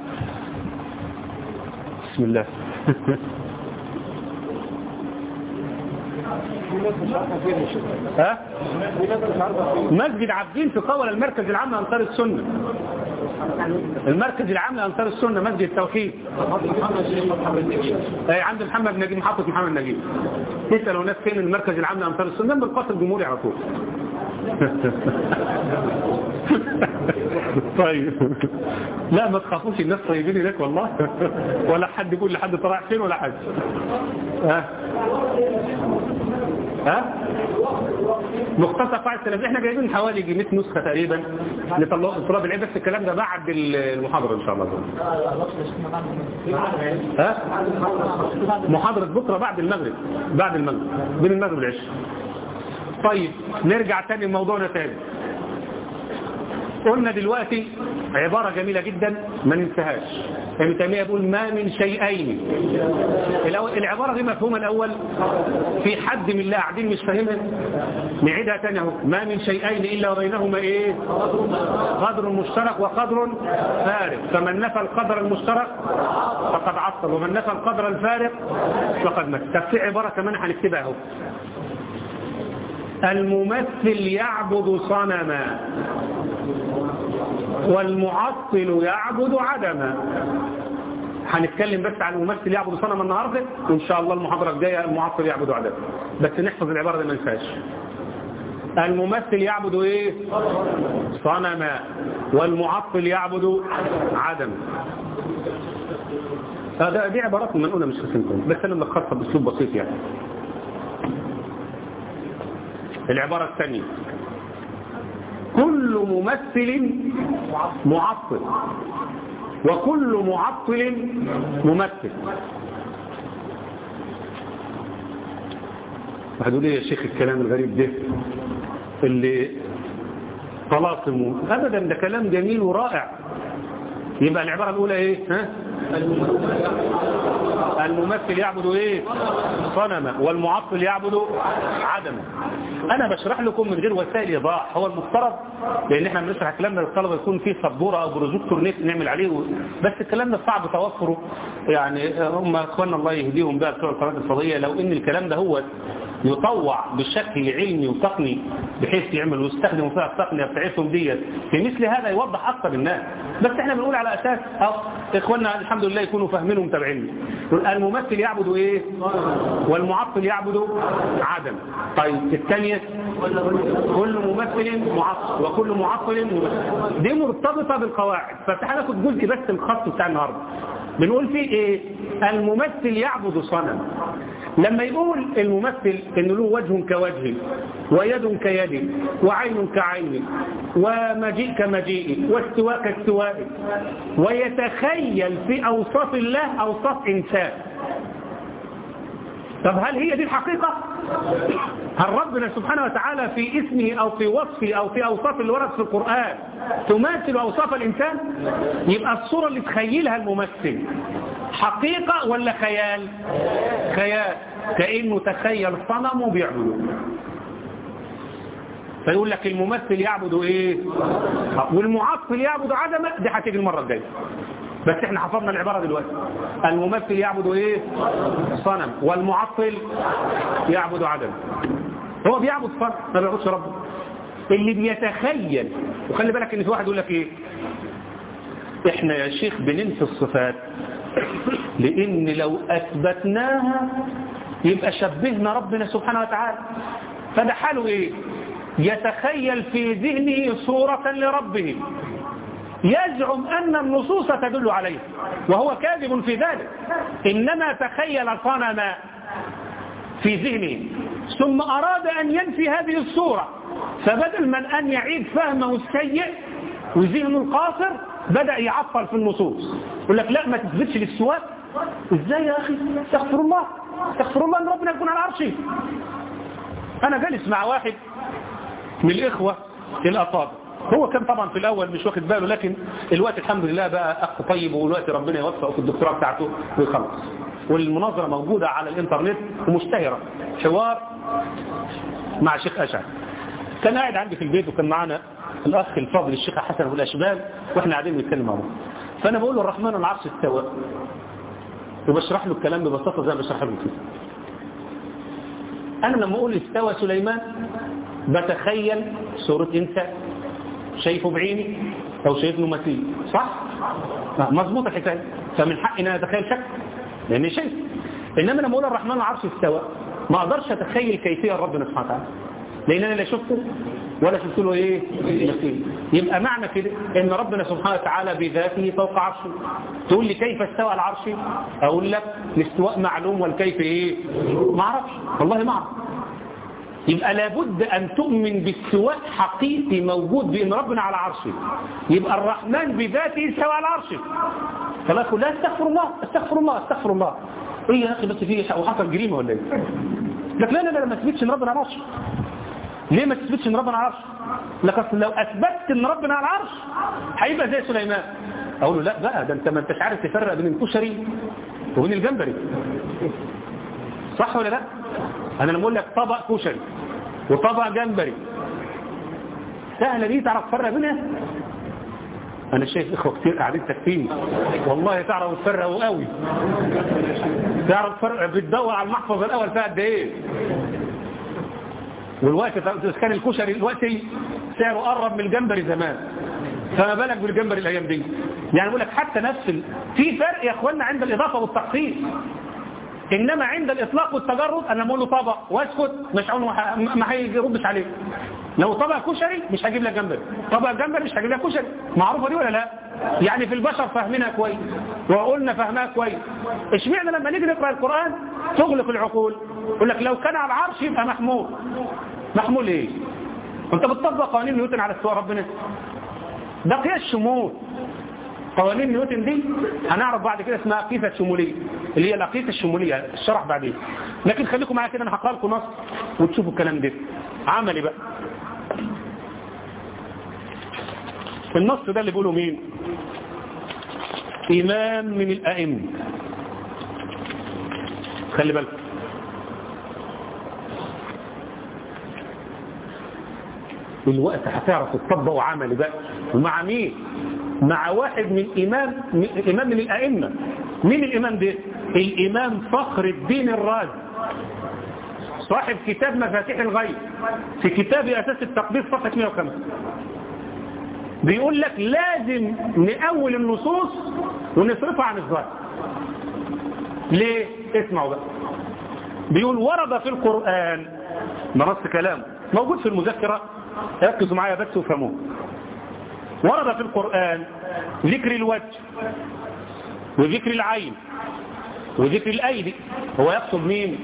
بسم الله ها؟ مسجد عابدين في قول المركز العام لأنصار السنة المركز العام لأنصار السنة مسجد التوحيد اي عند محمد نجيب محطة محمد نجيب تسألوا ناس فين المركز العام لأنصار السنة جنب القصر الجمهوري على طول طيب لا ما تخافوش الناس طيبين هناك والله ولا حد يقول لحد طلع فين ولا حد ها ها مختصر قاعدة السلفية احنا جايبين حوالي 100 نسخة تقريبا لطلاب العلم بس الكلام ده بعد المحاضرة ان شاء الله ها محاضرة بكرة بعد المغرب بعد المغرب بين المغرب والعشاء طيب نرجع تاني لموضوعنا تاني قلنا دلوقتي عبارة جميلة جدا ما ننساهاش ابن تيمية يقول ما من شيئين العبارة دي مفهومة الأول في حد من الله قاعدين مش فاهمها نعيدها تاني اهو ما من شيئين إلا وبينهما إيه قدر مشترك وقدر فارق فمن نفى القدر المشترك فقد عطل ومن نفى القدر الفارق فقد مات طب في عبارة كمان هنكتبها اهو الممثل يعبد صنما والمعطل يعبد عدما هنتكلم بس عن الممثل يعبد صنما النهارده وان شاء الله المحاضره الجايه المعطل يعبد عدما بس نحفظ العباره دي ما ننساش الممثل يعبد ايه صنما والمعطل يعبد عدما هذا دي عبارات منقوله مش رسمتهم بس انا ملخصها باسلوب بسيط يعني العبارة الثانية كل ممثل معطل وكل معطل ممثل واحد يقول ايه يا شيخ الكلام الغريب ده اللي طلاسم ابدا ده كلام جميل ورائع يبقى العبارة الاولى ايه ها الممثل يعبد ايه صنما والمعطل يعبد عدما انا بشرح لكم من غير وسائل ايضاح هو المفترض لان احنا بنشرح الكلام ده للطلبه يكون فيه سبوره او بروجيكتور نعمل عليه و... بس الكلام ده صعب توفره يعني هم اخواننا الله يهديهم بقى بتوع القناه الفضائيه لو ان الكلام ده هو يطوع بشكل علمي وتقني بحيث يعمل ويستخدموا فيها التقنيه بتاعتهم ديت في مثل هذا يوضح اكثر الناس بس احنا بنقول على اساس أو اخواننا الحمد لله يكونوا فاهمين ومتابعين الممثل يعبد ايه والمعطل يعبد عدم طيب الثانيه كل ممثل معطل وكل معطل ممثل دي مرتبطه بالقواعد فهناخد جزء بس الخاص بتاع النهارده بنقول فيه ايه الممثل يعبد صنم لما يقول الممثل ان له وجه كوجه ويد كيد وعين كعين ومجيء كمجيء واستواء كاستواء ويتخيل في اوصاف الله اوصاف انسان طب هل هي دي الحقيقة هل ربنا سبحانه وتعالى في اسمه او في وصفه او في اوصاف اللي ورد في القرآن تماثل اوصاف الانسان يبقى الصورة اللي تخيلها الممثل حقيقة ولا خيال خيال كأنه تخيل صنم وبيعبده فيقول لك الممثل يعبد ايه والمعطل يعبد عدمه دي هتيجي المرة الجاية بس احنا حفظنا العبارة دلوقتي الممثل يعبد ايه صنم والمعطل يعبد عدم هو بيعبد صنم ما بيعبدش ربه اللي بيتخيل وخلي بالك ان في واحد يقول لك ايه احنا يا شيخ بننسى الصفات لان لو اثبتناها يبقى شبهنا ربنا سبحانه وتعالى فده حاله ايه يتخيل في ذهنه صورة لربه يزعم أن النصوص تدل عليه وهو كاذب في ذلك إنما تخيل صنما في ذهنه ثم أراد أن ينفي هذه الصورة فبدل من أن يعيد فهمه السيء وذهنه القاصر بدأ يعطل في النصوص يقول لك لا ما تثبتش الاستواء ازاي يا أخي استغفر الله استغفر الله أن ربنا يكون على عرشه أنا جالس مع واحد من الإخوة الأطابق هو كان طبعا في الأول مش واخد باله لكن الوقت الحمد لله بقى أخ طيب والوقت ربنا يوفقه في الدكتوراه بتاعته ويخلص والمناظرة موجودة على الانترنت ومشتهرة حوار مع شيخ أشعر كان قاعد عندي في البيت وكان معنا الأخ الفاضل الشيخ حسن أبو الأشبال وإحنا قاعدين بنتكلم مع بعض فأنا بقول له الرحمن العرش استوى وبشرح له الكلام ببساطة زي ما بشرح له كده أنا لما أقول استوى سليمان بتخيل صورة إنسان شايفه بعيني أو شايفه مثيل صح؟ مظبوط الحكاية فمن حقي أن أتخيل شك لأني شايف إنما لما أقول الرحمن العرش استوى ما أقدرش أتخيل كيفية ربنا سبحانه وتعالى لأن أنا لا شفته ولا شفت له إيه مثيل يبقى معنى كده إن ربنا سبحانه وتعالى بذاته فوق عرشه تقول لي كيف استوى على العرش أقول لك الاستواء معلوم والكيف إيه ما أعرفش والله ما أعرف يبقى لابد أن تؤمن باستواء حقيقي موجود بأن ربنا على عرشه يبقى الرحمن بذاته استوى على عرشه فلا يقول لا استغفر الله استغفر الله استغفر الله ايه يا اخي بس في وحصل جريمه ولا ايه لك لا لا لا ما تثبتش ان ربنا على عرشه ليه ما تثبتش ان ربنا على عرشه لك اصل لو اثبتت ان ربنا على العرش هيبقى زي سليمان اقول له لا بقى ده انت ما انتش عارف تفرق بين الكشري وبين الجمبري صح ولا لا انا لما اقول لك طبق كشري وطبق جمبري سهله دي تعرف تفرق بينها انا شايف اخوه كتير قاعدين تكفيني والله تعرف تفرقوا قوي تعرف تفرق بتدور على المحفظ الاول فيها قد ايه والوقت كان الكشري دلوقتي سعره قرب من الجمبري زمان فما بالك بالجمبري الايام دي يعني بقول لك حتى نفس ال... في فرق يا اخوانا عند الاضافه والتخصيص انما عند الاطلاق والتجرد انا بقول له طبق واسكت مش عونه ما هيردش عليه لو طبق كشري مش هجيب لك جمبري طبق جمبري مش هجيب لك كشري معروفه دي ولا لا يعني في البشر فاهمينها كويس وقلنا فهمها كويس اشمعنى لما نيجي نقرا القران تغلق العقول يقول لك لو كان على العرش يبقى محمول محمول ايه انت بتطبق قوانين نيوتن على استواء ربنا ده قياس شمول قوانين نيوتن دي هنعرف بعد كده اسمها قيسة شمولية اللي هي الأقيسة الشمولية الشرح بعدين لكن خليكم معايا كده انا هقرا لكم نص وتشوفوا الكلام ده عملي بقى النص ده اللي بيقوله مين إمام من الأئمة خلي بالكم الوقت هتعرف تطبق عملي بقى ومع مين مع واحد من إمام إمام من الأئمة مين الإمام ده الإمام فخر الدين الرازي صاحب كتاب مفاتيح الغيب في كتاب أساس التقديس صفحة 105 بيقول لك لازم نأول النصوص ونصرفها عن الظاهر ليه اسمعوا بقى بيقول ورد في القرآن ده نص كلام موجود في المذكرة ركزوا معايا بس وفهموه ورد في القرآن ذكر الوجه وذكر العين وذكر الأيدي هو يقصد مين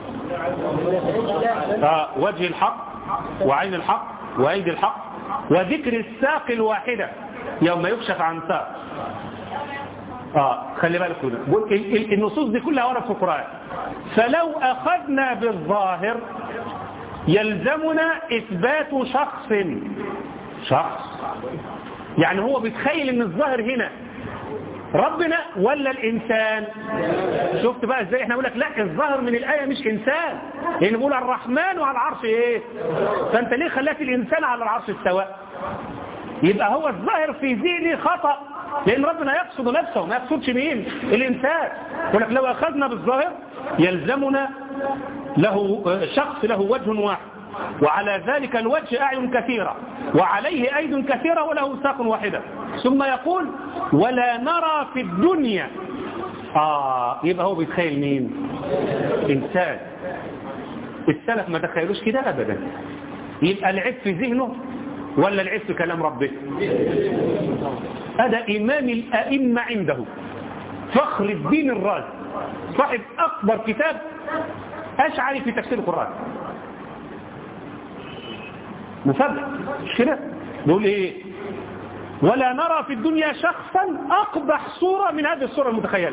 آه وجه الحق وعين الحق وأيدي الحق وذكر الساق الواحدة يوم يكشف عن ساق آه خلي بالك هنا بقول ال- ال- النصوص دي كلها ورد في القرآن فلو أخذنا بالظاهر يلزمنا إثبات شخص شخص يعني هو بيتخيل ان الظاهر هنا ربنا ولا الإنسان شفت بقى ازاي احنا نقول لك لا الظاهر من الآية مش إنسان لأن بيقول الرحمن وعلى العرش ايه فأنت ليه خلاك الإنسان على العرش استواء يبقى هو الظاهر في ذهني خطأ لأن ربنا يقصد نفسه ما يقصدش مين الإنسان يقول لك لو أخذنا بالظاهر يلزمنا له شخص له وجه واحد وعلى ذلك الوجه أعين كثيرة وعليه أيد كثيرة وله ساق واحدة ثم يقول ولا نرى في الدنيا آه يبقى هو بيتخيل مين إنسان السلف ما تخيلوش كده أبدا يبقى العيب في ذهنه ولا العيب في كلام ربه هذا إمام الأئمة عنده فخر الدين الرازي صاحب أكبر كتاب أشعري في تفسير القرآن مفاجأ مش كده بيقول ايه ولا نرى في الدنيا شخصا أقبح صورة من هذه الصورة المتخيلة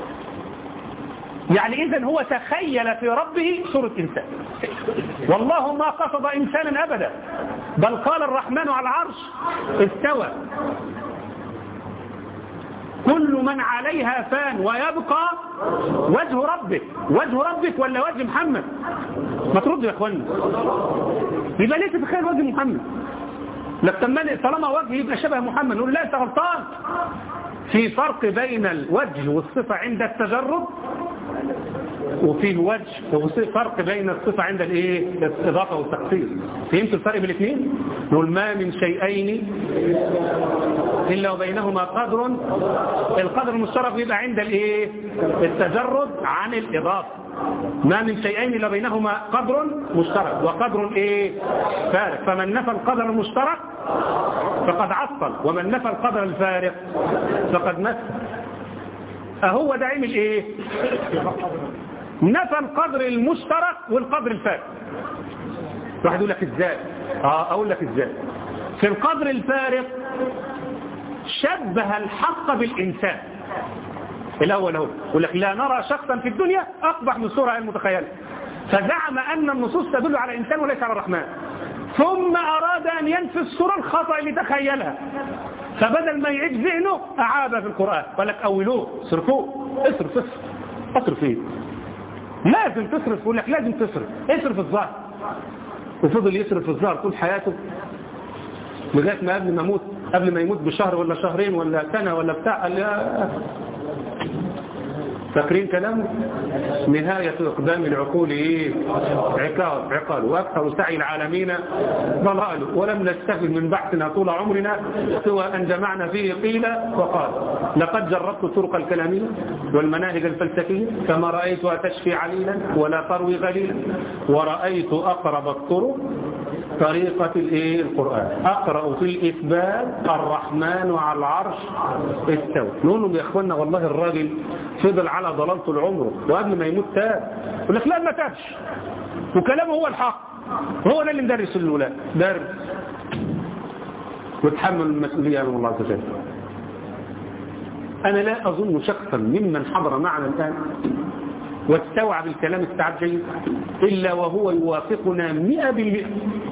يعني إذا هو تخيل في ربه صورة إنسان والله ما قصد إنسانا أبدا بل قال الرحمن على العرش استوى كل من عليها فان ويبقى وجه ربك وجه ربك ولا وجه محمد ما تردوا يا اخوانا يبقى ليه تتخيل وجه محمد لك طالما وجه يبقى شبه محمد نقول لا انت غلطان في فرق بين الوجه والصفة عند التجرد وفيه وجه وفي فرق بين الصفة عند الايه الاضافة والتقصير فهمت الفرق بين الاثنين نقول ما من شيئين إلا وبينهما قدر القدر المشترك يبقى عند الايه التجرد عن الإضافة ما من شيئين إلا بينهما قدر مشترك وقدر ايه فارق فمن نفى القدر المشترك فقد عطل ومن نفى القدر الفارق فقد مثل أهو ده عمل ايه نفى القدر المشترك والقدر الفارق واحد يقول لك ازاي اه اقول لك ازاي في القدر الفارق شبه الحق بالإنسان الأول هو يقول لك لا نرى شخصا في الدنيا أقبح من الصورة المتخيلة فزعم أن النصوص تدل على إنسان وليس على الرحمن ثم أراد أن ينفي الصورة الخطأ اللي تخيلها فبدل ما يعيد ذهنه أعادها في القرآن قال لك أولوه صرفوه اصرف اصرف اصرف ايه لازم تصرف يقول لك لازم تصرف اصرف الظاهر وفضل يصرف الظاهر طول حياته لغاية ما قبل ما يموت قبل ما يموت بشهر ولا شهرين ولا سنة ولا بتاع قال يا فاكرين كلامه نهاية إقدام العقول إيه عقاب عقال وأكثر سعي العالمين ضلال ولم نستفد من بحثنا طول عمرنا سوى أن جمعنا فيه قيل وقال لقد جربت الطرق الكلامية والمناهج الفلسفية فما رأيتها تشفي عليلا ولا تروي غليلا ورأيت أقرب الطرق طريقة الايه القرآن أقرأ في الإثبات الرحمن على العرش استوى نقول لهم يا إخوانا والله الراجل فضل على ضلالته العمر وقبل ما يموت تاب يقول لك لا ما تابش وكلامه هو الحق هو ده اللي مدرس الولاد درس وتحمل المسؤولية أمام الله عز وجل أنا لا أظن شخصا ممن حضر معنا الآن واستوعب الكلام استيعاب جيد إلا وهو يوافقنا مئة بالمئة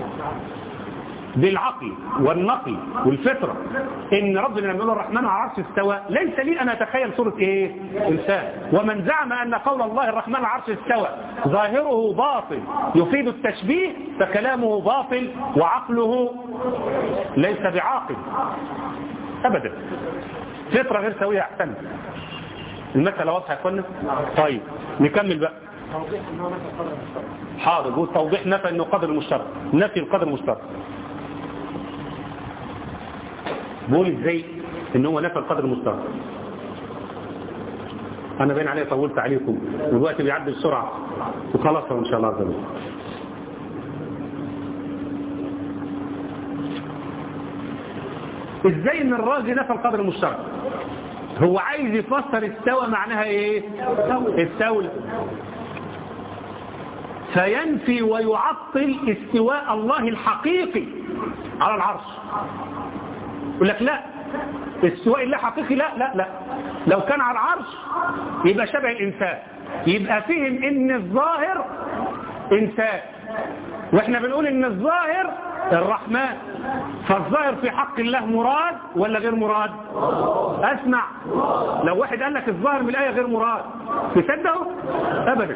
بالعقل والنقل والفطرة إن ربنا لما يقول الرحمن على العرش استوى ليس لي أن أتخيل صورة إيه إنسان ومن زعم أن قول الله الرحمن على العرش استوى ظاهره باطل يفيد التشبيه فكلامه باطل وعقله ليس بعاقل أبدا فطرة غير سوية أحسن المسألة واضحة يا اخوانا طيب نكمل بقى حاضر قول توضيح نفى انه قدر المشترك نفي القدر المشترك بقول ازاي ان هو نفى القدر المشترك انا باين عليه طولت عليكم والوقت بيعدي بسرعة وخلاص ان شاء الله عز وجل ازاي ان الرازي نفى القدر المشترك هو عايز يفسر استوى معناها ايه استولى فينفي ويعطل استواء الله الحقيقي على العرش يقول لك لا استواء الله حقيقي لا لا لا لو كان على العرش يبقى شبه الإنسان يبقى فهم ان الظاهر إنسان واحنا بنقول ان الظاهر الرحمن فالظاهر في حق الله مراد ولا غير مراد اسمع لو واحد قال لك الظاهر من الآية غير مراد تصدقه ابدا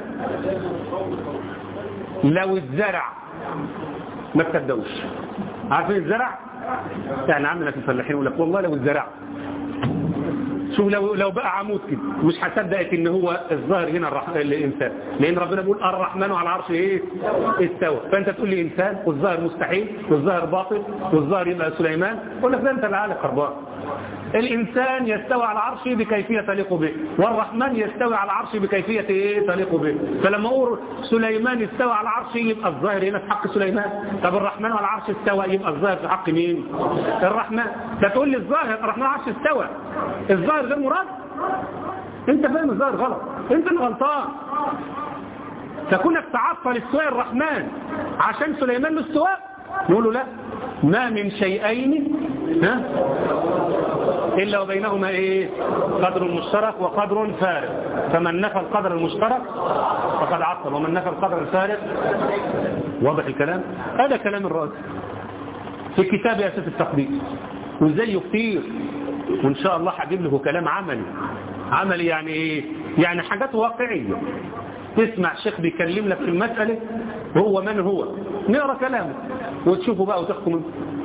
لو الزرع ما تصدقوش عارفين الزرع يعني عندنا في الفلاحين يقول لك والله لو الزرع شوف لو لو بقى عمود كده مش هصدقك ان هو الظاهر هنا الرح... الانسان لان ربنا بيقول الرحمن على العرش ايه استوى فانت تقول لي انسان والظاهر مستحيل والظاهر باطل والظاهر يبقى سليمان اقول لك ده انت اللي عالق خربان الإنسان يستوى على عرشه بكيفية تليق به والرحمن يستوي على عرشه بكيفية إيه تليق به فلما أقول سليمان استوى على عرشه يبقى الظاهر هنا في حق سليمان طب الرحمن على عرش استوى يبقى الظاهر في حق مين الرحمن فتقول لي الظاهر الرحمن على عرش استوى الظاهر غير مراد انت فاهم الظاهر غلط انت اللي غلطان فكونك تعطل استواء الرحمن عشان سليمان له استواء نقول له لا ما من شيئين ها إلا وبينهما إيه قدر مشترك وقدر فارق فمن نفى القدر المشترك فقد عطل ومن نفى القدر الفارق واضح الكلام هذا كلام الرازي في كتاب أساس التقدير وزيه كتير وإن شاء الله هجيب له كلام عملي عملي يعني إيه يعني حاجات واقعية تسمع شيخ بيكلم لك في المسألة هو من هو نقرأ كلامه وتشوفه بقى وتحكم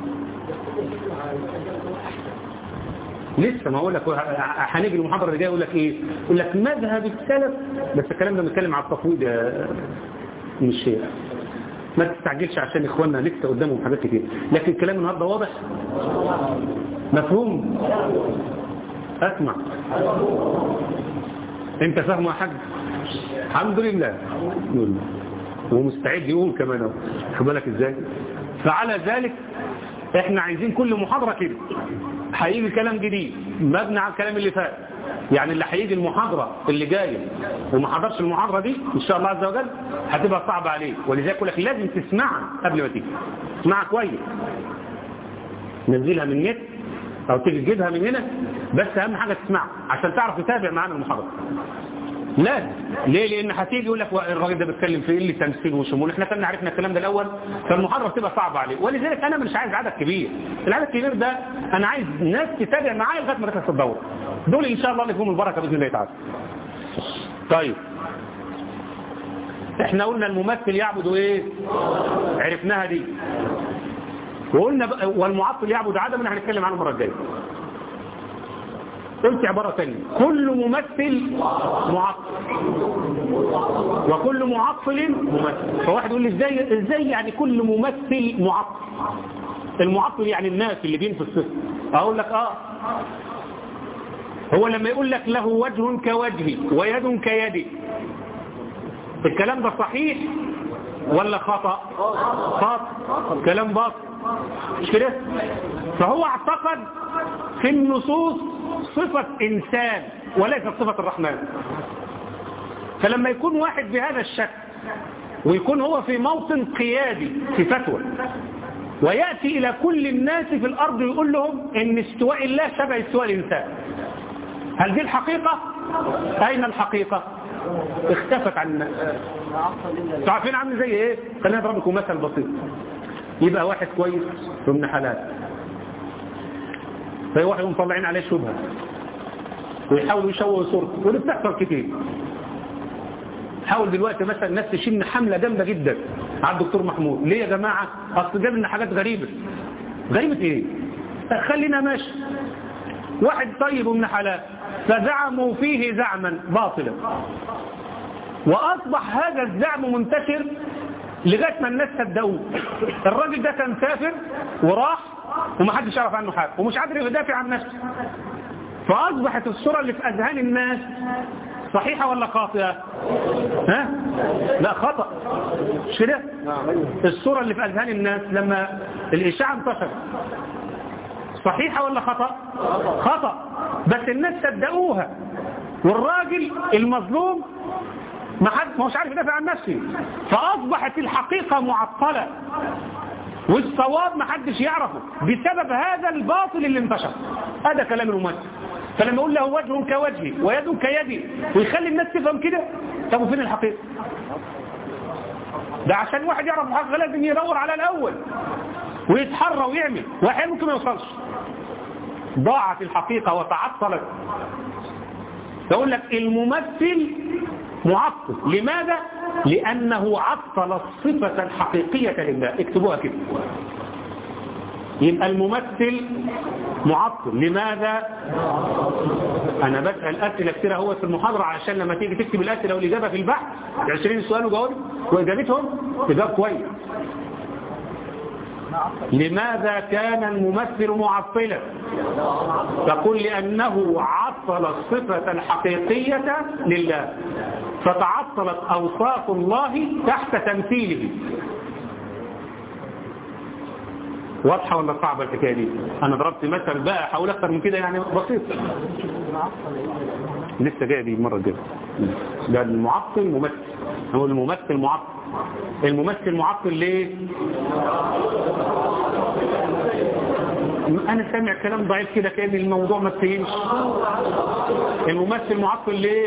لسه ما اقول لك هنيجي المحاضره اللي جايه يقول لك ايه يقول لك مذهب السلف بس الكلام ده بنتكلم على التفويض يا من الشيخ ما تستعجلش عشان اخواننا لسه قدامهم حاجات كتير لكن الكلام النهارده واضح مفهوم اسمع انت فاهمه يا حاج الحمد لله يقول ومستعد يقول كمان اهو خد بالك ازاي فعلى ذلك احنا عايزين كل محاضرة كده هيجي كلام جديد مبني على الكلام اللي فات يعني اللي هيجي المحاضرة اللي جاية وما حضرش المحاضرة دي ان شاء الله عز وجل هتبقى صعبة عليه ولذلك اقول لك لازم تسمعها قبل ما تيجي اسمعها كويس نزلها من النت او تيجي تجيبها من هنا بس اهم حاجة تسمعها عشان تعرف تتابع معانا المحاضرة لا ليه لان هتيجي يقول لك الراجل ده بيتكلم في ايه اللي تمثيل وشمول احنا كنا عرفنا الكلام ده الاول فالمحاضره بتبقى صعبه عليه ولذلك انا مش عايز عدد كبير العدد الكبير ده انا عايز ناس تتابع معايا لغايه ما تخلص الدوره دول ان شاء الله اللي فيهم البركه باذن الله تعالى طيب احنا قلنا الممثل يعبد ايه عرفناها دي وقلنا والمعطل يعبد عدما هنتكلم عنه المره الجايه قلت عبارة ثانية كل ممثل معطل وكل معطل ممثل فواحد يقول لي ازاي ازاي يعني كل ممثل معطل المعطل يعني الناس اللي بينفوا الصفر اقول لك اه هو لما يقول لك له وجه كوجهي ويد كيدي الكلام ده صحيح ولا خطأ خطأ كلام باطل مش كده فهو اعتقد في النصوص صفة إنسان وليست صفة الرحمن فلما يكون واحد بهذا الشكل ويكون هو في موطن قيادي في فتوى ويأتي إلى كل الناس في الأرض ويقول لهم إن استواء الله شبه استواء الإنسان هل دي الحقيقة؟ أين الحقيقة؟ اختفت عن الناس تعرفين عامل زي ايه؟ خلينا نضرب لكم مثل بسيط يبقى واحد كويس وابن حلال فهي واحد مطلعين عليه شبهة ويحاولوا يشوهوا صورته ودي بتحصل كتير حاول دلوقتي مثلا الناس تشن حملة جامدة جدا على الدكتور محمود ليه يا جماعة اصل جاب لنا حاجات غريبة غريبة ايه خلينا ماشي واحد طيب ومن حلال فزعموا فيه زعما باطلا واصبح هذا الزعم منتشر لغاية ما الناس صدقوه الراجل ده كان سافر وراح ومحدش يعرف عنه حاجة ومش قادر يدافع عن نفسه فأصبحت الصورة اللي في أذهان الناس صحيحة ولا خاطئة ها لا خطأ مش كده الصورة اللي في أذهان الناس لما الإشاعة انتشرت صحيحة ولا خطأ خطأ بس الناس صدقوها والراجل المظلوم ما حد ما هوش عارف يدافع عن نفسه فأصبحت الحقيقة معطلة والصواب ما حدش يعرفه بسبب هذا الباطل اللي انتشر هذا كلام الممثل فلما يقول له وجه كوجهي ويد كيدي ويخلي الناس تفهم كده طب وفين الحقيقة ده عشان واحد يعرف الحقيقة لازم يدور على الأول ويتحرى ويعمل واحيانا ممكن ما يوصلش ضاعت الحقيقة وتعطلت يقول لك الممثل معطل لماذا؟ لأنه عطل الصفة الحقيقية لله اكتبوها كده يبقى الممثل معطل لماذا؟ أنا بسأل أسئلة كتير هو في المحاضرة عشان لما تيجي تكتب الأسئلة والإجابة في البحث 20 سؤال وجواب وإجابتهم تجاب كويس لماذا كان الممثل معطلا تقول لأنه عطل الصفة الحقيقية لله فتعطلت أوصاف الله تحت تمثيله واضحة ولا صعبة الحكاية دي أنا ضربت مثل بقى حاول أكثر من كده يعني بسيط لسه جاي دي المرة الجاية ده المعطل ممثل هو الممثل معطل الممثل معطل ليه انا سامع كلام ضعيف كده كأن الموضوع ما تفهمش الممثل معطل ليه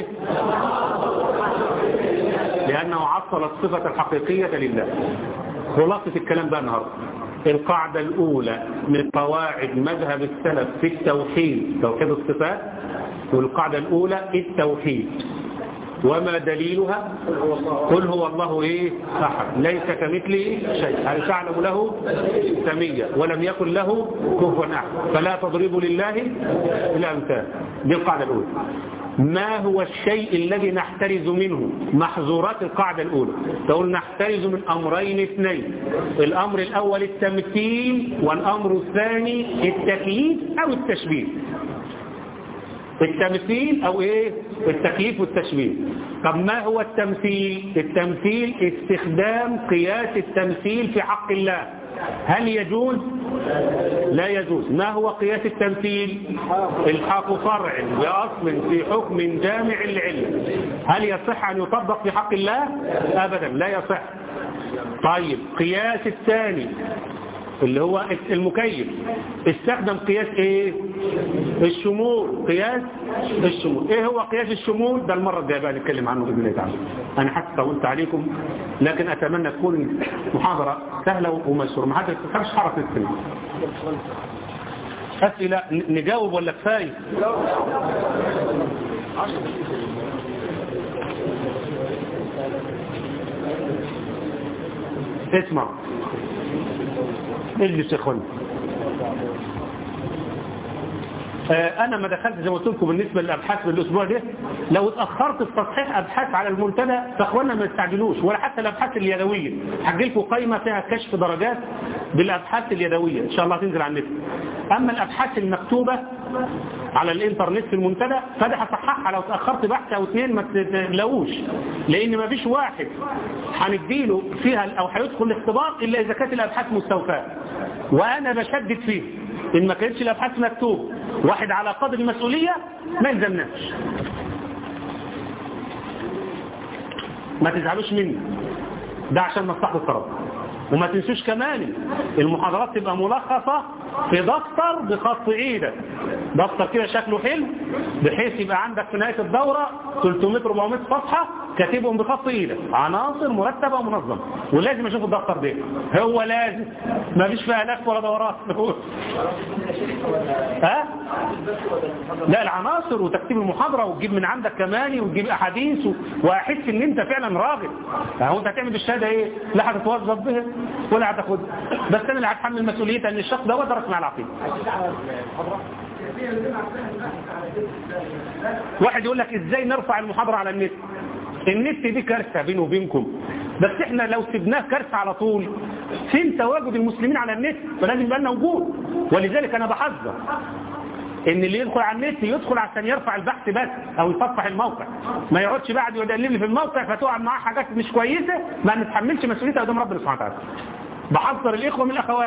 لانه عطل الصفة الحقيقية لله خلاصة الكلام بقى النهارده القاعدة الأولى من قواعد مذهب السلف في التوحيد توحيد الصفات والقاعدة الأولى التوحيد وما دليلها قل هو الله ايه احد ليس كمثله شيء هل تعلم له سميا ولم يكن له كفوا احد فلا تضربوا لله الامثال دي القاعده الاولى ما هو الشيء الذي نحترز منه محظورات القاعدة الأولى تقول نحترز من أمرين اثنين الأمر الأول التمثيل والأمر الثاني التكييف أو التشبيه التمثيل او ايه التكليف والتشبيه طب ما هو التمثيل التمثيل استخدام قياس التمثيل في حق الله هل يجوز لا يجوز ما هو قياس التمثيل الحاق فرع بأصل في حكم جامع العلم هل يصح أن يطبق في حق الله أبدا لا يصح طيب قياس الثاني اللي هو المكيف استخدم قياس ايه الشمول قياس الشمول ايه هو قياس الشمول ده المرة الجاية بقى نتكلم عنه بإذن الله تعالى انا حتى طولت عليكم لكن اتمنى تكون محاضرة سهلة وميسورة ما حدش تفهمش حرف السنة اسئلة نجاوب ولا كفاية اسمع اجلس يا اخواني انا ما دخلت زي ما قلت لكم بالنسبه للابحاث بالاسبوع ده لو اتاخرت في تصحيح ابحاث على المنتدى فاخواننا ما يستعجلوش ولا حتى الابحاث اليدويه هجي لكم قائمه فيها كشف درجات بالابحاث اليدويه ان شاء الله تنزل على النت اما الابحاث المكتوبه على الانترنت في المنتدى فده هصححها لو اتاخرت بحث او اثنين ما تلاقوش لان ما فيش واحد هنديله فيها او هيدخل الاختبار الا اذا كانت الابحاث مستوفاه وانا بشدد فيه ان ما كانتش الابحاث مكتوب واحد على قدر المسؤولية ما يلزمناش ما تزعلوش مني ده عشان مصلحة الطرف وما تنسوش كمان المحاضرات تبقى ملخصة في دفتر بخط ايدك دفتر كده شكله حلو بحيث يبقى عندك في نهاية الدورة 300-400 صفحة كاتبهم بخط ايدك عناصر مرتبة ومنظمة ولازم اشوف الدفتر ده هو لازم ما فيش فيها لف ولا دورات ها لا العناصر وتكتيب المحاضرة وتجيب من عندك كمان وتجيب احاديث واحس ان انت فعلا راغب هو انت هتعمل بالشهاده ايه لا هتتوظف بها ولا هتاخدها بس انا اللي هتحمل مسؤوليتها ان الشخص ده درس مع العقيده واحد يقول لك ازاي نرفع المحاضرة على النت النت دي كارثة بينه وبينكم بس احنا لو سبناه كارثة على طول فين تواجد المسلمين على النت فلازم يبقى لنا وجود ولذلك انا بحذر ان اللي يدخل على النت يدخل عشان يرفع البحث بس او يصفح الموقع ما يقعدش بعد يدلل لي في الموقع فتقع معاه حاجات مش كويسة ما نتحملش مسؤوليتها قدام ربنا سبحانه وتعالى بحذر الاخوه من الاخوات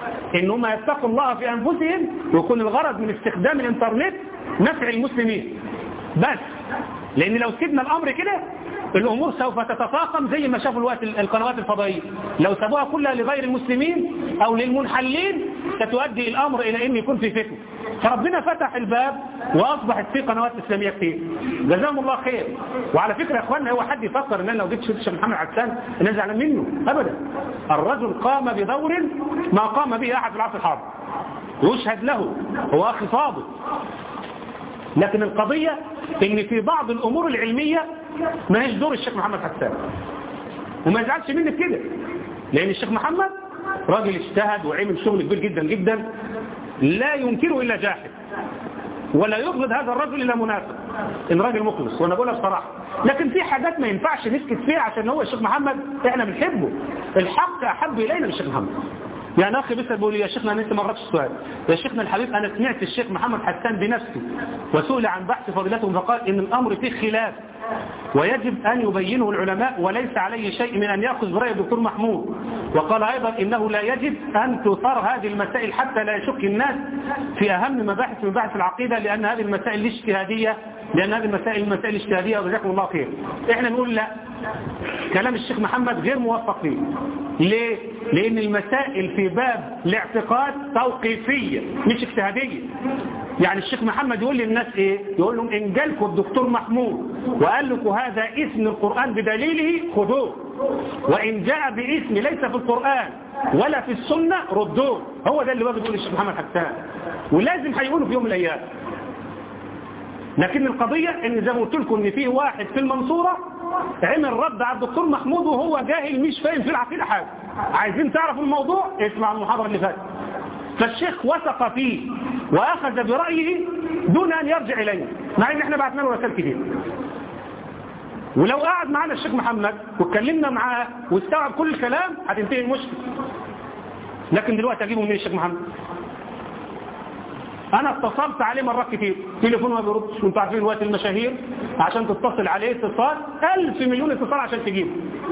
ان هم يتقوا الله في انفسهم ويكون الغرض من استخدام الانترنت نفع المسلمين بس لان لو سيبنا الامر كده الامور سوف تتفاقم زي ما شافوا الوقت القنوات الفضائيه لو سابوها كلها لغير المسلمين او للمنحلين ستؤدي الامر الى ان يكون في فتنه فربنا فتح الباب واصبحت في قنوات اسلاميه كتير جزاهم الله خير وعلى فكره يا اخواننا هو حد يفكر ان انا لو جيت شفت الشيخ محمد عسان انا زعلان منه ابدا الرجل قام بدور ما قام به احد في العصر الحاضر يشهد له هو اخي فاضل لكن القضية ان في بعض الامور العلمية ما هيش دور الشيخ محمد حسان وما يزعلش مني كده لان الشيخ محمد راجل اجتهد وعمل شغل كبير جدا جدا لا ينكره الا جاحد ولا يبغض هذا الرجل الا منافق ان راجل مخلص وانا بقولها بصراحه لكن في حاجات ما ينفعش نسكت فيها عشان هو الشيخ محمد احنا بنحبه الحق احب الينا من الشيخ محمد يعني اخي بيسال بيقول لي يا شيخنا انا لسه ما قراتش السؤال يا شيخنا الحبيب انا سمعت الشيخ محمد حسان بنفسه وسئل عن بحث فضيلته فقال ان الامر فيه خلاف ويجب ان يبينه العلماء وليس عليه شيء من ان ياخذ براي الدكتور محمود وقال ايضا انه لا يجب ان تثار هذه المسائل حتى لا يشك الناس في اهم مباحث من مباحث العقيده لان هذه المسائل الاجتهاديه لان هذه المسائل المسائل الاجتهاديه وجزاكم الله خير احنا نقول لا كلام الشيخ محمد غير موفق فيه ليه؟ لأن المسائل في باب الاعتقاد توقيفية مش اجتهادية يعني الشيخ محمد يقول للناس ايه يقول لهم ان جالكم الدكتور محمود وقال لكم هذا اسم القرآن بدليله خذوه وان جاء باسم ليس في القرآن ولا في السنة ردوه هو ده اللي بقى بيقول الشيخ محمد حسان ولازم هيقوله في يوم من الايام لكن القضية ان زي ما قلت لكم ان في واحد في المنصورة عمل رد على الدكتور محمود وهو جاهل مش فاهم في العقيدة حاجة عايزين تعرفوا الموضوع اسمع المحاضرة اللي فاتت فالشيخ وثق فيه واخذ برأيه دون ان يرجع اليه مع ان احنا بعتنا له رسائل كتير ولو قعد معانا الشيخ محمد واتكلمنا معاه واستوعب كل الكلام هتنتهي المشكلة لكن دلوقتي اجيبه من الشيخ محمد انا اتصلت عليه مرات كتير تليفون ما بيردش وانتوا عارفين الوقت المشاهير عشان تتصل عليه اتصال ألف مليون اتصال عشان تجيبه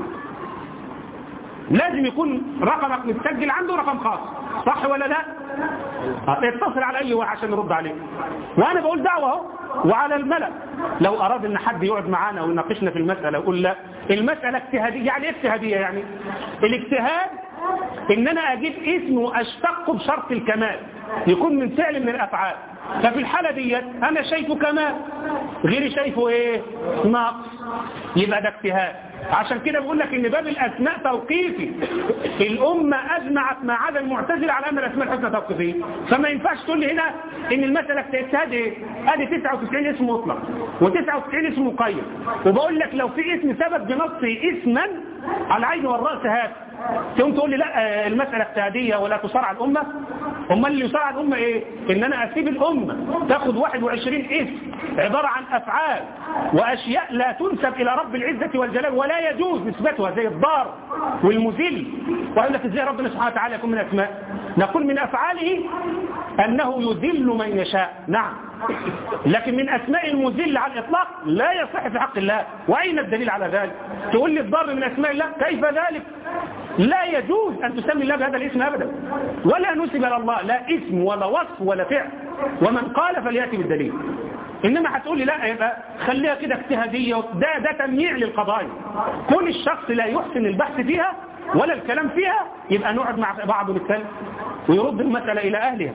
لازم يكون رقمك متسجل عنده رقم خاص صح ولا لا اتصل على اي واحد عشان يرد عليه وانا بقول دعوه اهو وعلى الملأ لو اراد ان حد يقعد معانا ويناقشنا في المسألة ويقول لا المسألة اجتهادية يعني ايه اجتهادية يعني الاجتهاد ان انا اجيب اسم واشتقه بشرط الكمال يكون من فعل من الافعال ففي الحالة ديت انا شايفه كمال غيري شايفه ايه نقص يبقى ده اجتهاد عشان كده بقول لك ان باب الاسماء توقيفي الامة اجمعت ما عدا المعتزله على ان الاسماء الحسنى توقيفيه فما ينفعش تقول لي هنا ان المسألة اجتهاد ايه ادي 99 اسم مطلق و99 اسم مقيد وبقول لك لو في اسم ثبت بنصه اسما على العين والراس هات تقوم تقول لي لا المسألة اجتهادية ولا تصارع الأمة أمال اللي يصارع الأمة إيه إن أنا أسيب الأمة تاخد 21 اسم عبارة عن أفعال وأشياء لا تنسب إلى رب العزة والجلال ولا يجوز نسبتها زي الضار والمذل وأقول لك إزاي ربنا سبحانه وتعالى يكون من أسماء نقول من أفعاله أنه يذل من يشاء نعم لكن من أسماء المذل على الإطلاق لا يصح في حق الله وأين الدليل على ذلك تقول لي الضار من أسماء الله كيف ذلك لا يجوز أن تسمي الله بهذا الاسم أبدا ولا نسب إلى الله لا اسم ولا وصف ولا فعل ومن قال فليأتي بالدليل إنما هتقول لي لا يبقى خليها كده اجتهادية ده ده تمييع للقضايا كل الشخص لا يحسن البحث فيها ولا الكلام فيها يبقى نقعد مع بعض نتكلم ويرد المسألة إلى أهلها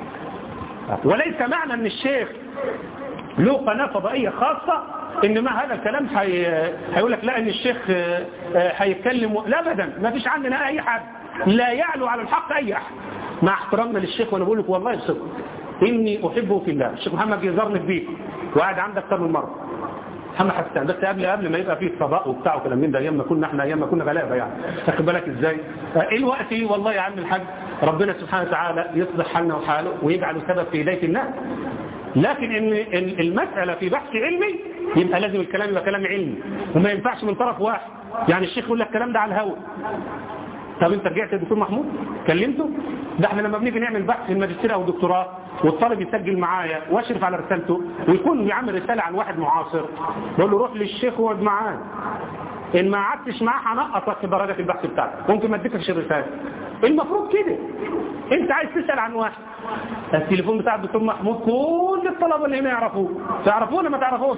وليس معنى أن الشيخ له قناة فضائية خاصة ان ما هذا الكلام حي... هيقول لك لا ان الشيخ هيتكلم لا ابدا ما فيش عندنا اي حد لا يعلو على الحق اي احد مع احترامنا للشيخ وانا بقول لك والله بصدق اني احبه في الله الشيخ محمد يزارني في بيت وقاعد عندك اكثر من مره محمد حسان بس قبل قبل ما يبقى فيه فضاء وبتاع وكلام من ده ايام ما كنا احنا ايام ما كنا غلابه يعني واخد بالك ازاي الوقت والله يا عم الحاج ربنا سبحانه وتعالى يصلح حالنا وحاله ويجعله سبب في هدايه الناس لكن ان المسألة في بحث علمي يبقى لازم الكلام يبقى كلام علمي وما ينفعش من طرف واحد يعني الشيخ يقول لك الكلام ده على الهواء طب انت رجعت يا دكتور محمود كلمته ده احنا لما بنيجي نعمل بحث في الماجستير او الدكتوراه والطالب يسجل معايا واشرف على رسالته ويكون بيعمل رسالة عن واحد معاصر بقول له روح للشيخ واقعد معاه ان ما قعدتش معاه هنقصك في درجة البحث بتاعتك ممكن ما اديكش الرسالة المفروض كده انت عايز تسأل عن واحد التليفون بتاع الدكتور محمود كل الطلبة اللي هنا يعرفوه تعرفوه ولا ما تعرفوش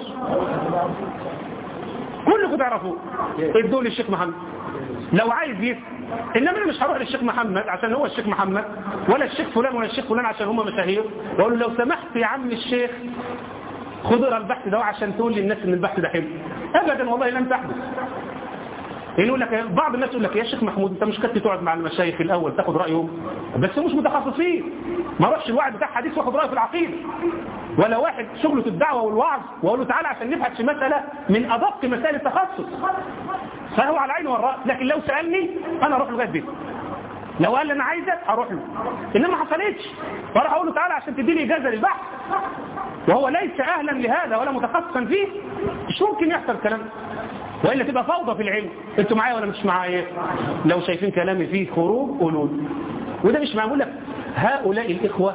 كلكم تعرفوه ادوا لي الشيخ محمد لو عايز يسأل انما انا مش هروح للشيخ محمد عشان هو الشيخ محمد ولا الشيخ فلان ولا الشيخ فلان عشان هم مشاهير واقول له لو سمحت يا عم الشيخ خد اقرا البحث ده عشان تقول للناس ان البحث ده حلو ابدا والله لم تحدث يقول لك بعض الناس يقول لك يا شيخ محمود انت مش كنت تقعد مع المشايخ الاول تاخد رايهم بس مش متخصصين ما اروحش الواحد بتاع حديث واخد رايه في العقيده ولا واحد شغله في الدعوه والوعظ واقول له تعالى عشان نبحث في مساله من ادق مسائل التخصص فهو على عيني والراس لكن لو سالني انا اروح لغايه بيته لو قال لي انا عايزك هروح له انما ما حصلتش فراح اقول له تعالى عشان تديني اجازه للبحث وهو ليس اهلا لهذا ولا متخصصا فيه مش ممكن يحصل الكلام والا تبقى فوضى في العلم انتوا معايا ولا مش معايا لو شايفين كلامي فيه خروج قولوا لي. وده مش معمول لك هؤلاء الاخوه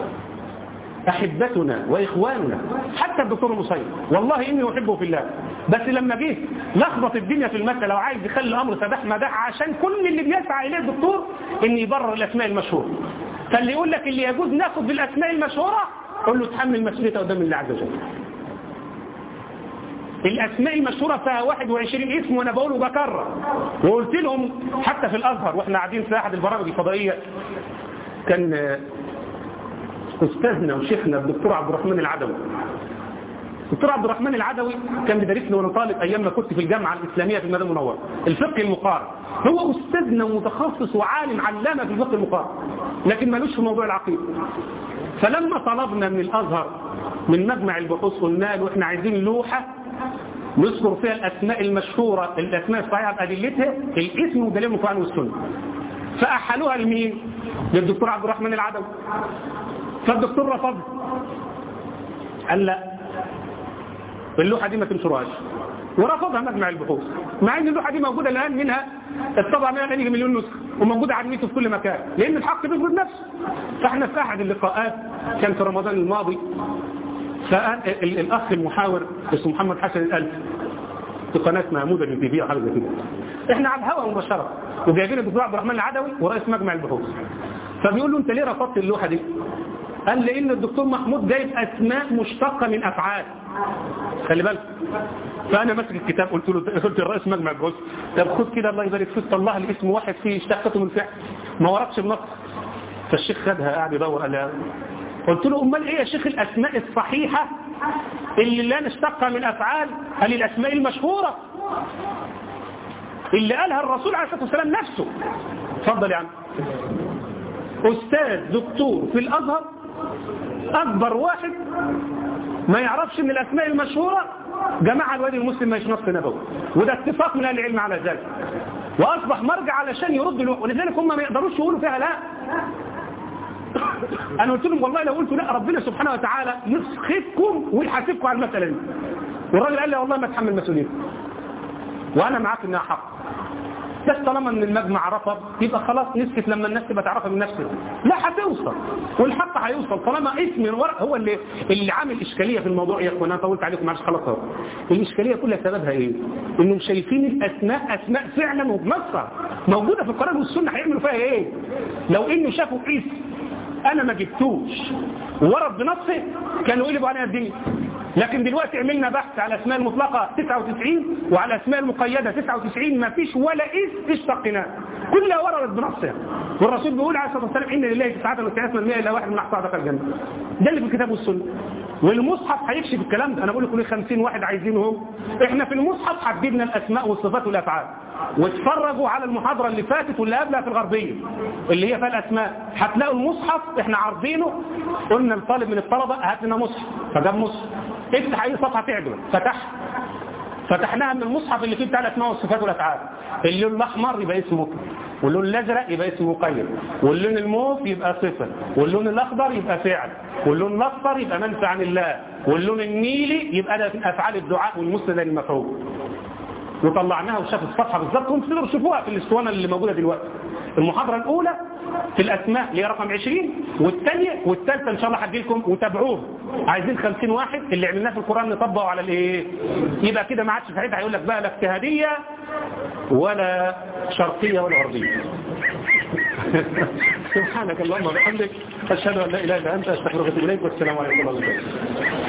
احبتنا واخواننا حتى الدكتور المصيب والله اني احبه في الله بس لما جه لخبط الدنيا في المساله وعايز يخلي الامر سداح مداح عشان كل اللي بيسعى اليه الدكتور ان يبرر الاسماء المشهوره فاللي يقول لك اللي يجوز ناخد بالاسماء المشهوره قول له تحمل مسؤوليتها قدام الله عز وجل الاسماء المشهوره فيها 21 اسم وانا بقوله بكرر وقلت لهم حتى في الازهر واحنا قاعدين في احد البرامج الفضائيه كان استاذنا وشيخنا الدكتور عبد الرحمن العدوي الدكتور عبد الرحمن العدوي كان بيدرسنا وانا طالب ايام ما كنت في الجامعه الاسلاميه في المدينه المنوره الفقه المقارن هو استاذنا ومتخصص وعالم علامه في الفقه المقارن لكن ملوش في موضوع العقيده فلما طلبنا من الازهر من مجمع البحوث قلنا له احنا عايزين لوحه نذكر فيها الاسماء المشهوره الاسماء الصحيحه بادلتها الاسم ودليل من القران والسنه فاحلوها لمين؟ للدكتور عبد الرحمن العدوي فالدكتور رفض قال لا اللوحة دي ما تنشرهاش ورفضها مجمع البحوث مع ان اللوحة دي موجودة الآن منها الطبع منها الآن يجي مليون نسخة وموجودة على النت في كل مكان لأن الحق بيفرض نفسه فاحنا في أحد اللقاءات كان في رمضان الماضي فالأخ المحاور اسمه محمد حسن الألف في قناة محمودة في تي حاجة زي كده احنا على الهواء مباشرة وجايبين الدكتور عبد الرحمن العدوي ورئيس مجمع البحوث فبيقول له انت ليه رفضت اللوحة دي قال لان الدكتور محمود جايب اسماء مشتقة من افعال خلي بالك فانا ماسك الكتاب قلت له قلت للرئيس مجمع البحوث طب خد كده الله يبارك فيك طلع لي اسم واحد فيه اشتقته من فعل ما وردش بنص فالشيخ خدها قاعد يدور قال لي قلت له امال ايه يا شيخ الاسماء الصحيحة اللي لا نشتقها من افعال قال الاسماء المشهورة اللي قالها الرسول عليه الصلاة والسلام نفسه اتفضل يا عم استاذ دكتور في الازهر اكبر واحد ما يعرفش ان الاسماء المشهورة جماعة الوادي المسلم ما يشنص نبوي وده اتفاق من اهل العلم على ذلك واصبح مرجع علشان يرد له ولذلك هم ما يقدروش يقولوا فيها لا انا قلت لهم والله لو قلت لا ربنا سبحانه وتعالى يسخفكم ويحاسبكم على المسألة دي والراجل قال لي والله ما اتحمل مسؤوليته وانا معاك انها حق بس طالما ان المجمع رفض يبقى خلاص نسكت لما الناس تبقى تعرفها من نفسها لا هتوصل والحق هيوصل طالما اسم الورق هو اللي اللي عامل اشكاليه في الموضوع يا اخوانا انا طولت عليكم معلش خلاص اهو الاشكاليه كلها سببها ايه انهم شايفين الاسماء اسماء فعلا وبنصها موجوده في القران والسنه هيعملوا فيها ايه لو انه شافوا اسم انا ما جبتوش ورد بنصه كانوا يقلبوا عليها الدنيا لكن دلوقتي عملنا بحث على الاسماء المطلقة 99 وعلى الاسماء المقيدة 99 ما فيش ولا اسم اشتقناه كلها وردت بنصها والرسول بيقول عليه الصلاة والسلام إن لله تسعة وتسعة من 100 إلا واحد من أحصاء دخل الجنة ده اللي في الكتاب والسنة والمصحف هيكشف الكلام ده أنا بقول لكم ليه 50 واحد عايزينهم إحنا في المصحف حددنا الأسماء والصفات والأفعال واتفرجوا على المحاضرة اللي فاتت واللي قبلها في الغربية اللي هي فيها الأسماء هتلاقوا المصحف إحنا عارضينه قلنا الطالب من الطلبة هات لنا مصحف فجاب مصحف افتح أي صفحة تعجبك فتح فتحناها من المصحف اللي فيه بتاع الأسماء والصفات والأفعال اللون الأحمر يبقى اسمه واللون الأزرق يبقى اسمه مقيد واللون الموف يبقى صفة واللون الأخضر يبقى فعل واللون الأصفر يبقى منفع عن الله واللون النيلي يبقى ده في أفعال الدعاء والمسند للمفعول وطلعناها وشاف الصفحة بالظبط وانتم تقدروا تشوفوها في الاسطوانة اللي موجودة دلوقتي المحاضرة الأولى في الأسماء اللي هي رقم 20 والثانية والثالثة إن شاء الله هدي لكم وتابعوه عايزين 50 واحد اللي عملناه في القرآن نطبقه على الايه يبقى كده ما عادش ساعتها هيقول لك بقى لا اجتهادية ولا شرقية ولا غربية سبحانك اللهم وبحمدك أشهد أن لا إله إلا أنت أستغفرك وأتوب إليك والسلام عليكم ورحمة الله وبركاته